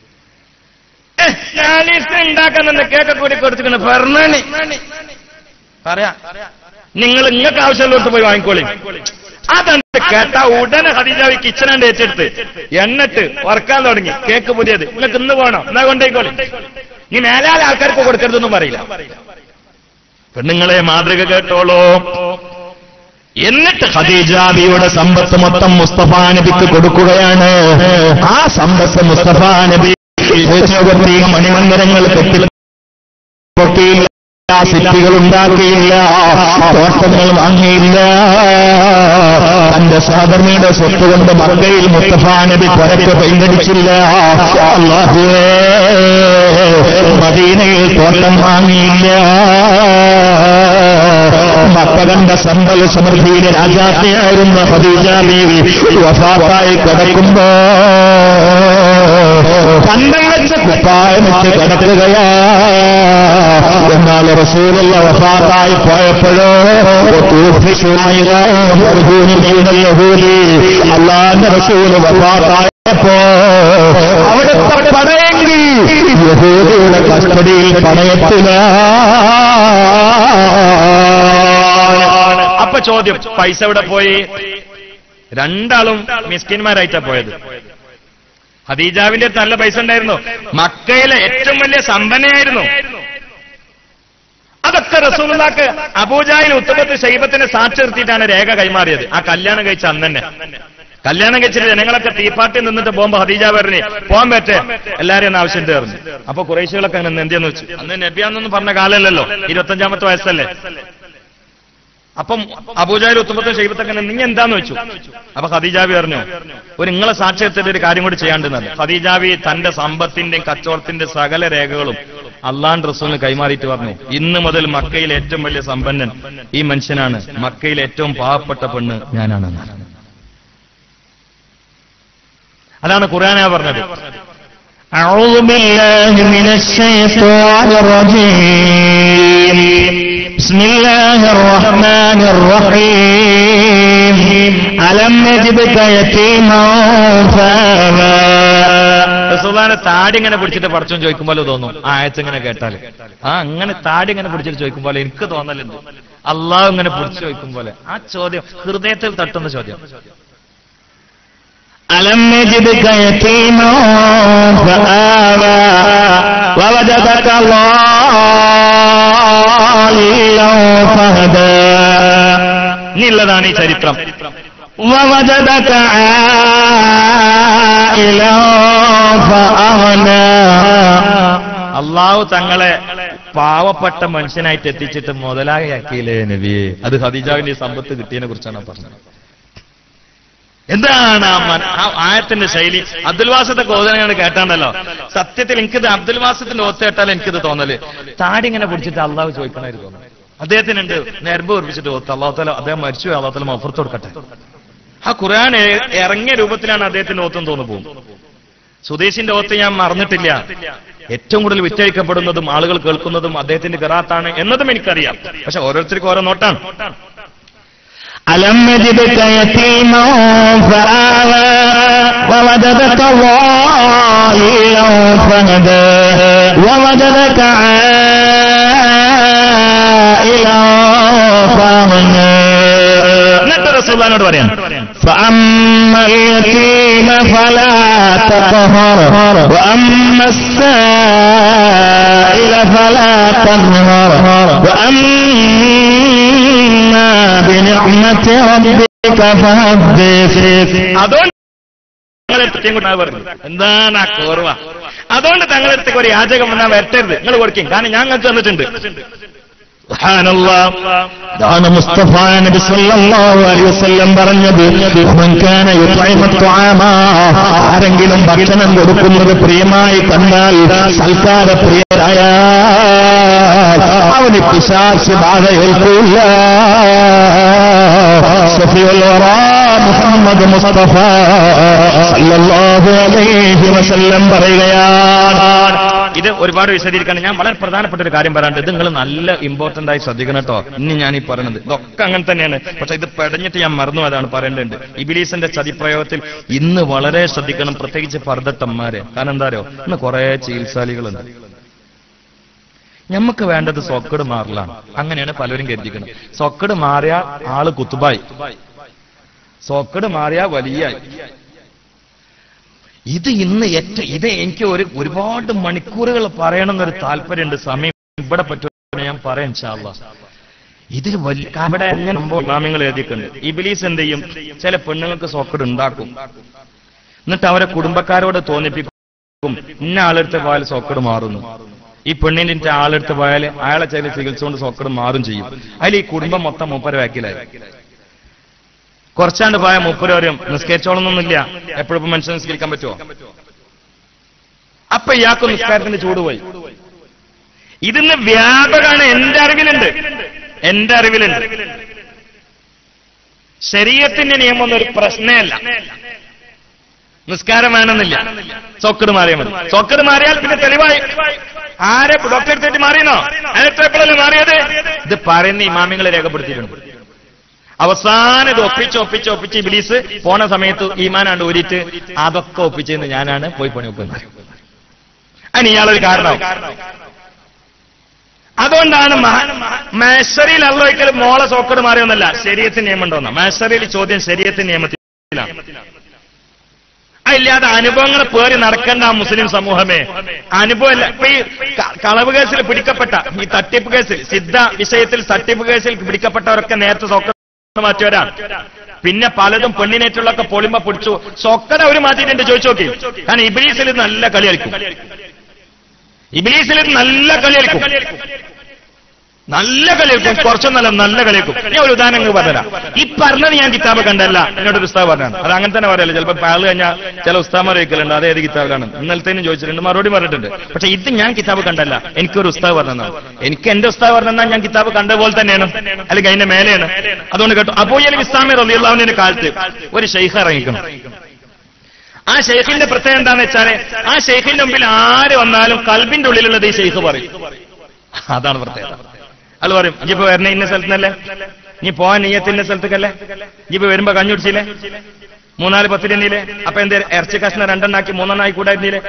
നാലീസിന് ഉണ്ടാക്കുന്ന കേക്കൊക്കെ കൂടി കൊടുത്തിട്ടുണ്ട് ഫെർണാണി പറയാ നിങ്ങൾ നിങ്ങൾക്ക് ആവശ്യമുള്ളവർക്ക് പോയി വാങ്ങിക്കോളി അതണ്ട് കേട്ട ഉടനെ ഹദീജാവി കിച്ചണണ്ട് ഏറ്റെടുത്ത് എണ്ണിട്ട് വറക്കാൻ തുടങ്ങി കേക്ക് പുതിയത് നിങ്ങൾക്ക് ഇന്ന് വേണം എന്നാ കൊണ്ടേക്കോളി നീ മേലാലെ ആൾക്കാർക്ക് കൊടുക്കരുതെന്നും പറയില്ല പെണ്ണുങ്ങളെ മാതൃക കേട്ടോളൂ എന്നിട്ട് ഖദീജാബിയുടെ സമ്പത്ത് മൊത്തം മുസ്തഫ നബിക്ക് കൊടുക്കുകയാണ് ആ സമ്പത്ത് മുസ്തഫ നബി ഉച്ചവർത്തി മണിമന്ദിരങ്ങൾ കെട്ടി പൊട്ടിയില്ല സിറ്റികൾ ഉണ്ടാക്കിയില്ല തോട്ടങ്ങൾ വാങ്ങിയില്ല തന്റെ സഹധർമ്മിയുടെ സ്വത്ത് കൊണ്ട് മക്കയിൽ മുസ്തഫ നബി പുറത്ത് പെയിന്റടിച്ചില്ല അള്ളാഹുവേ മദീനയിൽ തോട്ടം വാങ്ങിയില്ല മക്ക കണ്ട സമ്പൽ സമൃദ്ധിയിലെ രാജാത്തെയായിരുന്ന ഖദീജ ബീവി വഫാത്തായി കിടക്കുമ്പോ കണ്ടം വെച്ച കുപ്പായമിട്ട് കിടക്കുകയാ എന്നാൽ റസൂലുള്ള വഫാത്തായി പോയപ്പോഴോ അള്ളാന്റെ റസൂല് വഫാത്തായപ്പോ അവിടുത്തെ പടയെങ്കിൽ യഹൂദിയുടെ കസ്റ്റഡിയിൽ പണയത്തില്ല അപ്പൊ ചോദ്യം പൈസ എവിടെ പോയി രണ്ടാളും മിസ്കിന്മാരായിട്ടാ പോയത് ഖദീജാവിന്റെ അടുത്ത് നല്ല പൈസ ഉണ്ടായിരുന്നു മക്കയിലെ ഏറ്റവും വലിയ സമ്പന്നയായിരുന്നു അതൊക്കെ റസൂലുള്ളാക്ക് അബൂജാഹിൽ ഉത്തമത്ത് ശൈബത്തിന് സാക്ഷി നിർത്തിയിട്ടാണ് രേഖ കൈമാറിയത് ആ കല്യാണം കഴിച്ച അന്ന് തന്നെ കല്യാണം കഴിച്ചിട്ട് ജനങ്ങളൊക്കെ തീപ്പാട്ടി നിന്നിട്ട് പോകുമ്പോ ഹദീജ പറഞ്ഞു പോകാൻ പറ്റേ എല്ലാരും ഒന്ന് ആവശ്യമുണ്ട് പറഞ്ഞു അപ്പൊ കുറേശികളൊക്കെ അങ്ങനെ എന്തെന്ന് വെച്ചു അന്ന് നബിയാന്നൊന്നും പറഞ്ഞ കാലമല്ലല്ലോ ഇരുപത്തഞ്ചാമത്തെ വയസ്സല്ലേ അപ്പം അബൂജാഹിൽ ഉത്തമത്തും ശൈബത്തൊക്കെ നീ എന്താന്ന് വെച്ചു അപ്പൊ ഖദീജാബി പറഞ്ഞു ഒരു നിങ്ങളെ സാക്ഷ്യത്തിന്റെ ഒരു കാര്യം കൂടി ചെയ്യാണ്ടെന്നത് ഖദീജാബി തന്റെ സമ്പത്തിന്റെയും കച്ചവടത്തിന്റെ സകല രേഖകളും അള്ളാൻ റസൂലിന് കൈമാറിയിട്ട് പറഞ്ഞു ഇന്ന് മുതൽ മക്കയിലെ ഏറ്റവും വലിയ സമ്പന്നൻ ഈ മനുഷ്യനാണ് മക്കയിലെ ഏറ്റവും പാവപ്പെട്ട പെണ്ണ് ഞാനാണെന്ന് അതാണ് ഖുർആനാ പറഞ്ഞത് أعوذ بالله من الشيطان الرجيم بسم الله الرحمن الرحيم ألم يجدك يتيما فآوى റസൂലാനെ താടി ഇങ്ങനെ പിടിച്ചിട്ട് പടച്ചോൻ ചോദിക്കും പോലെ തോന്നും ആ ആയത്ത് ഇങ്ങനെ കേട്ടാൽ ആ അങ്ങനെ താടി ഇങ്ങനെ പിടിച്ചിട്ട് ചോദിക്കും പോലെ എനിക്ക് തോന്നലുണ്ട് അള്ളാഹ് ഇങ്ങനെ പിടിച്ചു ചോദിക്കും പോലെ ആ ചോദ്യം ഹൃദയത്തിൽ തട്ടുന്ന ചോദ്യം ألم يجدك يتيما فآوى ووجدك ضالا فهدى ഇനിയുള്ളതാണ് ഈ ചരിത്രം ووجدك عائلا فأغنى അള്ളാഹു തങ്ങളെ പാവപ്പെട്ട മനുഷ്യനായിട്ട് എത്തിച്ചിട്ട് മുതലാകിയാക്കിയില്ലേ നബിയെ അത് ഹദീജാവിന്റെ ഈ സമ്പത്ത് കിട്ടിയതിനെ കുറിച്ചാണ് പറഞ്ഞത് എന്താണ് ആ മന- ആ ആയത്തിന്റെ ശൈലി അബ്ദുൽ വാസത്തെ കോതനയാണ് കേട്ടാണ്ടല്ലോ സത്യത്തിൽ എനിക്കിത് അബ്ദുൽ വാസത്തിന്റെ ഒത്ത കേട്ടാൽ എനിക്കിത് തോന്നല് താടി ഇങ്ങനെ പിടിച്ചിട്ട് അള്ളാഹു ചോദിക്കണമായിരുന്നു തോന്നുന്നു അദ്ദേഹത്തിനുണ്ട് നേർമ്പ് ഉറപ്പിച്ചിട്ട് ഓത്ത് അള്ളാഹു താല അദ്ദേഹം മരിച്ചു അള്ളാഹു താല മഫർത്ത് കൊടുക്കട്ടെ ആ ഖുർആൻ ഇ- ഇറങ്ങിയ രൂപത്തിലാണ് അദ്ദേഹത്തിന്റെ ഓത്തെന്ന് തോന്നുന്നു പോകും സുദേശിന്റെ ഓത്ത് ഞാൻ മറന്നിട്ടില്ല ഏറ്റവും കൂടുതൽ വിറ്റഴിക്കപ്പെടുന്നതും ആളുകൾ കേൾക്കുന്നതും അദ്ദേഹത്തിന്റെ ഖിറാത്താണ് എന്നതും എനിക്കറിയാം പക്ഷെ ഓരോരുത്തർക്കും ഓരോ നോട്ടാണ് ألم يجدك يتيما فآوى ووجدك ضالا فهدى ووجدك عائلا فأغنى എന്നിട്ട് റസൂല്ലാനോട് പറയാം فأما اليتيم فلا تقهر وأما السائل فلا تنهر وأما بنعمة ربك فحدث അതുകൊണ്ട് തങ്ങളെടുത്തേക്ക് കൊണ്ടാ പറഞ്ഞു എന്താണ് ആ കോർവ അതുകൊണ്ട് തങ്ങളെടുത്തേക്ക് ഒരു യാചകം വന്നാൽ വരട്ടരുത് നിങ്ങൾ കൊടുക്കും കാരണം ഞാൻ അങ്ങ് തന്നിട്ടുണ്ട് സുബ്ഹാനല്ലാഹ്. ഇതാണ് മുസ്തഫ നബി സല്ലല്ലാഹു അലൈഹി വസല്ലം പറഞ്ഞത് മൻ കാന യുത്ഇമു ത്വആമ ആരെങ്കിലും ഭക്ഷണം കൊടുക്കുന്നത് പ്രിയമായി കണ്ടാൽ സൽക്കാര പ്രിയരായാൽ അവന് പിശാച് ബാധ ഏൽക്കൂല സഫിയുൽ വറാ മുഹമ്മദ് മുസ്തഫ സല്ലല്ലാഹു അലൈഹി വസല്ലം പറയുകയാണ് ഇത് ഒരുപാട് വിശദീകരിക്കാണ് ഞാൻ വളരെ പ്രധാനപ്പെട്ട ഒരു കാര്യം പറയാണ്ട് ഇത് നിങ്ങൾ നല്ല ഇമ്പോർട്ടന്റ് ആയി ശ്രദ്ധിക്കണം കേട്ടോ ഇനി ഞാൻ ഈ പറയുന്നത് ഇതൊക്കെ അങ്ങനെ തന്നെയാണ് പക്ഷെ ഇത് പെടഞ്ഞിട്ട് ഞാൻ മറന്നു അതാണ് പറയേണ്ടത് ഇബിലീസിന്റെ ചതിപ്രയോഗത്തിൽ ഇന്ന് വളരെ ശ്രദ്ധിക്കണം പ്രത്യേകിച്ച് പർദ്ദട്ടന്മാരെ കാരണം എന്താ അറിയോ ഇന്ന് കുറെ ചികിത്സാലികളുണ്ട് നമുക്ക് വേണ്ടത് സൊക്കട് മാറലാണ് അങ്ങനെയാണ് പലരും കരുതിക്കുന്നത് സൊക്കട് മാറിയ ആള് കുത്തുബായി സോക്കട് മാറിയ വലിയ ഇത് ഇന്ന് ഏറ്റവും ഇത് എനിക്ക് ഒരു ഒരുപാട് മണിക്കൂറുകൾ പറയണമെന്നൊരു താല്പര്യമുണ്ട് സമയം ഇവിടെ പറ്റുമോ ഞാൻ പറയാം ഇൻഷാല്ലാ ഇതിൽ വലിയ അവിടെ എങ്ങനെ ഇമാമിങ്ങൾ എഴുതിയിട്ടുണ്ട് ഇബിലീസ് എന്ത് ചെയ്യും ചില പെണ്ണുങ്ങൾക്ക് സോക്കട് ഉണ്ടാക്കും എന്നിട്ട് അവരെ കുടുംബക്കാരോട് തോന്നിപ്പിക്കും ഇന്ന ആളെടുത്ത് പോയാൽ സോക്കട് മാറുന്നു ഈ പെണ്ണിന്റെ ആളെടുത്ത് പോയാൽ അയാളെ ചില ചികിത്സ കൊണ്ട് സോക്കട് മാറും ചെയ്യും അതിൽ ഈ കുടുംബം മൊത്തം മൂപ്പര വാക്കിലായി കുറച്ചാണ്ട് പോയ മുപ്പത് വരും നിസ്കരിച്ചോളൊന്നുമില്ല എപ്പോഴും മനുഷ്യൻ നിസ്കരിക്കാൻ പറ്റുമോ അപ്പൊ ഇയാൾക്ക് നിസ്കാരത്തിന്റെ ചൂട് പോയി ഇതിന്ന് വ്യാപകമാണ് എന്റെ അറിവിലുണ്ട് എന്റെ അറിവിലുണ്ട് ശരീരത്തിന്റെ നിയമം ഒന്നും ഒരു പ്രശ്നമല്ല നിസ്കാരം വേണമെന്നില്ല സോക്കട് മാറിയാൽ മതി സോക്കട് മാറിയാൽ പിന്നെ തെളിവായി ആരെ ഡോക്ടറെ എടുത്തിട്ട് മാറിയെന്നോ എപ്പോഴല്ലേ മാറിയത് ഇത് പറയുന്ന ഇമാമിങ്ങളെ രേഖപ്പെടുത്തിയിട്ടുണ്ട് അവസാനം ഇത് ഒപ്പിച്ച് ഒപ്പിച്ച് ഒപ്പിച്ച് ഇബിലീസ് പോണ സമയത്ത് ഈമാനാണ്ട് ഊരിയിട്ട് അതൊക്കെ ഒപ്പിച്ചെന്ന് ഞാനാണ് പോയി പണി വെക്കുന്നത് അതിന് ഇയാളൊരു കാരണം അതുകൊണ്ടാണ് മേശറിയിൽ അള്ളൊരിക്കൽ മോളെ സോക്കട് മാറിയൊന്നല്ല ശരീരത്തിന് നിയമം ഉണ്ടോന്ന മേശറിയിൽ ചോദ്യം ശരീരത്തിന് നിയമത്തിലാണ് അതിൽ അനുഭവമില്ലാതെ അനുഭവങ്ങൾ പേറി നടക്കേണ്ട ആ മുസ്ലിം സമൂഹമേ അനുഭവമില്ല ഇപ്പൊ ഈ ക- കളവ് കേസിൽ പിടിക്കപ്പെട്ട ഈ തട്ടിപ്പ് കേസിൽ സിദ്ധ വിഷയത്തിൽ തട്ടിപ്പ് കേസിൽ പിടിക്കപ്പെട്ടവരൊക്കെ നേരത്തെ സൊക്ക മാറ്റിയവരാണ് പിന്നെ പലതും പെണ്ണിനേറ്റുള്ളൊക്കെ പൊളിമ പിടിച്ചു സൊക്കട ഒരു മാറ്റിയിട്ടുണ്ട് ചോദിച്ചു നോക്കി കാരണം ഇബിലീസിൽ ഇത് നല്ല കളി കളിക്കും ഇബിലീസിൽ ഇത് നല്ല കളി കളിക്കും നല്ല കളിക്കും കുറച്ചൊന്നല്ല നല്ല കളിക്കും ഞാൻ ഒരു ഉദാഹരണം നിങ്ങൾക്ക് പറഞ്ഞുതരാം ഈ പറഞ്ഞത് ഞാൻ കിതാബ് കണ്ടല്ല എന്നോട് ഒരു ഉസ്താവ് പറഞ്ഞാണ് അത് അങ്ങനെ തന്നെ പറയല്ല ചിലപ്പോൾ പാള് കഴിഞ്ഞാൽ ചില ഉസ്താമാർ ചോദിക്കലുണ്ട് അത് ഏത് കിതാബിലാണ് ഇന്നലത്തേനും ചോദിച്ചിട്ടുണ്ട് മറുപടി പറഞ്ഞിട്ടുണ്ട് പക്ഷെ ഇത് ഞാൻ കിതാബ് കണ്ടല്ല എനിക്കൊരു ഉസ്താവ് പറഞ്ഞതാണ് എനിക്ക് എന്റെ ഉസ്താവ് പറഞ്ഞാൽ ഞാൻ കിതാബ് കണ്ട പോലെ തന്നെയാണ് അല്ലെങ്കിൽ അതിന്റെ മേലെയാണ് അതുകൊണ്ട് കേട്ടോ അബൂയൽ ഇസ്ലാമി റലിയുള്ളവന്റെ കാലത്ത് ഒരു ഷെയ്ഖ് ഇറങ്ങിക്കണം ആ ഷെയ്ഖിന്റെ പ്രത്യേകത എന്താണെന്ന് വെച്ചാല് ആ ഷെയ്ഖിന്റെ മുമ്പിൽ ആര് വന്നാലും കൽബിന്റെ ഉള്ളിലുള്ളത് ഈ ഷെയ്ഖ് പറയും അതാണ് പ്രത്യേകത അത് പറയും ഇപ്പൊ വരണ ഇന്ന സ്ഥലത്തുനിന്നല്ലേ നീ പോവാൻ നീയത്തിന്റെ സ്ഥലത്തേക്കല്ലേ ഇപ്പൊ വരുമ്പോ കഞ്ഞു കുടിച്ചില്ലേ മൂന്നാല് പത്തിരണ്ടിയില്ലേ അപ്പൊ എന്തേ ഇറച്ചി കഷ്ണം രണ്ടെണ്ണാക്കി മൂന്നെണ്ണാക്കി കൂടായിരുന്നില്ലേ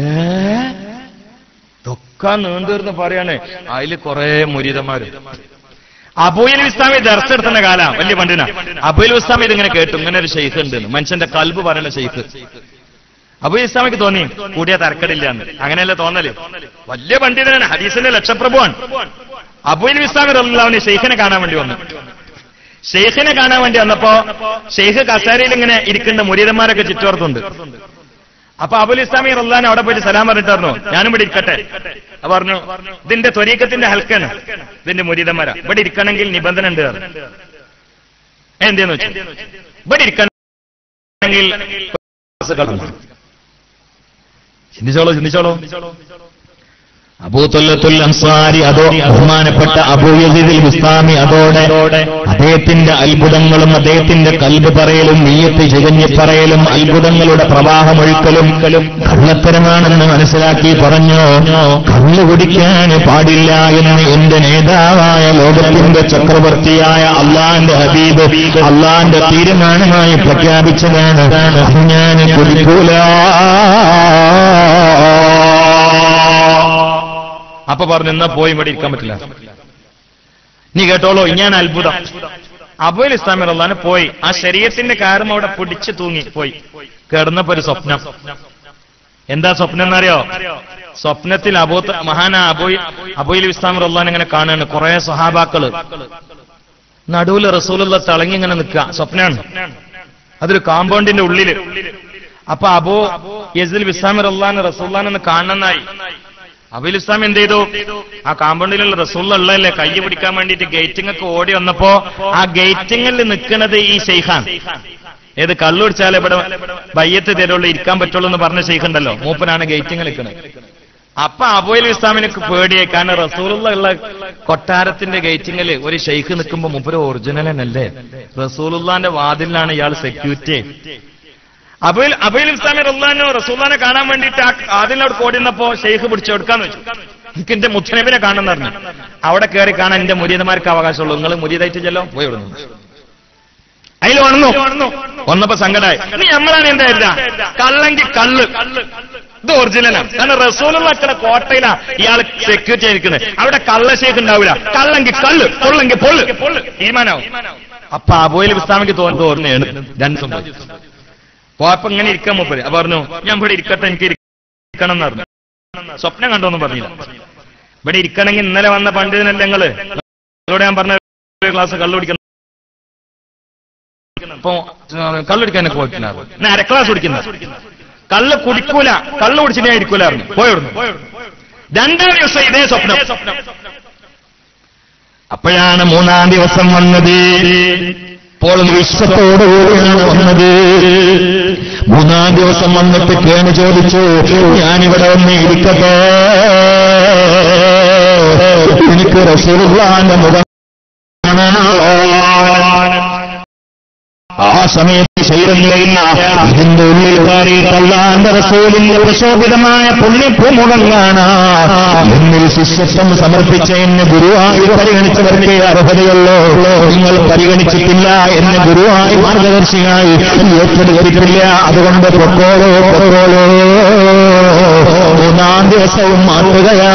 ഇതൊക്കെ നീണ്ടീർന്ന് പറയാണ് അതില് കുറെ മുരീതന്മാര് അബൂയിൽ ഇസ്ലാമി ദർശെടുത്തുന്ന കാലാ വലിയ പണ്ടിന അബൂയിൽ ഇസ്ലാമി ഇതിങ്ങനെ കേട്ടു ഇങ്ങനെ ഒരു ഷെയ്ഖ് ഉണ്ട് എന്ന്. മനുഷ്യന്റെ കൽബ് പറയുന്ന ഷെയ്ഖ് അബൂ ഇസ്ലാമിക്ക് തോന്നി കൂടിയ തർക്കടില്ല എന്ന് അങ്ങനെയല്ലേ തോന്നല് വലിയ പണ്ഡിതനാണ് ഹദീസിന്റെ ലക്ഷപ്രഭുവാണ് അബൂൽ ഇസ്ലാമി റല്ലാവിന് ഷെയ്ഖിനെ കാണാൻ വേണ്ടി വന്നു ഷെയ്ഖിനെ കാണാൻ വേണ്ടി വന്നപ്പോ ഷെയ്ഖ് കസേരയിൽ ഇങ്ങനെ ഇരിക്കേണ്ട മുരീതന്മാരൊക്കെ ചുറ്റോർത്തുണ്ട് അപ്പൊ അബുൽ ഇസ്ലാമി റല്ലാൻ അവിടെ പോയിട്ട് സലാം പറഞ്ഞിട്ട് പറഞ്ഞു ഞാനും ഇവിടെ ഇരിക്കട്ടെ അപ്പൊ പറഞ്ഞു ഇതിന്റെ ത്വരീക്കത്തിന്റെ ഹൽക്കാണ് ഇതിന്റെ മുരീതന്മാര ഇവിടെ ഇരിക്കണമെങ്കിൽ നിബന്ധന ഉണ്ട് പറഞ്ഞു. ഏ, എന്തേന്ന് വെച്ചു ഇവിടെ ഇരിക്കണമെങ്കിൽ ചിന്തിച്ചോളൂ ചിന്തിച്ചോളൂ അബൂത്തുല്ലത്തുൽ അൻസാരി അതോ ബഹുമാനപ്പെട്ട അബൂയസിൽ ഇസ്ലാമി അതോടെ അദ്ദേഹത്തിന്റെ അത്ഭുതങ്ങളും അദ്ദേഹത്തിന്റെ കൽബ് പറയലും നീയത്ത് ചികഞ്ഞി പറയലും അത്ഭുതങ്ങളുടെ പ്രവാഹമൊഴുക്കലും കള്ളത്തരമാണെന്ന് മനസ്സിലാക്കി പറഞ്ഞു കള്ളു കുടിക്കാൻ പാടില്ല എന്ന് എന്റെ നേതാവായ ലോകത്തിന്റെ ചക്രവർത്തിയായ അള്ളാന്റെ ഹബീബ് അള്ളാന്റെ തീരുമാനമായി പ്രഖ്യാപിച്ചതാണ് അത് ഞാൻ കുടിക്കൂല അപ്പൊ പറഞ്ഞു എന്നാ പോയി ഇവിടെ ഇരിക്കാൻ പറ്റില്ല നീ കേട്ടോളൂ ഞാൻ അത്ഭുതം അബുൽ ഇസ്ലാമി റഹ്ലാന് പോയി ആ ശരീരത്തിന്റെ കാരം അവിടെ പിടിച്ചു തൂങ്ങി പോയി കിടന്നപ്പോ ഒരു സ്വപ്നം എന്താ സ്വപ്നം എന്നറിയോ സ്വപ്നത്തിൽ അബൂ മഹാന അബൂ അബുൽ ഇസ്ലാം റഹ്ലാൻ ഇങ്ങനെ കാണുകയാണ് കുറെ സഹാബാക്കള് നടുവിൽ റസൂലുള്ള തിളങ്ങി ഇങ്ങനെ നിൽക്കുക സ്വപ്നാണ് അതൊരു കാമ്പൗണ്ടിന്റെ ഉള്ളില് അപ്പൊ അബൂ യസിൽ വിസ്ലാമി റഹ്ലാൻ റസൂല്ലാൻ എന്ന് കാണണമെന്നായി അബുൽ ഇസ്ലാം എന്ത് ചെയ്തു ആ കാമ്പൗണ്ടിലുള്ള റസൂള്ള ഉള്ളതല്ലേ കൈ പിടിക്കാൻ വേണ്ടിയിട്ട് ഗേറ്റിംഗ് ഓടി വന്നപ്പോ ആ ഗേറ്റിങ്ങിൽ നിൽക്കുന്നത് ഈ ഷെയ്ഖാൻ ഏത് കള്ളു പിടിച്ചാലേ ഇവിടെ ബയ്യത്ത് തരുള്ളൂ ഇരിക്കാൻ പറ്റുള്ളൂ എന്ന് പറഞ്ഞ ഷെയ്ഖ് ഉണ്ടല്ലോ മൂപ്പനാണ് ഗേറ്റിംഗ് നിൽക്കുന്നത് അപ്പൊ അബുൽ ഇസ്ലാമിനൊക്കെ പേടിയായി കാരണം റസൂലുള്ള ഉള്ള കൊട്ടാരത്തിന്റെ ഗേറ്റിങ്ങിൽ ഒരു ഷെയ്ഖ് നിൽക്കുമ്പോ മൂപ്പര് ഒറിജിനൽ തന്നെയല്ലേ റസൂലുള്ളാന്റെ വാതിലിലാണ് ഇയാൾ സെക്യൂരിറ്റി അബുൽ അബുൽ ഇസ്ലാമി റഹ്ലാനോ റസൂല്ലാനെ കാണാൻ വേണ്ടിയിട്ട് ആ അതിനോട് കോടിന്നപ്പോ ഷെയ്ഖ് പിടിച്ചെടുക്കാന്ന് വെച്ചു എനിക്ക് എന്റെ മുത്തനബിനെ കാണണം പറഞ്ഞു അവിടെ കയറി കാണാൻ എന്റെ മുരീതമാർക്ക് അവകാശമുള്ളൂ നിങ്ങൾ മുരീതായിട്ട് ചെല്ലോ പോയി വിടുന്നു അതിൽ വന്നു വന്നപ്പോ സങ്കടമായി നീ നമ്മളാണ് എന്താ എഴുതാ കള്ളെങ്കിൽ കള്ള് ഇത് ഒറിജിനലാണ് കാരണം റസൂലുള്ള അക്കടെ കോട്ടയിലാ ഇയാൾ സെക്യൂരിറ്റി ആയിരിക്കുന്നത് അവിടെ കള്ള ഷേക്ക് ഉണ്ടാവില്ല കള്ളെങ്കിൽ കള്ള് പൊള്ളെങ്കിൽ പൊള്ള് തീരുമാനാവും അപ്പൊ അബോയിൽ ഇസ്ലാമിക്ക് തോന്നുന്നത് ഓർമ്മയാണ് രണ്ട് സംഭവം പോയപ്പോ ഇങ്ങനെ ഇരിക്കാൻ മൂപ്പര് അപ്പൊ പറഞ്ഞു ഞാൻ ഇവിടെ ഇരിക്കട്ടെ എനിക്ക് ഇരിക്കണം എന്ന് പറഞ്ഞു സ്വപ്നം കണ്ടോന്നും പറഞ്ഞില്ല ഇവിടെ ഇരിക്കണമെങ്കിൽ ഇന്നലെ വന്ന പണ്ഡിതനല്ലേ നിങ്ങള് നിങ്ങളോട് ഞാൻ പറഞ്ഞ ഒരു ക്ലാസ് കള്ളു കുടിക്കണം ഇപ്പൊ കള്ളുടിക്കാനൊക്കെ പോയിട്ടില്ല ഞാൻ അര ക്ലാസ് കുടിക്കുന്ന കള്ള് കുടിക്കൂല കള്ള് കുടിച്ചിട്ട് ഞാൻ ഇരിക്കൂലായിരുന്നു പോയോടുന്നു രണ്ടാം ദിവസം ഇതേ സ്വപ്നം അപ്പോഴാണ് മൂന്നാം ദിവസം വന്നത് ഇപ്പോൾ വിശ്വത്തോടുകൂടിയാണ് വന്നത് മൂന്നാം ദിവസം വന്നിട്ട് കേണ് ചോദിച്ചു ഞാനിവിടെ ഒന്ന് ഇരിക്കട്ടെ എനിക്ക് റസൂലുള്ളാന്റെ മുഖം കാണാനാണോ ആ സമയത്ത് ശൈരങ്ങളില്ല ഇതിന്റെ ഉള്ളിൽ കയറിയിട്ടല്ലാന്റെ റസൂലിന്റെ പ്രശോഭിതമായ പുണ്യഭൂമുഖം കാണാം എന്നിൽ ശിഷ്യത്വം സമർപ്പിച്ച എന്നെ ഗുരുവായി പരിഗണിച്ചവർക്ക് അർഹതയുള്ളൂ നിങ്ങൾ പരിഗണിച്ചിട്ടില്ല എന്നെ ഗുരുവായി മാർഗദർശിയായി ഏറ്റെടുത്തിട്ടില്ല അതുകൊണ്ട് പൊക്കോളോ പൊക്കോളോ മൂന്നാം ദിവസവും മാറുകയാ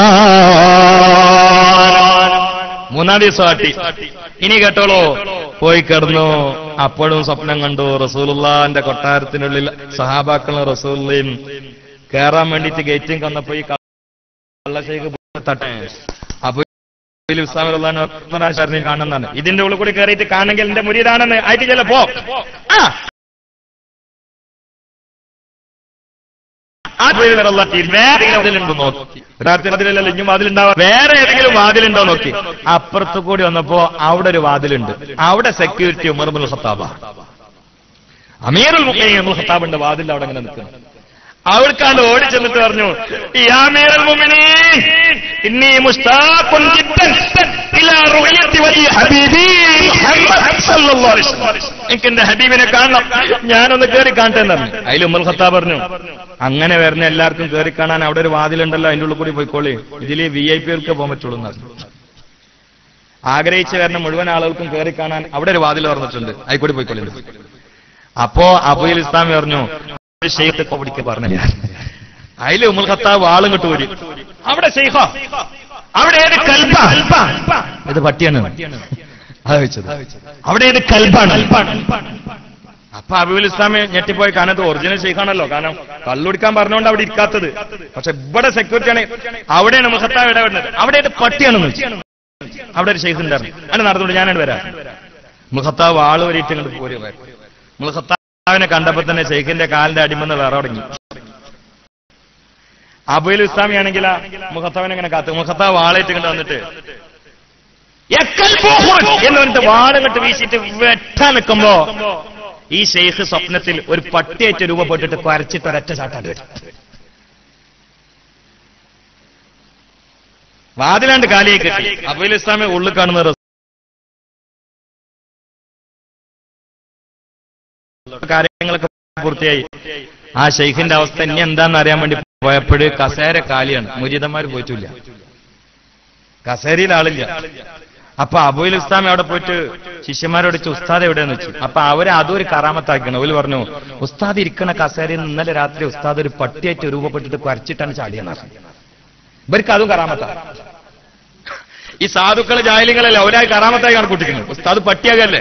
മൂന്നാം ദിവസം ആട്ടി ഇനി കേട്ടോളൂ പോയി കിടന്നു അപ്പോഴും സ്വപ്നം കണ്ടു റസൂലുള്ളാന്റെ കൊട്ടാരത്തിനുള്ളിൽ സഹാബാക്കളും റസൂലുള്ളയും കയറാൻ വേണ്ടിയിട്ട് ഗേറ്റും കന്നപ്പോ ഈ കള്ളശേഖ് തട്ടെ അപ്പൊ ഇസ്ലാമിലുള്ള കാണുന്നതാണ് ഇതിന്റെ ഉള്ളിൽ കൂടി കയറിയിട്ട് കാണെങ്കിൽ എന്റെ മുരീതാണെന്ന് ആയിട്ട് ചിലപ്പോ ആ ആ പേരിലുള്ള വേറെ ഏതെങ്കിലും നോക്കി യഥാർത്ഥത്തിൽ അതിലല്ല ഇനി വാതിലുണ്ടാവാ വേറെ ഏതെങ്കിലും വാതിലുണ്ടോ നോക്കി അപ്പുറത്ത് കൂടി വന്നപ്പോ അവിടെ ഒരു വാതിലുണ്ട് അവിടെ സെക്യൂരിറ്റി ഉമർമുൽ ഖത്താബ അമീറുൽ മുഖ്യ ഉമർ ഖത്താബിന്റെ വാതിൽ അവിടെ ഇങ്ങനെ നിൽക്കുന്നു അവർക്കാണ്ട് ഓടി ചെന്നിട്ട് പറഞ്ഞു "യാ അമീറുൽ മുഅ്മിനീൻ, ഇന്നി മുസ്താഖുൻ ജിദ്ദൻ ഇലാ റുഅയത്തി വജി ഹബീബി മുഹമ്മദ് സല്ലല്ലാഹു അലൈഹി വസല്ലം." എനിക്ക് എന്റെ ഹബീബിനെ കാണണം ഞാനൊന്ന് കയറി കാണട്ടെ എന്ന് പറഞ്ഞു അതിൽ ഉമർ ഖത്താബ് പറഞ്ഞു അങ്ങനെ വരുന്ന എല്ലാവർക്കും കയറി കാണാൻ അവിടെ ഒരു വാതിലുണ്ടല്ലോ അതിന്റെ ഉള്ളിൽ കൂടി പോയിക്കോളി ഇതിൽ വി ഐ പികൾക്ക് പോകാൻ പറ്റുള്ളൂ എന്ന് പറഞ്ഞു ആഗ്രഹിച്ച് വരുന്ന മുഴുവൻ ആളുകൾക്കും കയറി കാണാൻ അവിടെ ഒരു വാതിൽ തുറന്നിട്ടുണ്ട് ആയിക്കോടി പോയിക്കോളി എന്ന്. അപ്പോ അബുൽ ഇസ്ലാമി പറഞ്ഞു ഒരു ഷെയ്ഖ് പിടിക്ക് പറഞ്ഞു ഞാൻ അതിൽ ഉമർ ഖത്താബ് ആളും കിട്ടു വരും അവിടെ ഷെയ്ഖ അവിടെ ഏത് കൽബ ഇത് പട്ടിയാണ് അതാ വെച്ചത് അവിടെ ഏത് കൽബാണ് അപ്പൊ അബുൽ ഇസ്ലാമി ഞെട്ടിപ്പോയി കാരണം ഇത് ഒറിജിനൽ ഷെയ്ഖാണല്ലോ കാരണം കള്ളുടിക്കാൻ പറഞ്ഞുകൊണ്ട് അവിടെ ഇരിക്കാത്തത് പക്ഷെ ഇവിടെ സെക്യൂരിറ്റി ആണ് അവിടെയാണ് മുഖത്താവ് ഇടപെടുന്നത് അവിടെ ഏത് പട്ടിയാണെന്ന് വെച്ചു അവിടെ ഒരു ഷെയ്ഖ് ഉണ്ടായിരുന്നു അങ്ങനെ നടന്നുകൊണ്ട് ഞാനാണ് വരാം മുഖത്താവ് ആള് വരിയിട്ട് ഇങ്ങോട്ട് പോരുക മുഖത്താവിനെ കണ്ടപ്പോ തന്നെ ഷെയ്ഖിന്റെ കാലിന്റെ അടിമെന്ന് വേറെ തുടങ്ങി അബുൽ ഇസ്ലാമി ആണെങ്കിൽ മുഖത്താവിനെ ഇങ്ങനെ കാത്തു മുഖത്താവ് വാളേറ്റ് ഇങ്ങോട്ട് വന്നിട്ട് "യക്കൽ ബുഹുർ" എന്ന് പറഞ്ഞിട്ട് വാടകട്ട് വീശിയിട്ട് വെട്ടാൻ നിൽക്കുമ്പോ ഈ ഷെയ്ഖ് സ്വപ്നത്തിൽ ഒരു പട്ടിയേറ്റ് രൂപപ്പെട്ടിട്ട് കുരച്ചിട്ട് ഒരൊറ്റ ചാട്ടാണ്ട് വരും വാതിലാണ്ട് കാലിയെ കെട്ടി അബുൽ ഇസ്ലാമി ഉള്ളിൽ കാണുന്ന റസൂ- കാര്യങ്ങളൊക്കെ പൂർത്തിയായി ആ ഷെയ്ഖിന്റെ അവസ്ഥ ഇനി എന്താന്ന് അറിയാൻ വേണ്ടി പോയപ്പോഴ് കസേര കാലിയാണ് മുരീതന്മാർ പോയിട്ടില്ല കസേരയിൽ ആളില്ല അപ്പൊ അബുൽ ഇസ്ലാമി അവിടെ പോയിട്ട് ശിഷ്യന്മാരോട് ചോദിച്ചു, ഉസ്താദ് എവിടെയെന്ന് വെച്ചു അപ്പൊ അവരെ അതൊരു കറാമത്താക്കണം അവര് പറഞ്ഞു ഉസ്താദ് ഇരിക്കണ കസേരയിൽ നിന്ന് ഇന്നലെ രാത്രി ഉസ്താദ് ഒരു പട്ടിയായിട്ട് രൂപപ്പെട്ടിട്ട് കുരച്ചിട്ടാണ് ചാടിയെന്ന് പറഞ്ഞു ഇവർക്ക് അതും കറാമത്താ ഈ സാധുക്കള് ജാലികളല്ലേ അവരായി കറാമത്തായി കണക്കൂട്ടിക്കുന്നത് ഉസ്താദ് പട്ടിയാകല്ലേ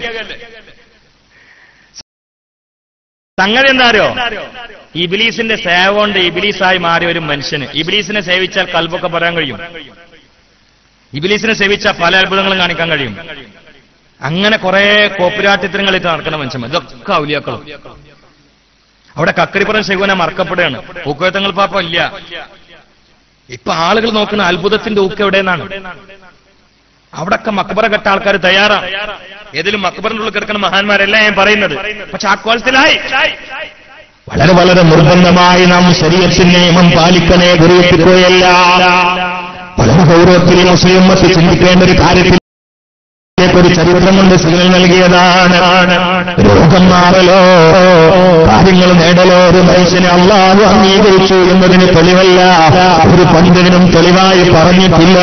സംഗതി എന്താ അറിയോ ഇബിലീസിന്റെ സേവ കൊണ്ട് ഇബിലീസായി മാറിയ ഒരു മനുഷ്യന് ഇബിലീസിനെ സേവിച്ചാൽ കൽബൊക്കെ പറയാൻ കഴിയും ഇബിലീസിനെ സേവിച്ചാൽ പല അത്ഭുതങ്ങളും കാണിക്കാൻ കഴിയും അങ്ങനെ കുറെ കോപ്പിരാട്ടിത്തരങ്ങളിട്ട് നടക്കുന്ന മനുഷ്യന്മാർ ഇതൊക്കെ ഔലിയാക്കളും അവിടെ കക്കരിപ്പുറം ശകുനെ മറക്കപ്പെടുകയാണ് പൂക്കോത്തങ്ങൾ പാപ്പ ഇല്ല ഇപ്പൊ ആളുകൾ നോക്കുന്ന അത്ഭുതത്തിന്റെ ഊക്ക് എവിടെയെന്നാണ് അവിടൊക്കെ മക്ബറ കെട്ട ആൾക്കാർ തയ്യാറാണ് ഏതിലും മക്ബറിന്റെ ഉള്ളിൽ കിടക്കുന്ന മഹാന്മാരല്ല ഞാൻ പറയുന്നത് പക്ഷെ ആ കോലത്തിലായി വളരെ വളരെ നിർബന്ധമായി നാം ശരീരത്തിന്റെ നിയമം പാലിക്കണേ ഗുരുവിക്കുകയല്ല വളരെ ഗൗരവത്തിൽ മുസ്ലിം മത്ത് ചിന്തിക്കേണ്ട ഒരു കാര്യത്തിൽ ഒരു ചരിത്രം കൊണ്ട് സിഗ്നൽ നൽകിയതാണ് രോഗം മാറലോ കാര്യങ്ങൾ നേടലോ ഒരു മനുഷ്യനെ അള്ളാഹു അംഗീകരിച്ചു എന്നതിന് തെളിവല്ല ഒരു പണ്ഡിതനും തെളിവായി പറഞ്ഞിട്ടില്ല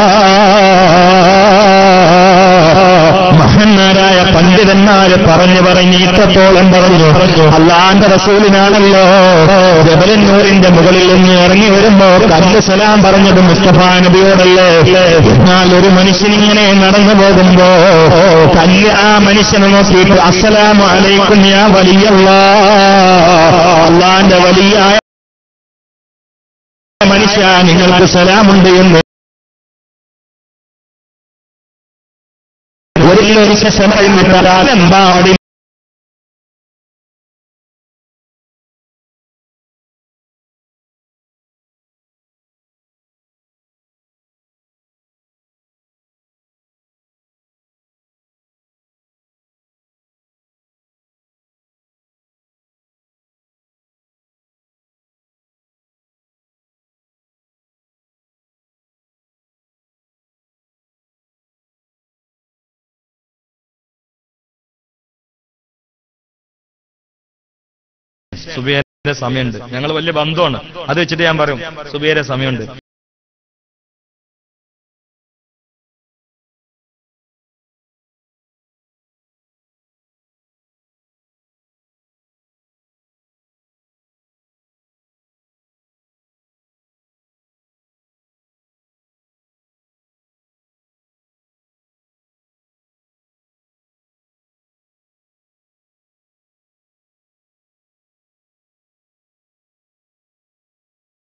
മഹന്മാരായ പണ്ഡിതന്മാര് പറഞ്ഞു പറഞ്ഞ് ഇത്രത്തോളം പറഞ്ഞു അള്ളാന്റെ റസൂലിനാണല്ലോ ജബലന്നൂരിന്റെ മുകളിൽ നിന്ന് ഇറങ്ങി വരുമ്പോ കല്ല് സലാം പറഞ്ഞത് മുസ്തഫ നബിയോടല്ലേ എന്നാൽ ഒരു മനുഷ്യൻ ഇങ്ങനെ നടന്നു പോകുമ്പോ കല്ല് ആ മനുഷ്യനെ നോക്കിയിട്ട് അസ്സലാമു അലൈക്കും യാ വലിയല്ല അള്ളാന്റെ വലിയ മനുഷ്യ നിങ്ങൾക്ക് സലാമുണ്ട് എന്ന് ഒരു മനുഷ്യ പറയുന്നില്ല സുബിയന്റെ സമയമുണ്ട് ഞങ്ങൾ വലിയ ബന്ധമാണ് അത് വെച്ചിട്ട് ഞാൻ പറയും സുബിയരെ സമയമുണ്ട്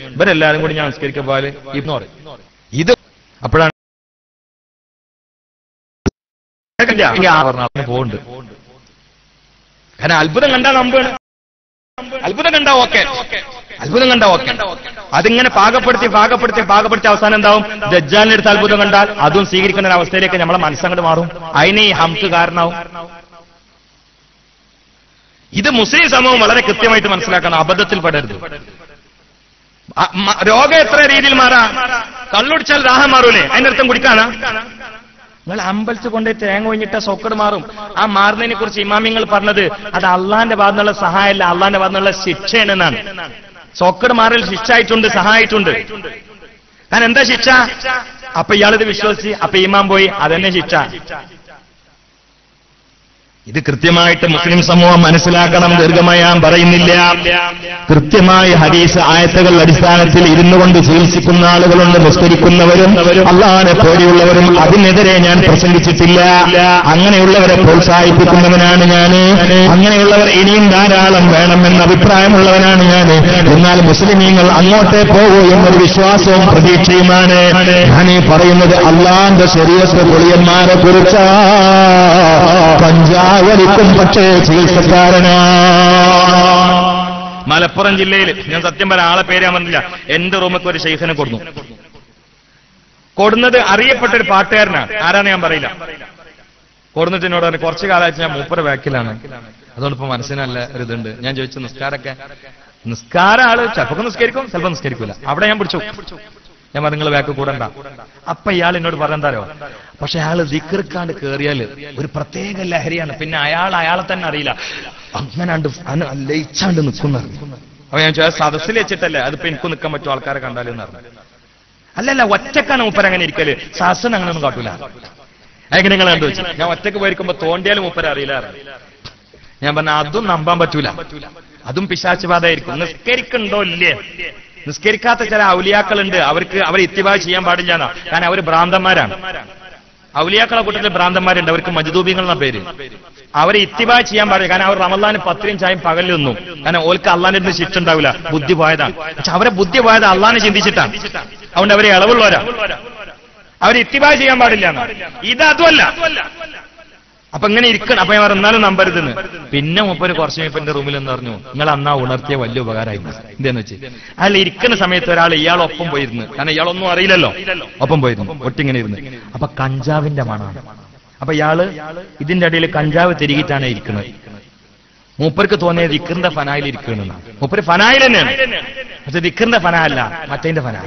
ഇവരെല്ലാരും കൂടി ഞാൻ നിസ്കരിക്കാൻ പോലെ ഇഗ്നോർ ഇത് അപ്പോഴാണ് പോകുന്നുണ്ട് കാരണം അത്ഭുതം കണ്ടാ നമ്പാണ് അത്ഭുതം കണ്ടാ ഓക്കെ അത്ഭുതം കണ്ടാ ഓക്കെ അതിങ്ങനെ പാകപ്പെടുത്തി പാകപ്പെടുത്തി പാകപ്പെടുത്തി അവസാനം എന്താവും ദജ്ജാലിന്റെ അടുത്ത് അത്ഭുതം കണ്ടാൽ അതും സ്വീകരിക്കുന്ന ഒരു അവസ്ഥയിലേക്ക് നമ്മളെ മനസ്സങ്ങോട്ട് മാറും അതിന് ഈ ഹംക്ക് കാരണമാവും ഇത് മുസ്ലിം സമൂഹം വളരെ കൃത്യമായിട്ട് മനസ്സിലാക്കണം അബദ്ധത്തിൽ പെടരുത് അ- മ- രോഗം എത്ര രീതിയിൽ മാറാം കള്ളുടിച്ചാൽ ദാഹം മാറൂലേ അതിന്റെ അർത്ഥം കുടിക്കാനാ നിങ്ങൾ അമ്പലത്തിൽ കൊണ്ടുപോയി തേങ്ങ ഒഴിഞ്ഞിട്ട സൊക്കട് മാറും ആ മാറുന്നതിനെ കുറിച്ച് ഇമാമിങ്ങൾ പറഞ്ഞത് അത് അള്ളാന്റെ ഭാഗത്തുനിന്നുള്ള സഹായമല്ല അള്ളാന്റെ ഭാഗത്തുനിന്നുള്ള ശിക്ഷയാണ് എന്നാണ് സൊക്കട് മാറൽ ശിക്ഷ ആയിട്ടുണ്ട് സഹായിട്ടുണ്ട് കാരണം എന്താ ശിക്ഷ അപ്പൊ ഇയാളിത് വിശ്വസിച്ച് അപ്പൊ ഇമാം പോയി അതന്നെ ശിക്ഷ ഇത് കൃത്യമായിട്ട് മുസ്ലിം സമൂഹം മനസ്സിലാക്കണം ദീർഘമായി ഞാൻ പറയുന്നില്ല കൃത്യമായ ഹദീസ് ആയത്തുകൾ അടിസ്ഥാനത്തിൽ ഇരുന്നു കൊണ്ട് ചികിത്സിക്കുന്ന ആളുകളുണ്ട് നിസ്കരിക്കുന്നവരും അള്ളാഹാനെ പേടിയുള്ളവരും അതിനെതിരെ ഞാൻ പ്രസംഗിച്ചിട്ടില്ല അങ്ങനെയുള്ളവരെ പ്രോത്സാഹിപ്പിക്കുന്നവനാണ് ഞാൻ അങ്ങനെയുള്ളവർ ഇനിയും ധാരാളം വേണമെന്ന അഭിപ്രായമുള്ളവനാണ് ഞാൻ എന്നാൽ മുസ്ലിമീങ്ങൾ അങ്ങോട്ടേ പോകൂ എന്നൊരു വിശ്വാസവും പ്രതീക്ഷയുമാണ് ഞാൻ ഈ പറയുന്നത് അള്ളാന്റെ ശരീരത്തെ പൊളിയന്മാരെ കുറിച്ചാ പഞ്ചാവലിക്കും പക്ഷേ ചികിത്സക്കാരനാ മലപ്പുറം ജില്ലയിൽ ഞാൻ സത്യം പറയാൻ ആളെ പേര് ഞാൻ പറഞ്ഞില്ല എന്റെ റൂമൊക്കെ ഒരു ഷെയ്ഖിനെ കൊടുന്നു കൊടുന്നത് അറിയപ്പെട്ട ഒരു പാട്ടുകാരനാണ് ആരാന്ന് ഞാൻ പറയില്ല കൊടുന്നിട്ട് എന്നോട് പറഞ്ഞു കുറച്ച് കാലമായിട്ട് ഞാൻ മൂപ്പര ബാക്കിലാണ് അതുകൊണ്ട് ഇപ്പൊ മനസ്സിന് നല്ല ഒരു ഇതുണ്ട് ഞാൻ ചോദിച്ചു നിസ്കാരൊക്കെ നിസ്കാര ആള് ചിലപ്പോ നിസ്കരിക്കും ചിലപ്പോ നിസ്കരിക്കൂല അവിടെ ഞാൻ പിടിച്ചു ഞാൻ പറഞ്ഞു നിങ്ങൾ ബാക്ക് കൂടണ്ട അപ്പൊ ഇയാൾ എന്നോട് പറഞ്ഞെന്താരോ പക്ഷെ അയാൾ ദിക്കർക്കാണ്ട് കേറിയാല് ഒരു പ്രത്യേക ലഹരിയാണ് പിന്നെ അയാൾ അയാളെ തന്നെ അറിയില്ല അങ്ങനാണ്ട് അന- ലയിച്ചാണ്ട് നിൽക്കുന്ന അപ്പൊ ഞാൻ ചോദിച്ചാൽ സദസ്സിൽ വെച്ചിട്ടല്ലേ അതിപ്പോ എനിക്ക് നിൽക്കാൻ പറ്റും ആൾക്കാരെ കണ്ടാലെന്ന് പറഞ്ഞു അല്ലല്ല ഒറ്റക്കാണ് മൂപ്പർ അങ്ങനെ ഇരിക്കല് സദസ്സിന് അങ്ങനെ ഒന്നും കാട്ടൂല അങ്ങനെ നിങ്ങൾ കണ്ടു വെച്ചു ഞാൻ ഒറ്റക്ക് പോയിരിക്കുമ്പോ തോണ്ടിയാലും മൂപ്പര അറിയില്ല പറഞ്ഞു. ഞാൻ പറഞ്ഞ അതും നമ്പാൻ പറ്റൂല അതും പിശാച്ച് ബാധയായിരിക്കും നിസ്കരിക്കണ്ടോ ഇല്ലേ നിസ്കരിക്കാത്ത ചില ഔലിയാക്കളുണ്ട് അവർക്ക് അവർ ഇത്തിബാ ചെയ്യാൻ പാടില്ല എന്നാ കാരണം അവർ ഭ്രാന്തന്മാരാണ് ഔലിയാക്കളെ കൂട്ടത്തിൽ ഭ്രാന്തന്മാരുണ്ട് അവർക്ക് മജ്ദൂബിങ്ങൾ എന്ന പേര് അവരെ ഇത്തിബാ ചെയ്യാൻ പാടില്ല കാരണം അവർ റമദാന് പത്തിനും ചായം പകലൊന്നും കാരണം ഓൽക്ക് അള്ളാന്റെ അടുത്ത് ശിക്ഷ ഉണ്ടാവില്ല ബുദ്ധി പോയതാണ് പക്ഷെ അവരെ ബുദ്ധി പോയത് അള്ളാനെ ചിന്തിച്ചിട്ടാണ് അതുകൊണ്ട് അവരെ ഇളവുള്ളവരാ അവർ ഇത്തിബാ ചെയ്യാൻ പാടില്ല എന്നാ. ഇത് അതുമല്ല അപ്പൊ ഇങ്ങനെ ഇരിക്കണം അപ്പൊ ഞാൻ പറഞ്ഞു, എന്നാലും നമ്പരുതെന്ന് പിന്നെ മുപ്പര് കുറച്ച് കഴിഞ്ഞപ്പോ എന്റെ റൂമിൽ എന്ന് പറഞ്ഞു നിങ്ങൾ അന്നാ ഉണർത്തിയ വലിയ ഉപകാരമായിരുന്നു എന്താന്ന് വെച്ച് അയാൾ ഇരിക്കുന്ന സമയത്ത് ഒരാൾ ഇയാൾ ഒപ്പം പോയിരുന്നു കാരണം ഇയാളൊന്നും അറിയില്ലല്ലോ ഒപ്പം പോയിരുന്നു ഒട്ടിങ്ങനെ ഇരുന്ന് അപ്പൊ കഞ്ചാവിന്റെ മണമാണ് അപ്പൊ ഇയാള് ഇതിന്റെ ഇടയിൽ കഞ്ചാവ് തിരികിട്ടാണ് ഇരിക്കുന്നത് മൂപ്പർക്ക് തോന്നിയത് ദിക്കറിന്റെ ഫനായിൽ ഇരിക്കണെന്നാണ് മൂപ്പര് ഫനായിൽ തന്നെയാണ് പക്ഷെ ദിക്കറിന്റെ ഫന അല്ല മറ്റേന്റെ ഫന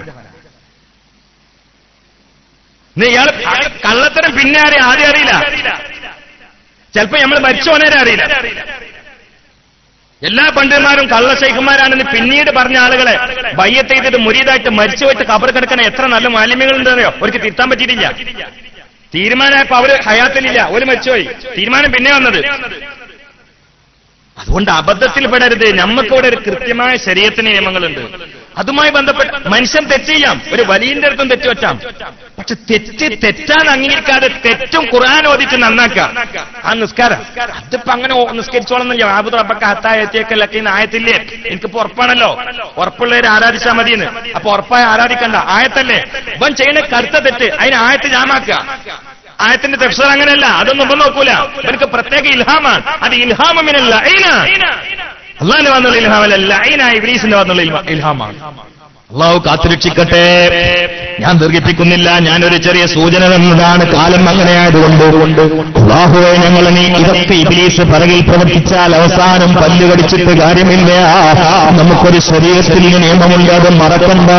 ഇയാൾ കള്ളത്തരം പിന്നെ ആരെയും ആദ്യം അറിയില്ല ചിലപ്പോ നമ്മൾ മരിച്ചോനേരെ അറിയില്ല എല്ലാ പണ്ഡിതന്മാരും കള്ളശൈഖന്മാരാണെന്ന് പിന്നീട് പറഞ്ഞ ആളുകളെ ബയ്യത്ത് ചെയ്തിട്ട് മുരീതായിട്ട് മരിച്ചു വെച്ച് കബർ കിടക്കണ എത്ര നല്ല മാലിന്യങ്ങളുണ്ടെന്നറിയോ അവർക്ക് തിരുത്താൻ പറ്റിയിട്ടില്ല തീരുമാനമായപ്പോ അവര് ഹയാത്തിലില്ല ഒരു മരിച്ചുപോയി തീരുമാനം പിന്നെ വന്നത് അതുകൊണ്ട് അബദ്ധത്തിൽ പെടരുത് നമുക്കിവിടെ ഒരു കൃത്യമായ ശരീരത്തിന് നിയമങ്ങളുണ്ട് അതുമായി ബന്ധപ്പെട്ട് മനുഷ്യൻ തെറ്റ് ചെയ്യാം ഒരു വലിയന്റെ അടുത്തും തെറ്റ് പറ്റാം പക്ഷെ തെറ്റ് തെറ്റാൻ അംഗീകരിക്കാതെ തെറ്റും ഖുർആൻ ഓദിച്ച് നന്നാക്കാം ആ നിസ്കാരം അതിപ്പോ അങ്ങനെ ഓ- നിസ്കരിച്ചോളന്നില്ല ആബുദ് റബ്ബക്ക ഹത്തായ എത്തിയേക്കല്ലൊക്കെ ആയത്തില്ലേ എനിക്കിപ്പോ ഉറപ്പാണല്ലോ ഉറപ്പുള്ളവരെ ആരാധിച്ചാൽ മതിയെന്ന് അപ്പൊ ഉറപ്പായി ആരാധിക്കണ്ട ആയത്തല്ലേ ഇവൻ ചെയ്യുന്ന കറുത്ത തെറ്റ് അതിന് ആയത്ത് ജാമാക്കുക ആയത്തിന്റെ തെഫ്സർ അങ്ങനെയല്ല അതൊന്നും ഇവൻ നോക്കൂല ഇവർക്ക് പ്രത്യേക ഇൽഹാമാണ് അത് ഇൽഹാമിനല്ല അള്ളാഹിന്റെ വന്നുള്ള ഇൽഹാമല്ല ഐന ഇബ്ലീസിന്റെ വന്നുള്ള ഇൽഹ- ഇൽഹാമാണ് അള്ളാഹു കാത്തുരക്ഷിക്കട്ടെ ഞാൻ ദീർഘിപ്പിക്കുന്നില്ല ഞാനൊരു ചെറിയ സൂചന തന്നതാണ് കാലം അങ്ങനെ ആയതുകൊണ്ട് അള്ളാഹുവെ ഞങ്ങൾ നീ ഇതൊക്കെ ഇബ്ലീസ് പിറകിൽ പ്രവർത്തിച്ചാൽ അവസാനം പല്ല് കടിച്ചിട്ട് കാര്യമില്ല നമുക്കൊരു ശരീരത്തിൽ ഈ നിയമമുണ്ട് അത് മറക്കണ്ട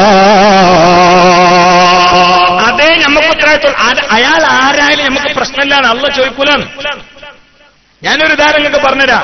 അതേ നമുക്ക് ഉത്തരവാദിത്വം അത് അയാൾ ആരായാലും നമുക്ക് പ്രശ്നമില്ലാണ് അള്ള ചോദിക്കൂലാണ് ഞാനൊരു ഉദാഹരണം നിങ്ങൾക്ക് പറഞ്ഞുതരാം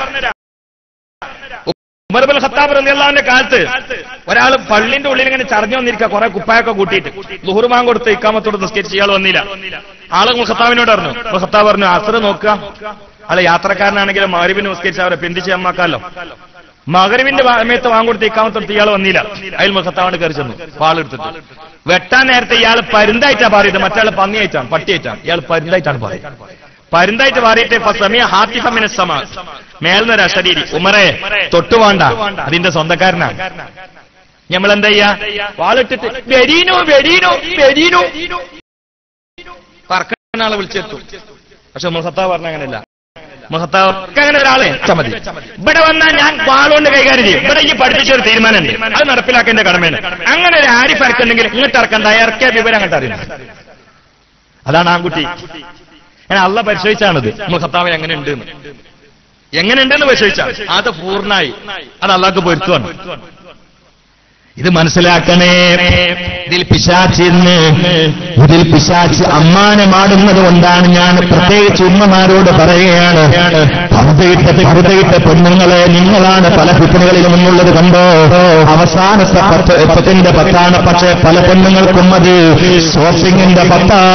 ഉമർബൽ ഖത്താബ് റളിയല്ലാഹുവിന്റെ കാലത്ത് ഒരാൾ പള്ളിന്റെ ഉള്ളിൽ ഇങ്ങനെ ചടഞ്ഞു വന്നിരിക്കുക കുറെ കുപ്പായൊക്കെ കൂട്ടിയിട്ട് ലുഹുർമാൻ കൊടുത്ത് ഇക്കാമത്തോട് നിസ്കരിച്ച് ഇയാൾ വന്നില്ല ആള് ഉമർ ഖത്താബിനോട് പറഞ്ഞു ഉമർ ഖത്താബ് പറഞ്ഞു അസർ നോക്കുക ആള് യാത്രക്കാരനാണെങ്കിലും മഹരിബിന് നിസ്കരിച്ച് അവരെ പിന്തിച്ച് അമ്മാക്കാലോ മകരവിന്റെ സമയത്ത് വാങ്ങിക്കൊടുത്ത് ഇക്കാമത്തെടുത്ത് ഇയാൾ വന്നില്ല അയൽ മുഖത്താവണ്ട് കയറി ചെന്നു പാളെടുത്തിട്ട് വെട്ടാൻ നേരത്തെ ഇയാൾ പരുന്തായിട്ടാ പാറിയത് മറ്റാൾ പന്നിയായിട്ടാണ് പട്ടിയായിട്ടാണ് ഇയാൾ പരുന്തായിട്ടാണ് പാറിയത് പരുന്തായിട്ട് മാറിയിട്ട് സമയ ഹാത്തിഫമിന സമ മേൽന്നൊരു അശരീരി ഉമറെ തൊട്ടുവാണ്ട അതിന്റെ സ്വന്തക്കാരനാണ് നമ്മൾ എന്താ ചെയ്യാ വാളിട്ടിട്ട് വെരീനു വെരീനു വെരീനു പറക്കുന്ന ആളെ വിളിച്ചെത്തും പക്ഷെ മുഹത്താവ് പറഞ്ഞ അങ്ങനെയല്ല മുഹത്താവ് അങ്ങനെ ഒരാളെ വെച്ചാ മതി ഇവിടെ വന്നാൽ ഞാൻ വാളുകൊണ്ട് കൈകാര്യം ചെയ്യും ഇവിടെ ഈ പഠിപ്പിച്ച ഒരു തീരുമാനമുണ്ട് അത് നടപ്പിലാക്കേണ്ട കടമയാണ് അങ്ങനെ ഒരു ആരിഫ് ഇറക്കുന്നുണ്ടെങ്കിൽ ഇങ്ങോട്ട് ഇറക്കണ്ട ഇറക്കിയ വിവരം അങ്ങോട്ട് അറിയണം അതാണ് ആൺകുട്ടി ഞാൻ അള്ള പരിശോധിച്ചാണിത് മുഖത്താവ് എങ്ങനെ ഉണ്ട് എങ്ങനെ ഉണ്ടെന്ന് പരിശോധിച്ചാൽ അത് പൂർണ്ണമായി അത് അള്ളാഹ്ക്ക് പൊരുത്തുവാണ് ഇത് മനസ്സിലാക്കണേ ഇതിൽ പിശാച്ചിന്ന് ഇതിൽ പിശാച്ച് അമ്മാനമാടുന്നത് കൊണ്ടാണ് ഞാൻ പ്രത്യേകിച്ച് ഉമ്മമാരോട് പറയുകയാണ് പറുതയിട്ട പറുതയിട്ട പെണ്ണുങ്ങളെ നിങ്ങളാണ് പല ഫിത്തനുകളിലും മുന്നുള്ളത് കണ്ടോ അവസാനത്തെ പത്ത് പത്തിന്റെ പത്താണ് പക്ഷെ പല പെണ്ണുങ്ങൾക്കും അത് ഷോപ്പിംഗിന്റെ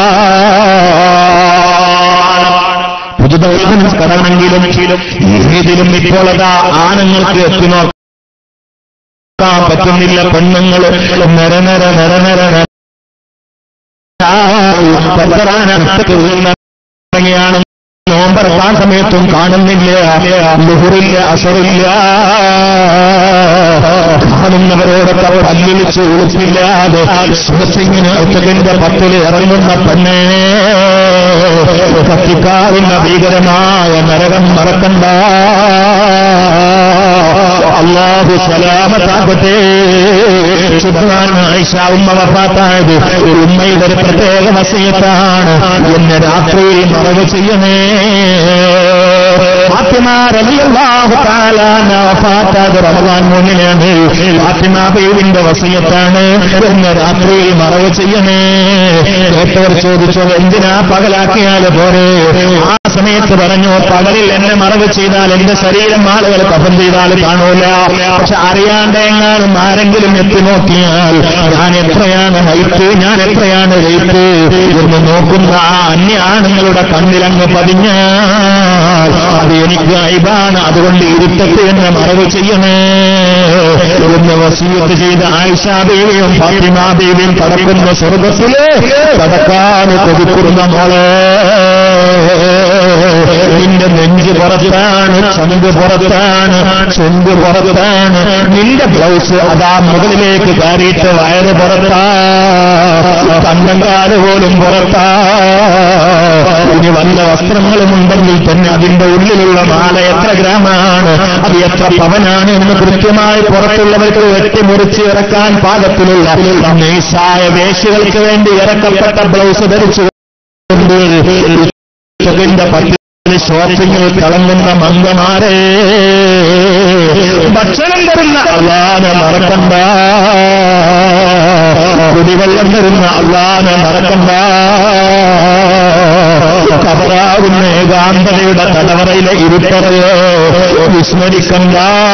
പത്താണ് പുതുതായി കടണെങ്കിലും ഏതിലും ഇപ്പോൾ അതാ ആണുങ്ങൾക്ക് എത്തി നോക്കാൻ പറ്റുന്നില്ല പെണ്ണുങ്ങൾ നര നര നര നര നര ാണ് നോമ്പറക്കാൻ സമയത്തും കാണുന്നില്ല ലുഹുറില്ല അസറില്ല കാണുന്നവരോടൊക്കെ പല്ലിളിച്ച് ഉളുപ്പില്ലാതെ സുഹൃത്തിങ്ങനെ ഒറ്റകിന്റെ പത്തിൽ ഇറങ്ങുന്ന പെണ്ണേ കത്തിക്കാവുന്ന ഭീകരമായ നരകം മറക്കണ്ട അള്ളാഹു സലാമത്താകട്ടെ ഉമ്മ വഫാത്തായത് ഒരു ഉമ്മയുടെ ഒരു പ്രത്യേക വസയത്താണ് എന്നെ രാത്രിയിൽ മറവ് ചെയ്യണേ ഫാത്താത് റമദാൻ മൂന്നിലാണ് ഫാത്തിമ ബീവിന്റെ വസയത്താണ് എന്നെ രാത്രിയിൽ മറവ് ചെയ്യണേ കേട്ടവർ ചോദിച്ചത് എന്തിനാ പകലാക്കിയാൽ പോരെ ആ സമയത്ത് പറഞ്ഞു പകലിൽ എന്നെ മറവ് ചെയ്താൽ എന്റെ ശരീരം ആളുകൾ കഫം ചെയ്താൽ കാണൂല പക്ഷെ അറിയാണ്ട് എങ്ങാനും ആരെങ്കിലും എത്തി നോക്കിയാൽ ഞാൻ എത്രയാണ് ഹൈറ്റ് ഞാൻ എത്രയാണ് വെയിറ്റ് എന്ന് നോക്കുന്ന ആ അന്യ ആണുങ്ങളുടെ കണ്ണിലങ്ങ് പതിഞ്ഞാൽ അത് എനിക്ക് അയബാണ് അതുകൊണ്ട് ഇരുട്ടത്ത് എന്നെ മറവ് ചെയ്യണേ എന്ന് വസീയത്ത് ചെയ്ത ആയിഷാദേവിയും ഫാത്തിമാദേവിയും കടക്കുന്ന സ്വർഗത്തില് കടക്കാൻ കൊതിക്കുന്ന മോളെ നിന്റെ നെഞ്ച് പുറത്താണ് ചന്ത് പുറത്താണ് ചുണ്ട് പുറത്താണ് നിന്റെ ബ്ലൗസ് അതാ മുകളിലേക്ക് കയറിയിട്ട് വയറ് പുറത്താ കണ്ടങ്കാല് പോലും പുറത്താ ഇനി വല്ല വസ്ത്രങ്ങളും ഉണ്ടെങ്കിൽ തന്നെ അതിന്റെ ഉള്ളിലുള്ള മാല എത്ര ഗ്രാമാണ് അത് എത്ര പവനാണ് എന്ന് കൃത്യമായി പുറത്തുള്ളവർക്ക് വെട്ടിമുറിച്ച് ഇറക്കാൻ പാകത്തിലുള്ള നൈസായ വേശികൾക്ക് വേണ്ടി ഇറക്കപ്പെട്ട ബ്ലൗസ് ധരിച്ചു ിന്റെ പത്തിൽ ഷോപ്പിങ്ങിൽ തിളങ്ങുന്ന മംഗമാരെ ഭക്ഷണം തരുന്ന അള്ളാനെ മറക്കണ്ട കുടിവെള്ളം തരുന്ന അള്ളാനെ മറക്കണ്ട കബറാകുന്ന ഏകാന്തതയുടെ തലവറയിലെ ഇരുട്ടറയോ വിസ്മരിക്കണ്ട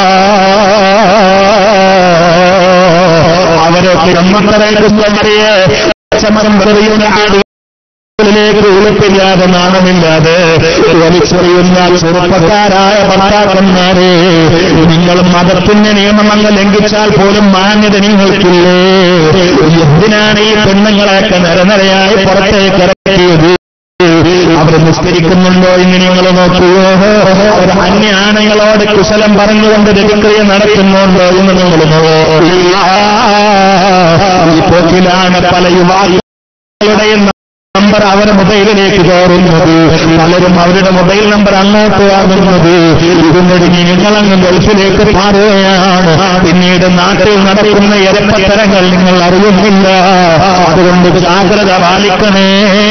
അവരൊക്കെ നമ്മക്കറേക്കുന്നവരെയെ സമരം പറയുന്ന ആട് ിലേക്ക് ഉളുപ്പില്ലാതെ നാണമില്ലാതെ വലിച്ചെറിയുന്ന ചെറുപ്പക്കാരായ ഭർത്താക്കന്മാരെ നിങ്ങൾ മതത്തിന്റെ നിയമം അങ്ങ് ലംഘിച്ചാൽ പോലും മാന്യത നിങ്ങൾക്കില്ലേ എന്തിനാണ് ഈ പെണ്ണുങ്ങളെയൊക്കെ നിരനിരയായി പുറത്തേക്ക് ഇറക്കിയത് അവർ നിസ്കരിക്കുന്നുണ്ടോ എന്ന് നിങ്ങൾ നോക്കുകയോ ഒരു അന്യ ആണുങ്ങളോട് കുശലം പറഞ്ഞുകൊണ്ട് രതിക്രിയ നടത്തുന്നുണ്ടോ എന്ന് നിങ്ങൾ നോക്കുക ഈ പോക്കിലാണ് പല യുവാക്കളുടെയും നമ്പർ അവരുടെ മൊബൈലിലേക്ക് കയറുന്നത് പലരും അവരുടെ മൊബൈൽ നമ്പർ അങ്ങോട്ട് വാങ്ങുന്നത് ഇതിനൊരു നിങ്ങളങ്ങ് ഗൾഫിലേക്ക് മാറുകയാണ് പിന്നീട് നാട്ടിൽ നടക്കുന്ന ഇരപ്പത്തരങ്ങൾ നിങ്ങൾ അറിയുന്നില്ല അതുകൊണ്ട് ജാഗ്രത പാലിക്കണേ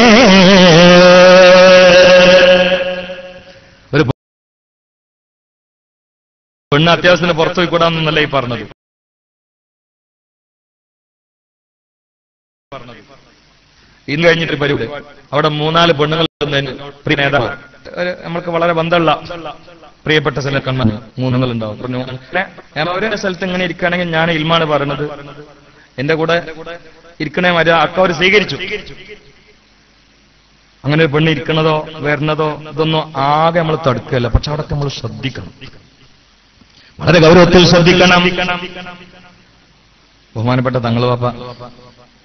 ഒരു പെണ്ണ് അത്യാവശ്യത്തിന് പുറത്തു പോയിക്കൂടാന്നല്ല ഈ പറഞ്ഞത് ഇന്ന് കഴിഞ്ഞിട്ട് പരിപാടി അവിടെ മൂന്നാല് പെണ്ണുങ്ങൾ ഇരുന്നതിന് പ്രിയ നേതാവ് ഒരു നമ്മൾക്ക് വളരെ ബന്ധമുള്ള പ്രിയപ്പെട്ട ചില കണ്ണൻ മൂന്നുങ്ങൾ ഉണ്ടാവും പറഞ്ഞു ഞാൻ ഒരു സ്ഥലത്ത് ഇങ്ങനെ ഇരിക്കുകയാണെങ്കിൽ ഞാൻ ഇൽമാണ് പറയുന്നത് എന്റെ കൂടെ ഇരിക്കണേ മര അക്ക അവർ സ്വീകരിച്ചു അങ്ങനെ ഒരു പെണ്ണ് ഇരിക്കണതോ വരുന്നതോ ഇതൊന്നും ആകെ നമ്മൾ തടുക്കുകയല്ല പക്ഷെ അവിടെ നമ്മൾ ശ്രദ്ധിക്കണം വളരെ ഗൗരവത്തിൽ ശ്രദ്ധിക്കണം ബഹുമാനപ്പെട്ട തങ്ങൾ പാപ്പ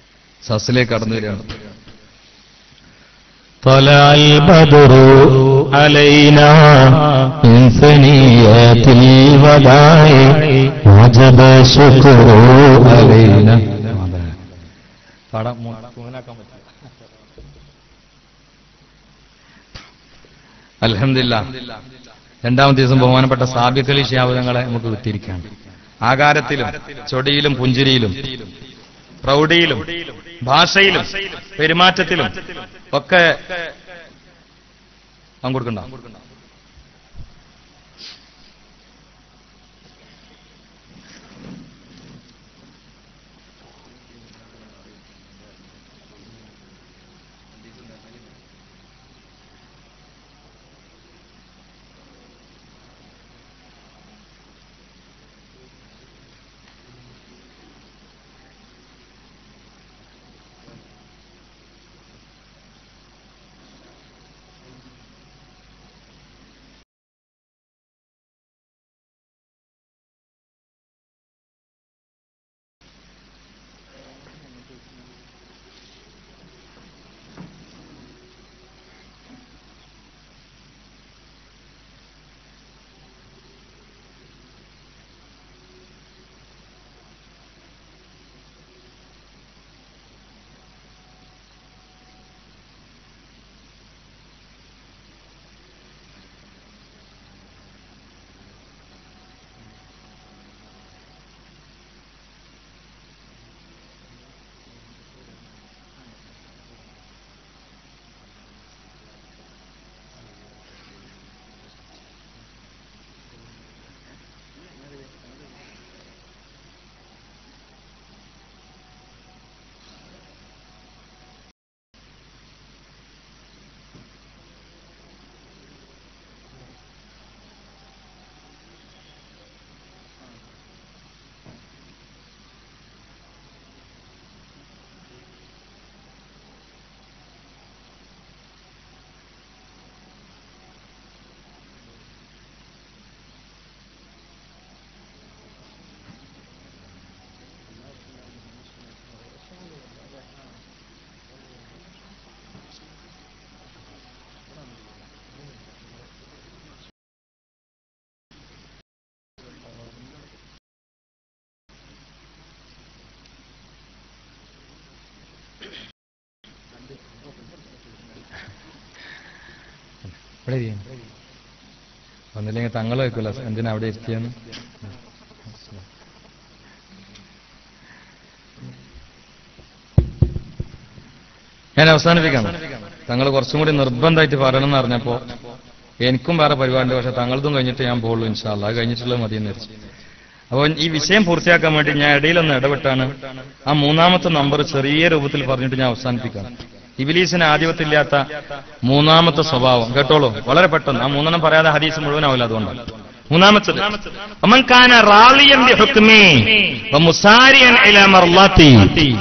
സസിലേക്ക് കടന്നു വരികയാണ് طلع البدر علينا من ثنيات الوداع وجب الشكر علينا പാടാം മൂന്നാക്കാൻ പറ്റില്ല അലഹമില്ല രണ്ടാമത്തെ ദിവസം ബഹുമാനപ്പെട്ട സാബിക്കലി ശാബദങ്ങളെ നമുക്ക് വിട്ടിരിക്കുകയാണ് ആകാരത്തിലും ചൊടിയിലും പുഞ്ചിരിയിലും പ്രൗഢിയിലും ഭാഷയിലും പെരുമാറ്റത്തിലും ഒക്കെ അവൻ കൊടുക്കണ്ട ഇവിടെ ഇരിക്കാം. ഒന്നില്ലെങ്കിൽ തങ്ങൾ വെക്കില്ല എന്തിനാ അവിടെ ഇരിക്കുകയെന്ന് ഞാൻ അവസാനിപ്പിക്കാം തങ്ങൾ കുറച്ചും കൂടി നിർബന്ധമായിട്ട് പറയണം എന്ന് അറിഞ്ഞപ്പോ എനിക്കും വേറെ പരിപാടിയുണ്ട് പക്ഷെ തങ്ങളതും കഴിഞ്ഞിട്ട് ഞാൻ പോകുള്ളൂ ഇൻഷാല്ല അത് കഴിഞ്ഞിട്ടുള്ളത് മതി എന്ന് വെച്ചു അപ്പോൾ ഈ വിഷയം പൂർത്തിയാക്കാൻ വേണ്ടി ഞാൻ ഇടയിലൊന്ന് ഇടപെട്ടാണ് ആ മൂന്നാമത്തെ നമ്പർ ചെറിയ രൂപത്തിൽ പറഞ്ഞിട്ട് ഞാൻ അവസാനിപ്പിക്കാം ഇബിലീസിന് ആധിപത്യമില്ലാത്ത മൂന്നാമത്തെ സ്വഭാവം കേട്ടോളൂ വളരെ പെട്ടെന്ന് ആ മൂന്നെണ്ണം പറയാതെ ഹദീസ് മുഴുവനാവില്ല അതുകൊണ്ടാണ് മൂന്നാമത്തത് ومن كان راضيا بحكمه ومسارعا الى مرضاته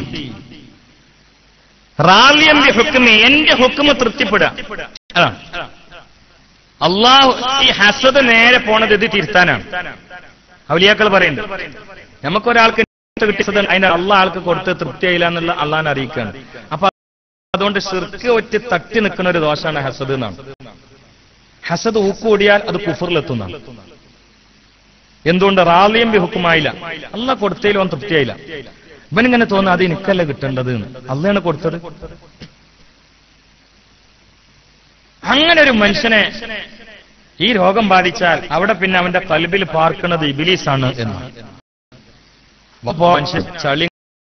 റാലിയം ഹുക്കുമി എന്റെ ഹുക്കുമ് തൃപ്തിപ്പെടുക അതാണ് അള്ളാഹു ഈ ഹസദ് നേരെ പോണത് ഇത് തിരുത്താനാണ് അവലിയാക്കൾ പറയുന്നുണ്ട് നമുക്കൊരാൾക്ക് കിട്ടിയത് അതിന് അള്ളാഹ് ആൾക്ക് കൊടുത്ത് തൃപ്തിയായില്ല എന്നുള്ള അള്ളാഹിനെ അറിയിക്കുകയാണ് അപ്പൊ അതുകൊണ്ട് ഷിർക്ക് ഒറ്റ തട്ടി നിൽക്കുന്ന ഒരു ദോഷമാണ് ഹസദ് എന്നാണ് ഹസദ് ഊക്കൂടിയാൽ അത് കുഫറിലെത്തുന്നതാണ് എന്തുകൊണ്ട് റാലിയം ബി ഹുക്കുമായില്ല അള്ളാഹ് കൊടുത്തതിൽ അവൻ തൃപ്തിയായില്ല ഇവനിങ്ങനെ തോന്നുന്നു അത് എനിക്കല്ല കിട്ടേണ്ടത് എന്ന് അള്ളയാണ് കൊടുത്തത് അങ്ങനെ ഒരു മനുഷ്യനെ ഈ രോഗം ബാധിച്ചാൽ അവിടെ പിന്നെ അവന്റെ കൽബിൽ പാർക്കുന്നത് ഇബിലീസാണ് എന്നാണ് അപ്പോ മനുഷ്യൻ ചളി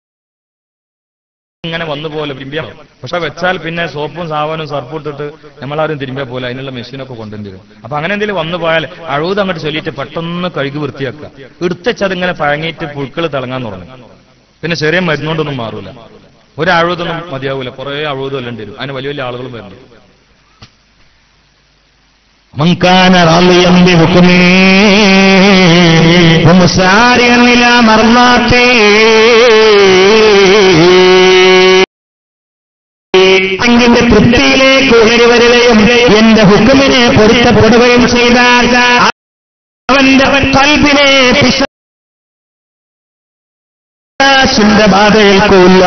ഇങ്ങനെ വന്നു പോലെ തിരുമ്പിയ പക്ഷെ വെച്ചാൽ പിന്നെ സോപ്പും സാവനും സർപ്പും ഇട്ടിട്ട് നമ്മളാരും തിരുമ്പിയ പോലെ അതിനുള്ള മെഷീനൊക്കെ കൊണ്ടുവരും വരും അപ്പൊ അങ്ങനെ എന്തെങ്കിലും വന്നു പോയാൽ അഴുത് അങ്ങോട്ട് ചൊല്ലിയിട്ട് പെട്ടെന്ന് കഴുകി വൃത്തിയാക്കുക എടുത്തച്ച് അതിങ്ങനെ പഴങ്ങിയിട്ട് പുഴുക്കൾ തിളങ്ങാൻ തുടങ്ങും പിന്നെ ചെറിയ മരുന്നുകൊണ്ടൊന്നും മാറൂല ഒരു അഴുതൊന്നും മതിയാവൂല കുറെ അഴുത് കൊല്ലേണ്ടി വരും അതിന് വലിയ വലിയ ആളുകളും വരുന്നുണ്ട് من كان راضيا بحكمه ومسارعا الى مرضاته അങ്ങിന്റെ തൃപ്തിയിലേക്ക് ഉയരി വരികയും എന്റെ ഹുക്കുമിനെ പൊരുത്തപ്പെടുകയും ചെയ്താൽ അവന്റെ കൽബിനെ പിശാചിന്റെ ബാധയേൽക്കൂല്ല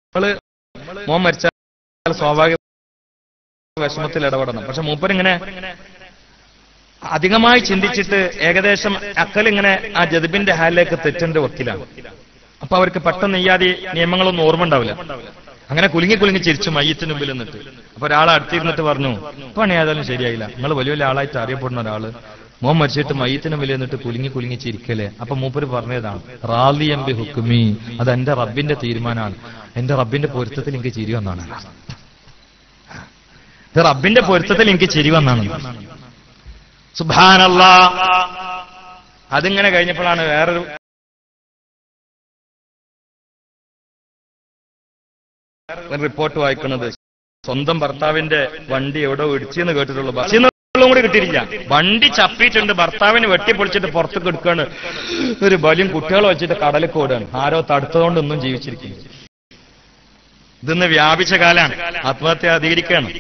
നമ്മള് മോൻ മരിച്ചാൽ സ്വാഭാവിക വിഷമത്തിൽ ഇടപെടണം പക്ഷെ മൂപ്പരിങ്ങനെ അധികമായി ചിന്തിച്ചിട്ട് ഏകദേശം അക്കലിങ്ങനെ ആ ജതിബിന്റെ ഹാലിലേക്ക് തെറ്റിന്റെ വക്കിലാണ് അപ്പൊ അവർക്ക് പെട്ടെന്ന് ഇയ്യാതി നിയമങ്ങളൊന്നും ഓർമ്മ ഉണ്ടാവില്ല അങ്ങനെ കുലുങ്ങി കുലുങ്ങി ചിരിച്ചു മയ്യത്തിന് മുമ്പിൽ നിന്നിട്ട് അപ്പൊ ഒരാൾ അടുത്തിരുന്നിട്ട് പറഞ്ഞു പണി ഏതായാലും ശരിയായില്ല നിങ്ങൾ വലിയ വലിയ ആളായിട്ട് അറിയപ്പെടുന്ന ഒരാള് മോൻ മരിച്ചിട്ട് മയ്യത്തിന് മുമ്പിൽ നിന്നിട്ട് കുലുങ്ങി കുലുങ്ങി ചിരിക്കല്ലേ അപ്പൊ മൂപ്പര് പറഞ്ഞതാണ് റാലിയമ്പി ഹുക്കുമി അത് എന്റെ റബ്ബിന്റെ തീരുമാനമാണ് എന്റെ റബ്ബിന്റെ പൊരുത്തത്തിൽ എനിക്ക് ചിരി വന്നാണ് ഇത് റബ്ബിന്റെ പൊരുത്തത്തിൽ എനിക്ക് ചിരി വന്നാണ് സുബാനല്ല അതിങ്ങനെ കഴിഞ്ഞപ്പോഴാണ് വേറൊരു ഒരു റിപ്പോർട്ട് വായിക്കുന്നത് സ്വന്തം ഭർത്താവിന്റെ വണ്ടി എവിടെ ഇടിച്ചെന്ന് കേട്ടിട്ടുള്ളൂ ബസ്സിന്നും കൂടി കിട്ടിയിട്ടില്ല വണ്ടി ചപ്പിയിട്ടുണ്ട് ഭർത്താവിന് വെട്ടിപ്പൊളിച്ചിട്ട് പുറത്തേക്ക് എടുക്കാണ് ഒരു ബലിയും കുട്ടികളെ വെച്ചിട്ട് കടലിൽ ഓടുകയാണ് ആരോ തടുത്തതുകൊണ്ടൊന്നും ജീവിച്ചിരിക്കുന്നു ഇതൊന്ന് വ്യാപിച്ച കാലാണ് ആത്മഹത്യ അധികരിക്കുകയാണ്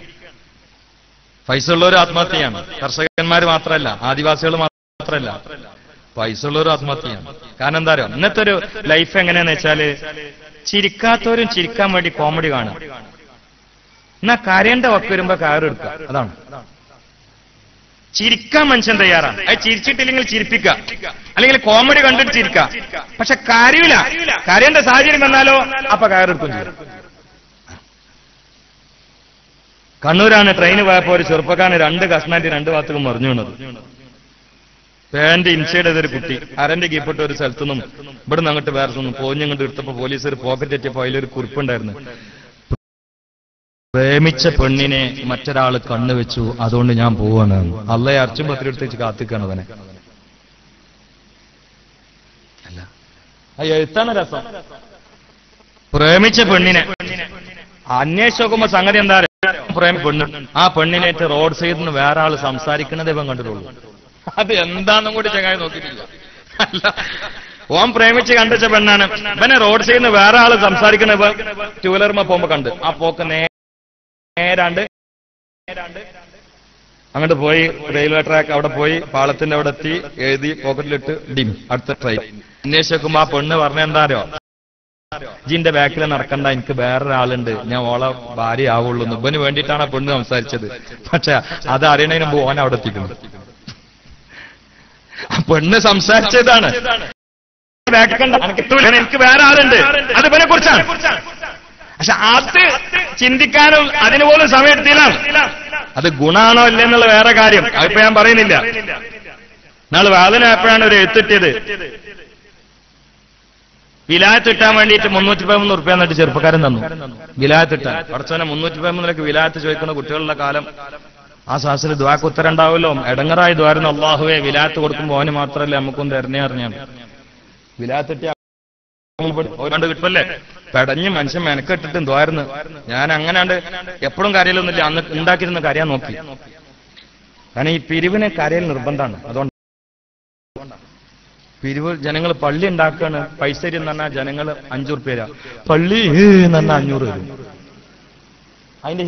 പൈസ ഉള്ളവരും ആത്മഹത്യയാണ് കർഷകന്മാർ മാത്രമല്ല ആദിവാസികൾ മാത്രമല്ല പൈസ ഉള്ളവരും ആത്മഹത്യയാണ് കാരണം എന്താ പറയുക ഇന്നത്തെ ഒരു ലൈഫ് എങ്ങനെയാന്ന് വെച്ചാല് ചിരിക്കാത്തവരും ചിരിക്കാൻ വേണ്ടി കോമഡി കാണും എന്നാ കരയേണ്ട വക്ക് വരുമ്പോ കയറെടുക്കുക അതാണ് ചിരിക്കാൻ മനുഷ്യൻ തയ്യാറാണ് അത് ചിരിച്ചിട്ടില്ലെങ്കിൽ ചിരിപ്പിക്കുക അല്ലെങ്കിൽ കോമഡി കണ്ടിട്ട് ചിരിക്കുക പക്ഷെ കാര്യമില്ല കരയേണ്ട സാഹചര്യം വന്നാലോ അപ്പൊ കയറെടുക്കും ചെയ്യും കണ്ണൂരാണ് ട്രെയിന് പോയപ്പോ ഒരു ചെറുപ്പക്കാരന് രണ്ട് കഷ്ണാറ്റി രണ്ട് ഭാഗത്തേക്കും മറിഞ്ഞു വീണത് പാന്റ് ഇൻസൈഡ് ചെയ്തൊരു കുട്ടി അരന്റെ കീപ്പിട്ട് ഒരു സ്ഥലത്തു നിന്നും ഇവിടെ നിന്ന് അങ്ങോട്ട് വേറെ നിന്നും പോഞ്ഞങ്ങോട്ട് എടുത്തപ്പോ പോലീസ് ഒരു പോക്കറ്റ് എത്തിയപ്പോ അതിലൊരു കുറിപ്പുണ്ടായിരുന്നു പ്രേമിച്ച പെണ്ണിനെ മറ്റൊരാൾ കണ്ണുവെച്ചു അതുകൊണ്ട് ഞാൻ പോവാണ് അള്ളയെ അർച്ചും പത്തിരെടുത്ത് വെച്ച് കാത്തിക്കാണ് അവനെ അല്ല അയ്യോ എത്താണ് രസം പ്രേമിച്ച പെണ്ണിനെ അന്വേഷിച്ച് നോക്കുമ്പോ സംഗതി എന്താ അറിയോ? പ്രേമ പെണ്ണ് ആ പെണ്ണിനേറ്റ് റോഡ് സൈഡിൽ നിന്ന് വേറെ ആള് സംസാരിക്കുന്നത് ഇവൻ കണ്ടിട്ടുള്ളൂ അത് എന്താന്നും കൂടി ചങ്ങായി നോക്കിയിട്ടില്ല അല്ല ഓൻ പ്രേമിച്ച് കണ്ടുവച്ച പെണ്ണാണ് ഇവനെ റോഡ് സൈഡിൽ നിന്ന് വേറെ ആള് സംസാരിക്കുന്ന ഇവൻ ടൂ വീലർമ പോകുമ്പോ കണ്ട് ആ പോക്ക് നേ- നേരാണ്ട് അങ്ങോട്ട് പോയി റെയിൽവേ ട്രാക്ക് അവിടെ പോയി പാളത്തിന്റെ അവിടെ എത്തി എഴുതി പോക്കറ്റിലിട്ട് ഡിം അടുത്ത ട്രെയിൻ അന്വേഷിച്ച് നോക്കുമ്പോ ആ പെണ്ണ് പറഞ്ഞ എന്താ അറിയോ ജിന്റെ ബാക്കിൽ നടക്കണ്ട എനിക്ക് വേറൊരാളുണ്ട് ഞാൻ ഓളെ ഭാര്യ ആവുള്ളൂ എന്ന്. ഇവന് വേണ്ടിയിട്ടാണ് ആ പെണ്ണ് സംസാരിച്ചത് പക്ഷെ അത് അറിയണതിന് മുമ്പ് ഓൻ അവിടെ എത്തിക്കുന്നു ആ പെണ്ണ് സംസാരിച്ചതാണ് ബാക്കിൽ കണ്ട, "അനക്ക് കിട്ടൂല, എനിക്ക് വേറെ ആളുണ്ട് അത് ഇവനെ കുറിച്ചാണ് പക്ഷെ അത് ചിന്തിക്കാനും അതിന് പോലും സമയം എടുത്തില്ലാണ് അത് ഗുണാണോ ഇല്ലെന്നുള്ള വേറെ കാര്യം അതിപ്പോ ഞാൻ പറയുന്നില്ല നാളെ വാതിനായപ്പോഴാണ് ഒരു എത്തിട്ടിയത് വിലായത്ത് കിട്ടാൻ വേണ്ടിയിട്ട് മുന്നൂറ്റി പതിമൂന്ന് റുപ്യ എന്നിട്ട് ചെറുപ്പക്കാരൻ തന്നു വിലായത്ത് കിട്ടാൻ കുറച്ചനെ മുന്നൂറ്റി പതിമൂന്നിലേക്ക് വിലായത്ത് ചോദിക്കുന്ന കുട്ടികളുടെ കാലം ആ സാഹസിൽ ദ്വാക്ക് ഉത്തരം ഉണ്ടാവുമല്ലോ എടങ്ങറായി ദ്വാരുന്ന അള്ളാഹുവെ വിലായത്ത് കൊടുക്കുമ്പോൾ ഓന് മാത്രമല്ല നമുക്കൊന്ന് എറിഞ്ഞേ അറിഞ്ഞാണ് വിലായത്ത് കിട്ടിയ ഓരോണ്ട് കിട്ടുമല്ലേ പെടഞ്ഞ് മനുഷ്യൻ മെനക്കെട്ടിട്ടും ദ്വാരുന്നു ഞാൻ അങ്ങനാണ്ട് എപ്പോഴും കരയിലൊന്നുമില്ല അന്ന് ഉണ്ടാക്കിയിരുന്ന കരയാൻ നോക്കി കാരണം ഈ പിരിവിന് കരയിൽ നിർബന്ധമാണ് അതുകൊണ്ട് പിരിവ് ജനങ്ങൾ പള്ളി ഉണ്ടാക്കാണ് പൈസ തരും എന്ന് പറഞ്ഞാൽ ജനങ്ങൾ അഞ്ചു റുപ്യ തരാം. പള്ളി ഏ എന്ന് പറഞ്ഞാൽ അഞ്ഞൂറ് തരും അതിന്റെ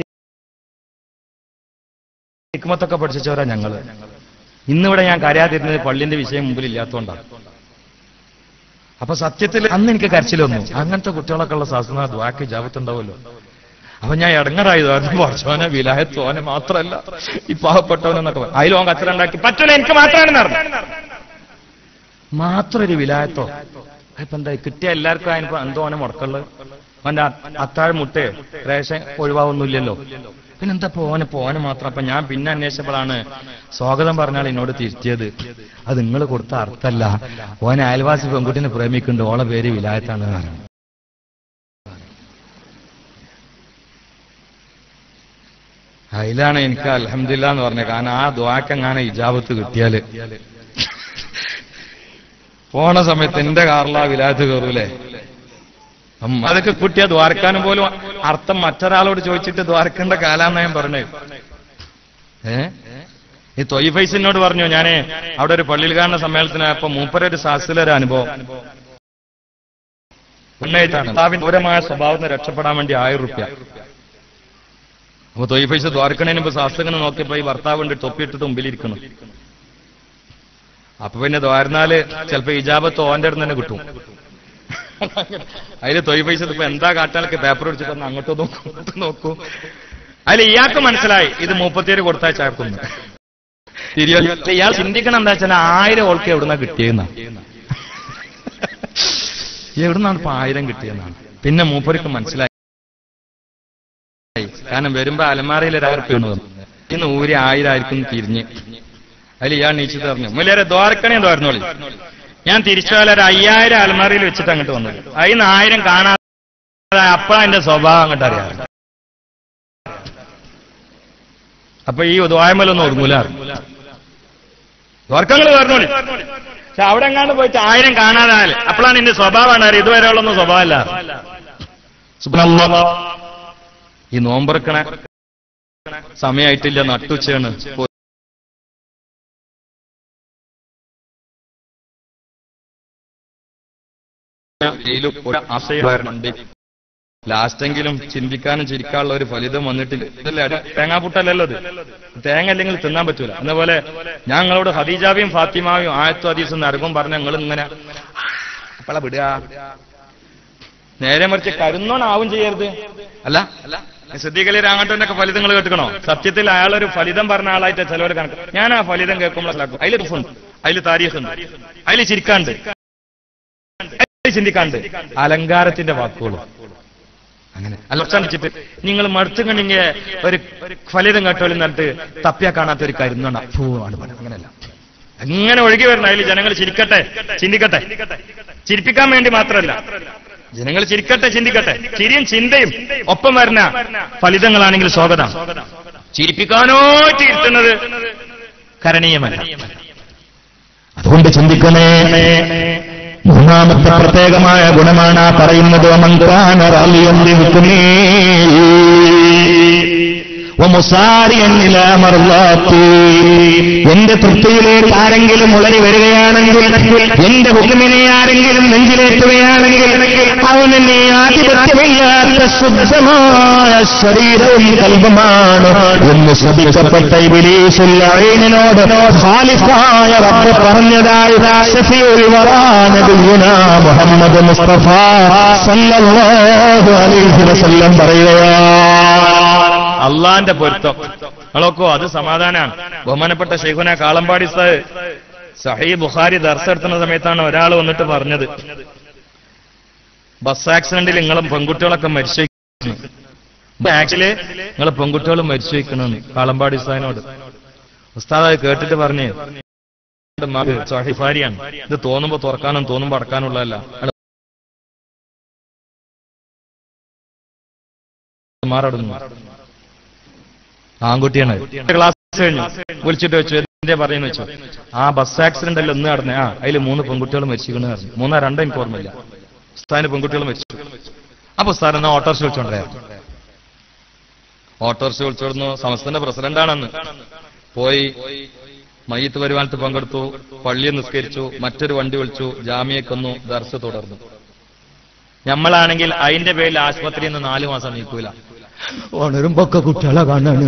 ഹിക്മത്തൊക്കെ പഠിച്ചവരാ ഞങ്ങള് ഇന്നിവിടെ ഞാൻ കരയാതിരുന്നത് പള്ളിന്റെ വിഷയം മുമ്പിൽ ഇല്ലാത്തതുകൊണ്ടാണ് അപ്പൊ സത്യത്തിൽ അന്ന് എനിക്ക് കരച്ചിൽ വന്നു അങ്ങനത്തെ കുട്ടികളൊക്കെ ഉള്ള ശാസ്ത്ര ദ്വാക്ക് ജാപത്തുണ്ടാവുമല്ലോ അപ്പൊ ഞാൻ ഇടങ്ങറായതായിരുന്നു വർഷോനെ വിലായത്തോനെ മാത്രല്ല ഈ പാവപ്പെട്ടവനെന്നൊക്കെ പറയും. അതിൽ ഓൻ കച്ചറുണ്ടാക്കി പറ്റൂല എനിക്ക് മാത്രമാണ് നടന്നു മാത്രം ഒരു വിലായത്തോ ഇപ്പൊ എന്താ കിട്ടിയ എല്ലാവർക്കും അതിനിപ്പോ എന്തോ അവനെ മുടക്കുള്ളത് അവന്റെ അത്താഴ മുട്ടേ റേഷൻ ഒഴിവാവൊന്നുമില്ലല്ലോ പിന്നെന്താ പോനെ പോനെ മാത്രം അപ്പൊ ഞാൻ പിന്നെ അന്വേഷിച്ചപ്പോഴാണ് സ്വാഗതം പറഞ്ഞാൽ എന്നോട് തിരുത്തിയത് അത് നിങ്ങൾ കൊടുത്ത അർത്ഥമല്ല ഓനെ അയൽവാസി പെൺകുട്ടിനെ പ്രേമിക്കുന്നുണ്ട് ഓളെ പേര് വിലായത്താണ് എന്ന് പറഞ്ഞു അതിലാണ് എനിക്ക് അലഹമില്ല എന്ന് പറഞ്ഞത് കാരണം ആ ദ്വാക്കെങ്ങാനെ ഇജാബത്ത് കിട്ടിയാല് പോണ സമയത്ത് എന്റെ കാറിലാ വിലായത്ത് കയറൂലേ ഉം, അതൊക്കെ കുട്ടിയെ ദ്വാരക്കാനും പോലും അർത്ഥം മറ്റൊരാളോട് ചോദിച്ചിട്ട് ദ്വാരക്കേണ്ട കാലാന്ന് ഞാൻ പറഞ്ഞത് ഏ ഈ തൊയ് ഫൈസിനോട് പറഞ്ഞു ഞാനേ അവിടെ ഒരു പള്ളിയിൽ കാണുന്ന സമ്മേളനത്തിനായപ്പോ മൂപ്പരൊരു സാഹസിലൊരു അനുഭവം ഉന്നയിച്ചാണ് ഭർത്താവിന്റെ ക്രൂരമായ സ്വഭാവത്തിന് രക്ഷപ്പെടാൻ വേണ്ടി ആയിരം റുപ്യ അപ്പൊ തൊയ് ഫൈസ് ദ്വാരക്കണതിന് മുമ്പ് ശാസ്ത്രജ്ഞനെ നോക്കിയപ്പോ ഈ ഭർത്താവ് ഉണ്ട് തൊപ്പിയിട്ടിട്ട് മുമ്പിലിരിക്കണം അപ്പൊ പിന്നെ ദ്വാരനാല് ചിലപ്പോ ഇജാബത്ത് ഓന്റെ അടുത്ത് തന്നെ കിട്ടും അതില് തൊയ് പൈസ ഇപ്പൊ എന്താ കാട്ടാനൊക്കെ പേപ്പർ പിടിച്ചിട്ട് ഒന്ന് അങ്ങോട്ട് നോക്കൂ ഇങ്ങോട്ട് നോക്കൂ അതിൽ ഇയാൾക്ക് മനസ്സിലായി ഇത് മുപ്പത്തിയേഴ് കൊടുത്താൽ ചാക്കുന്നു തിരിയോ ഇയാൾ ചിന്തിക്കണം എന്താ വെച്ചാൽ ആയിരം ഓൾക്ക് എവിടുന്ന കിട്ടിയെന്ന എവിടുന്നാണ് ഇപ്പൊ ആയിരം കിട്ടിയെന്നാണ് പിന്നെ മൂപ്പർക്ക് മനസ്സിലായി കാരണം വരുമ്പോ അലമാറയിൽ ഒരായിരം വന്നു ഇന്ന് ഊരി ആയിരം ആയിരിക്കും തിരിഞ്ഞ് അതിൽ ഇയാൾ നീച്ചു പറഞ്ഞു മുല്ലേറെ ദ്വാരക്കണേ തോർന്നോളി ഞാൻ തിരിച്ചാൽ ഒരു അയ്യായിരം അലമാറയിൽ വെച്ചിട്ട് അങ്ങോട്ട് വന്നത് അതിന് ആയിരം കാണാതെ അപ്പഴാ എന്റെ സ്വഭാവം അങ്ങോട്ട് അറിയാം അപ്പൊ ഈ ദ്വായമലൊന്നും ഒതുങ്ങൂല ദ്വാർക്കങ്ങൾ പറഞ്ഞോളി പക്ഷെ അവിടെ എങ്ങാണ്ട് പോയിട്ട് ആയിരം കാണാതായാൽ അപ്പോഴാണ് എന്റെ സ്വഭാവമാണ് അറിയാം ഇതുവരെ ഉള്ളൊന്നും സ്വഭാവമല്ല സുബ്ഹാനല്ലാഹ്. ഈ നോമ്പറക്കണ സമയമായിട്ടില്ല നട്ടുച്ചയാണ് ആശയമുണ്ട് ലാസ്റ്റെങ്കിലും ചിന്തിക്കാനും ചിരിക്കാനുള്ള ഒരു ഫലിതം വന്നിട്ടില്ല ഇതല്ലേ അത് തേങ്ങാപ്പുട്ടല്ലല്ലോ ഇത് തേങ്ങ അല്ലെങ്കിൽ തിന്നാൻ പറ്റൂല എന്നപോലെ ഞങ്ങളോട് ഹദീജാബിയും ഫാത്തിമാവിയും ആയത്തും ഹദീസും നരകും പറഞ്ഞ നിങ്ങൾ ഇങ്ങനെ അപ്പള വിടുക നേരെ മറിച്ച് കരുന്നോണാവും ചെയ്യരുത് അല്ല സിദ്ദീഖലി രാങ്ങട്ടന്റെ ഫലിതങ്ങൾ കേൾക്കണോ സത്യത്തിൽ അയാളൊരു ഫലിതം പറഞ്ഞ ആളായിട്ട് ചിലവർ കണക്ക് ഞാൻ ആ ഫലിതം കേൾക്കുമ്പോൾ മനസ്സിലാക്കും അതിൽ ഉണ്ട് അതിൽ താരീഖുണ്ട് അതിൽ ചിരിക്കാണ്ട് അതിൽ ചിന്തിക്കാണ്ട് അലങ്കാരത്തിന്റെ വാക്കുകളും അങ്ങനെ അലർച്ചടിച്ചിട്ട് നിങ്ങൾ മടുത്തു കണ്ടിങ്ങ ഒരു ഫലിതം കേട്ടോളി എന്നിട്ട് തപ്പിയാ കാണാത്ത ഒരു കരുന്നോണ്ട ആണ് അങ്ങനെയല്ല അങ്ങനെ ഒഴുകി വരണം അതിൽ ജനങ്ങൾ ചിരിക്കട്ടെ ചിന്തിക്കട്ടെ ചിരിപ്പിക്കാൻ വേണ്ടി മാത്രമല്ല ജനങ്ങൾ ചിരിക്കട്ടെ ചിന്തിക്കട്ടെ ചിരിയും ചിന്തയും ഒപ്പം വരുന്ന ഫലിതങ്ങളാണെങ്കിൽ സ്വാഗതം ചിരിപ്പിക്കാനോ ചിരിക്കുന്നത് കരണീയമല്ല അതുകൊണ്ട് ചിന്തിക്കണേ മൂന്നാമത്തെ പ്രത്യേകമായ ഗുണമാണ് ആ പറയുന്നത് മങ്കാന റാലിയം നിൽക്കുന്നേ എന്റെ തൃപ്തിയിലേക്ക് ആരെങ്കിലും ഉളരി വരികയാണെങ്കിൽ എന്റെ ഹുക്കുമിനെ ആരെങ്കിലും നെഞ്ചിലേറ്റുകയാണെങ്കിൽ അവന് നീ ആധിപത്യമില്ലാത്ത ശുദ്ധമായ ശരീരവും കൽവമാണ് എന്ന് ശ്രദ്ധിക്കപ്പെട്ട ഇബിലീസുൽ അഴീനോട് ഖാലിഫായ റബ്ബ് പറഞ്ഞതായി ഷഫീഉൽ വറാ നബിയുനാ മുഹമ്മദ് മുസ്തഫ സല്ലല്ലാഹു അലൈഹി വസല്ലം പറയുകയാണ് അള്ളാന്റെ പൊരുത്തം നിങ്ങളൊക്കോ അത് സമാധാനാണ് ബഹുമാനപ്പെട്ട ഷെയ്ഖുന കാളമ്പാടി സാഹ് സഹീ ബുഖാരി ദർശെടുത്തുന്ന സമയത്താണ് ഒരാൾ വന്നിട്ട് പറഞ്ഞത് ബസ് ആക്സിഡന്റിൽ നിങ്ങളും പെൺകുട്ടികളൊക്കെ മരിച്ചു ആക്ച്വലി നിങ്ങൾ പെൺകുട്ടികളും മരിച്ചു വയ്ക്കണമെന്ന് കാളമ്പാടി സാഹിനോട് ഉസ്താദ് അത് കേട്ടിട്ട് പറഞ്ഞേ സഹിഫാരിയാണ് ഇത് തോന്നുമ്പോ തുറക്കാനും തോന്നുമ്പോ അടക്കാനുള്ളതല്ല മാറടുന്നു ആൺകുട്ടിയാണ് ക്ലാസ് കഴിഞ്ഞു വിളിച്ചിട്ട് വെച്ചു എന്തേ പറയുന്നു വെച്ചു ആ ബസ് ആക്സിഡന്റ് അല്ല ഒന്ന് നടന്നേ ആ അതിൽ മൂന്ന് പെൺകുട്ടികൾ മരിച്ചിരിക്കണെന്ന് പറഞ്ഞു മൂന്നാ രണ്ടോ എനിക്ക് ഓർമ്മയില്ല ഉസ്താദിന് പെൺകുട്ടികൾ മരിച്ചു അപ്പൊ ഉസ്താദ് എന്നാ ഓട്ടോറിക്ഷ വിളിച്ചോണ്ടായിരുന്നു ഓട്ടോറിക്ഷ വിളിച്ചോടുന്നു സംസ്ഥാന പ്രസിഡന്റാണെന്ന് പോയി മയ്യത്ത് പരിപാലനത്തിൽ പങ്കെടുത്തു പള്ളിയെ നിസ്കരിച്ചു മറ്റൊരു വണ്ടി വിളിച്ചു ജാമ്യക്കൊന്നു ദർശ തുടർന്നു നമ്മളാണെങ്കിൽ അതിന്റെ പേരിൽ ആശുപത്രിയിൽ നിന്ന് നാലു മാസം നീക്കൂല ഉണരുമ്പൊക്കെ കുട്ടികളെ കാണാണ്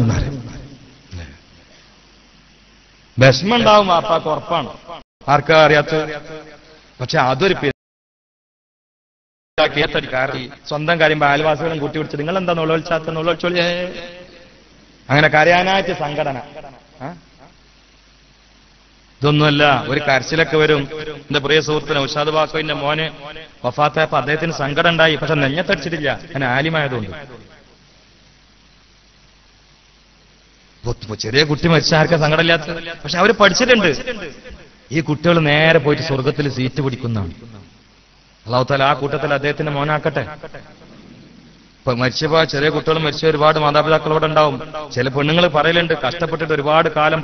വിഷമുണ്ടാവും വാപ്പാക്ക് ഉറപ്പാണ് ആർക്കാ അറിയാത്ത പക്ഷെ അതൊരു പേ- കേട്ടൊരു കാര്യം സ്വന്തം കാര്യം അയൽവാസികളും കൂട്ടി പിടിച്ച് നിങ്ങൾ എന്താ നുളവിളിച്ചാത്ത നുളവിളിച്ചോളി അങ്ങനെ കരയാനായിട്ട് സംഘടന ആ? ഇതൊന്നുമല്ല ഒരു കരച്ചിലൊക്കെ വരും എന്റെ പ്രിയ സുഹൃത്തിന് ഉഷാദ് ബാക്കോന്റെ മോന് വഫാത്തായപ്പോ അദ്ദേഹത്തിന് സങ്കടം ഉണ്ടായി പക്ഷെ നെഞ്ഞത്തടിച്ചിട്ടില്ല അങ്ങനെ ആലിമായതുകൊണ്ട് ഇപ്പൊ ചെറിയ കുട്ടി മരിച്ച ആർക്കാ സങ്കടമില്ലാത്ത പക്ഷെ അവര് പഠിച്ചിട്ടുണ്ട് ഈ കുട്ടികൾ നേരെ പോയിട്ട് സ്വർഗത്തിൽ സീറ്റ് പിടിക്കുന്നതാണ് അള്ളാഹുത്താല ആ കൂട്ടത്തിൽ അദ്ദേഹത്തിന്റെ മോനാക്കട്ടെ ഇപ്പൊ മരിച്ചപ്പോ ചെറിയ കുട്ടികൾ മരിച്ച ഒരുപാട് മാതാപിതാക്കൾ ഇവിടെ ഉണ്ടാവും ചില പെണ്ണുങ്ങൾ പറയലുണ്ട് കഷ്ടപ്പെട്ടിട്ട് ഒരുപാട് കാലം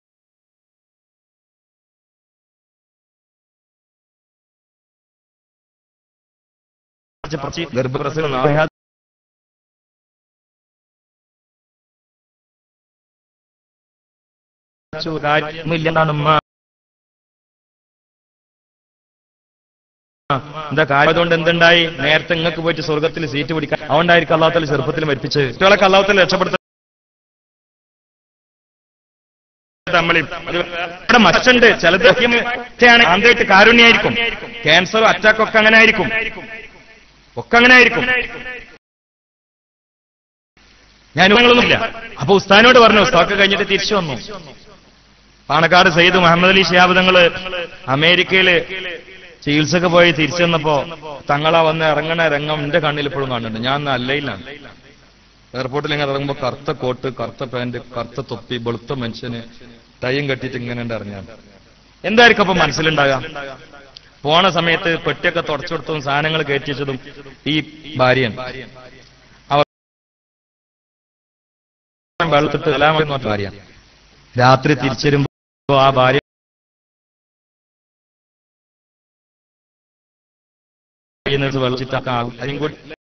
ഗർഭപ്രസവം കാര്യമില്ലെന്നാണ് ഉമ്മ എന്താ കാര്യം അതുകൊണ്ട് എന്തുണ്ടായി നേരത്തെ നിങ്ങൾക്ക് പോയിട്ട് സ്വർഗത്തിൽ സീറ്റ് പിടിക്കാൻ അതുകൊണ്ടായിരിക്കും അള്ളാഹത്തല ചെറുപ്പത്തിൽ മരിപ്പിച്ചത് കുട്ടികളൊക്കെ അള്ളാഹത്തല രക്ഷപ്പെടുത്ത തമ്മിൽ ഇവിടെ മച്ചുണ്ട് ചിലത് ഒക്കെയാണ് ആന്തരിട്ട് കാരുണ്യായിരിക്കും ക്യാൻസർ അറ്റാക്ക് ഒക്കെ അങ്ങനെ ആയിരിക്കും ഒക്കെ അങ്ങനെ ആയിരിക്കും ഞാൻ നിങ്ങളൊന്നുമില്ല അപ്പൊ ഉസ്താനോട് പറഞ്ഞു ഉസ്താക്ക് കഴിഞ്ഞിട്ട് തിരിച്ചു വന്നു പാണക്കാട് സയ്യിദ് മുഹമ്മദ് അലി ഷിയാബ് തങ്ങള് അമേരിക്കയില് ചികിത്സക്ക് പോയി തിരിച്ചു വന്നപ്പോ തങ്ങളാ വന്ന് ഇറങ്ങണ രംഗം എന്റെ കണ്ണിൽ ഇപ്പോഴും കാണുന്നുണ്ട് ഞാൻ അല്ലയിലാണ് എയർപോർട്ടിൽ ഇങ്ങനെ ഇറങ്ങുമ്പോ കറുത്ത കോട്ട് കറുത്ത പാന്റ് കറുത്ത തൊപ്പി വെളുത്ത മനുഷ്യന് ടൈം കെട്ടിയിട്ട് ഇങ്ങനെ ഉണ്ട് ഇറങ്ങാൻ എന്തായിരിക്കും അപ്പൊ മനസ്സിലുണ്ടാകാം പോണ സമയത്ത് പെട്ടിയൊക്കെ തുടച്ചെടുത്തതും സാധനങ്ങൾ കയറ്റിച്ചതും ഈ ഭാര്യൻ അവർ വെള്ളത്തിട്ട് കലാമെന്ന് പറഞ്ഞ ഭാര്യ രാത്രി തിരിച്ചുവരുമ്പോ ആ ഭാര്യ വെള്ളച്ചിട്ടൊക്കെ ആകും അതിനും കൂടി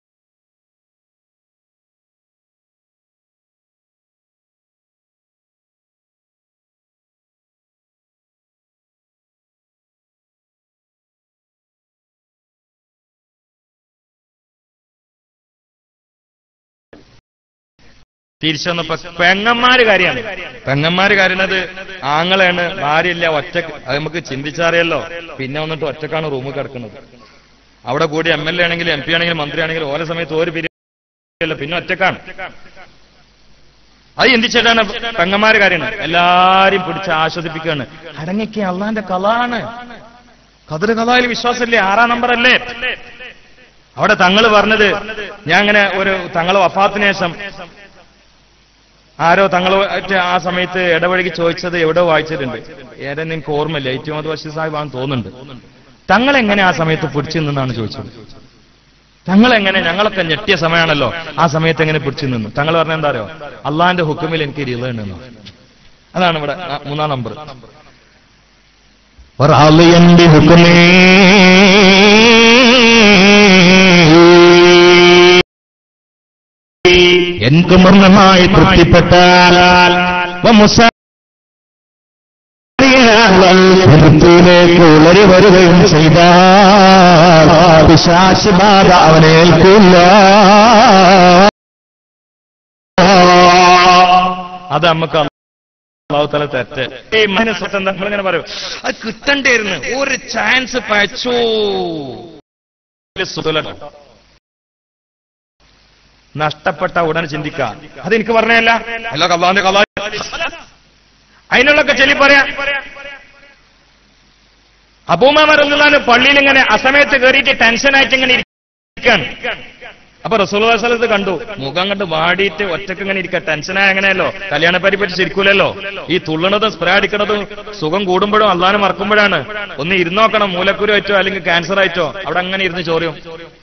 തിരിച്ചു വന്നപ്പോ പെങ്ങന്മാര് കാര്യമാണ് പെങ്ങന്മാര് കാര്യന്നത് ആങ്ങളാണ് ഭാര്യയില്ല ഒറ്റ അത് നമുക്ക് ചിന്തിച്ചറിയല്ലോ പിന്നെ വന്നിട്ട് ഒറ്റക്കാണ് റൂമിൽ കിടക്കുന്നത് അവിടെ കൂടി എം എൽ എ ആണെങ്കിലും എം പി ആണെങ്കിലും മന്ത്രി ആണെങ്കിലും ഓരോ സമയത്ത് ഒരു പിരിയല്ല പിന്നെ ഒറ്റക്കാണ് അത് ചിന്തിച്ചിട്ടാണ് പെങ്ങന്മാര് കാര്യമാണ് എല്ലാരും പിടിച്ച് ആസ്വദിപ്പിക്കുകയാണ് അടങ്ങിക്ക് അള്ളാന്റെ കലാണ് കതിർ കലായിൽ വിശ്വാസമില്ലേ ആറാം നമ്പർ അല്ലേ അവിടെ തങ്ങൾ പറഞ്ഞത് ഞാൻ അങ്ങനെ ഒരു തങ്ങൾ വഫാത്തിന് ശേഷം ആരോ തങ്ങൾ ആ സമയത്ത് ഇടവഴിക്ക് ചോദിച്ചത് എവിടെ വായിച്ചിട്ടുണ്ട് ഏതാ എനിക്ക് ഓർമ്മയില്ല ഏറ്റവും അത് ബഷീർ സാഹിബാണെന്ന് തോന്നുന്നുണ്ട് തങ്ങൾ എങ്ങനെ ആ സമയത്ത് പിടിച്ചു നിന്നാണ് ചോദിച്ചത് തങ്ങൾ എങ്ങനെ ഞങ്ങളൊക്കെ ഞെട്ടിയ സമയമാണല്ലോ ആ സമയത്ത് എങ്ങനെ പിടിച്ചു നിന്നു തങ്ങൾ പറഞ്ഞ എന്താ അറിയോ അള്ളാന്റെ ഹുക്കുമിൽ എനിക്ക് ഇരിളുണ്ടെന്ന് അതാണ് ഇവിടെ ആ, മൂന്നാം നമ്പർ وراضيا بحكمه എനിക്ക് പൂർണ്ണമായി തൃപ്തിപ്പെട്ടാൽ വമുസാ- വൃത്തിയിലേക്ക് ഉളരി വരികയും ചെയ്താൽ പിശാച് ബാധ അവനേൽക്കില്ല അത് നമുക്ക് അള്ളാഹുത്തല തെറ്റ് ഈ മനസ്സൊക്കെ നമ്മളിങ്ങനെ പറയും അത് കിട്ടണ്ടായിരുന്നു ഒരു ചാൻസ് പയച്ചു നഷ്ടപ്പെട്ട ഉടനെ ചിന്തിക്കാം അത് എനിക്ക് പറഞ്ഞല്ല അല്ല കള്ളാന്റെ കള്ളാ അതിനുള്ളൊക്കെ ചൊല്ലി പറയാ അബൂമാമറന്നാണ് പള്ളിയിൽ ഇങ്ങനെ അസമയത്ത് കയറിയിട്ട് ടെൻഷനായിട്ട് ഇങ്ങനെ ഇരിക്കാണ് അപ്പൊ റസൂൽ സ്ഥലത്ത് കണ്ടു മുഖം കണ്ട് വാടിയിട്ട് ഒറ്റക്ക് ഇങ്ങനെ ഇരിക്കുക ടെൻഷനായ അങ്ങനെയല്ലോ കല്യാണ പരിപറ്റി ശരിക്കൂലല്ലോ ഈ തുള്ളണതും സ്പ്രേ അടിക്കണതും സുഖം കൂടുമ്പോഴും അള്ളാനെ മറക്കുമ്പോഴാണ് ഒന്ന് ഇരുന്നോക്കണം മൂലക്കുരു ആയിട്ടോ അല്ലെങ്കിൽ ക്യാൻസർ ആയിട്ടോ അവിടെ അങ്ങനെ ഇരുന്ന് ചോറിയും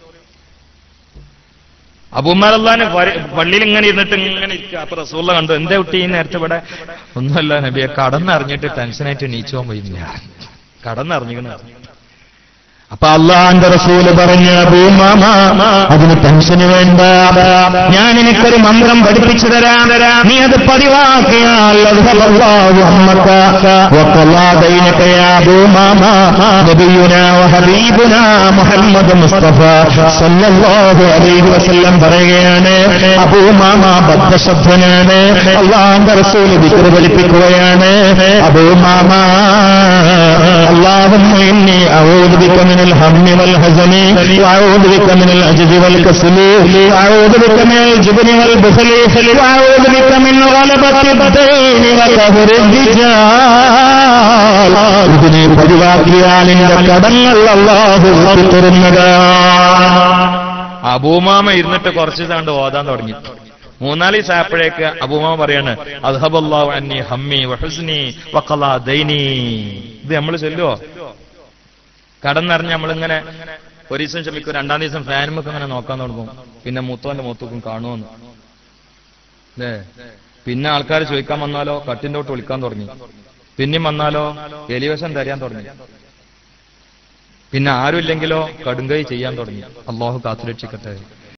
അബൂമാറല്ലാന് പള്ളിയിൽ ഇങ്ങനെ ഇരുന്നിട്ട് ഇങ്ങനെ ഇരിക്കുക അപ്പൊ റസൂള്ള കണ്ടു എന്തേ കുട്ടി ഈ നേരത്തെ ഇവിടെ ഒന്നുമല്ല നബിയെ കടന്നറിഞ്ഞിട്ട് ടെൻഷനായിട്ട് നീച്ചോൻ പോയില്ല കടന്നറിഞ്ഞിക്കണ അപ്പൊ അള്ളാന്റെ റസൂല് പറഞ്ഞ ഭൂമാമ അതിന് ടെൻഷന് വേണ്ട ഞാൻ എനിക്കൊരു മന്ത്രം പഠിപ്പിച്ചു തരാം നീ അത് പതിവാക്കിയാൽ അല്ലാഹു അമ്മക്ക വഖല്ലാ ബൈനക യാ ഭൂമാമ നബിയുനാ വഹബീബുനാ മുഹമ്മദ് മുസ്തഫ സല്ലല്ലാഹു അലൈഹി വസല്ലം പറയുകയാണ് അബൂമാമ ബദ്ധശബ്ദനാണ് അള്ളാന്റെ റസൂല് വിക്ര പഠിപ്പിക്കുകയാണ് അബൂമാമ اللهم إني أعوذ بك من الهم والحزن وأعوذ بك من العجز والكسل وأعوذ بك من الجبن والبخل وأعوذ بك من غلبة الدين وقهر الرجال ഇതിനെ പതിവാക്കിയാൽ എന്റെ കടങ്ങൾ അള്ളാഹു തുറന്നതാണ് അബൂമാമ ഇരുന്നിട്ട് കുറച്ച് കണ്ട് ഓതാൻ തുടങ്ങി മൂന്നാല് ദിവസം ആയപ്പോഴേക്ക് അബൂമാമ പറയാണ് അദ്ഹബല്ലാഹു അന്നി ഹമ്മി വഹുസ്നി വഖലാ ദൈനി ഇത് നമ്മൾ ചൊല്ലുവോ കടന്നറിഞ്ഞ് നമ്മളിങ്ങനെ ഒരു ദിവസം ചൊല്ലിക്കും രണ്ടാം ദിവസം ഫാനുമൊക്കെ ഇങ്ങനെ നോക്കാൻ തുടങ്ങും പിന്നെ മൂത്തോന്റെ മൂത്തക്കും കാണുമെന്ന് അല്ലേ പിന്നെ ആൾക്കാർ ചോദിക്കാൻ വന്നാലോ കട്ടിന്റെ തൊട്ട് വിളിക്കാൻ തുടങ്ങി പിന്നെയും വന്നാലോ എലിവശം തരാൻ തുടങ്ങി പിന്നെ ആരുമില്ലെങ്കിലോ കടുങ്കൈ ചെയ്യാൻ തുടങ്ങി അള്ളാഹു കാത്തുരക്ഷിക്കട്ടെ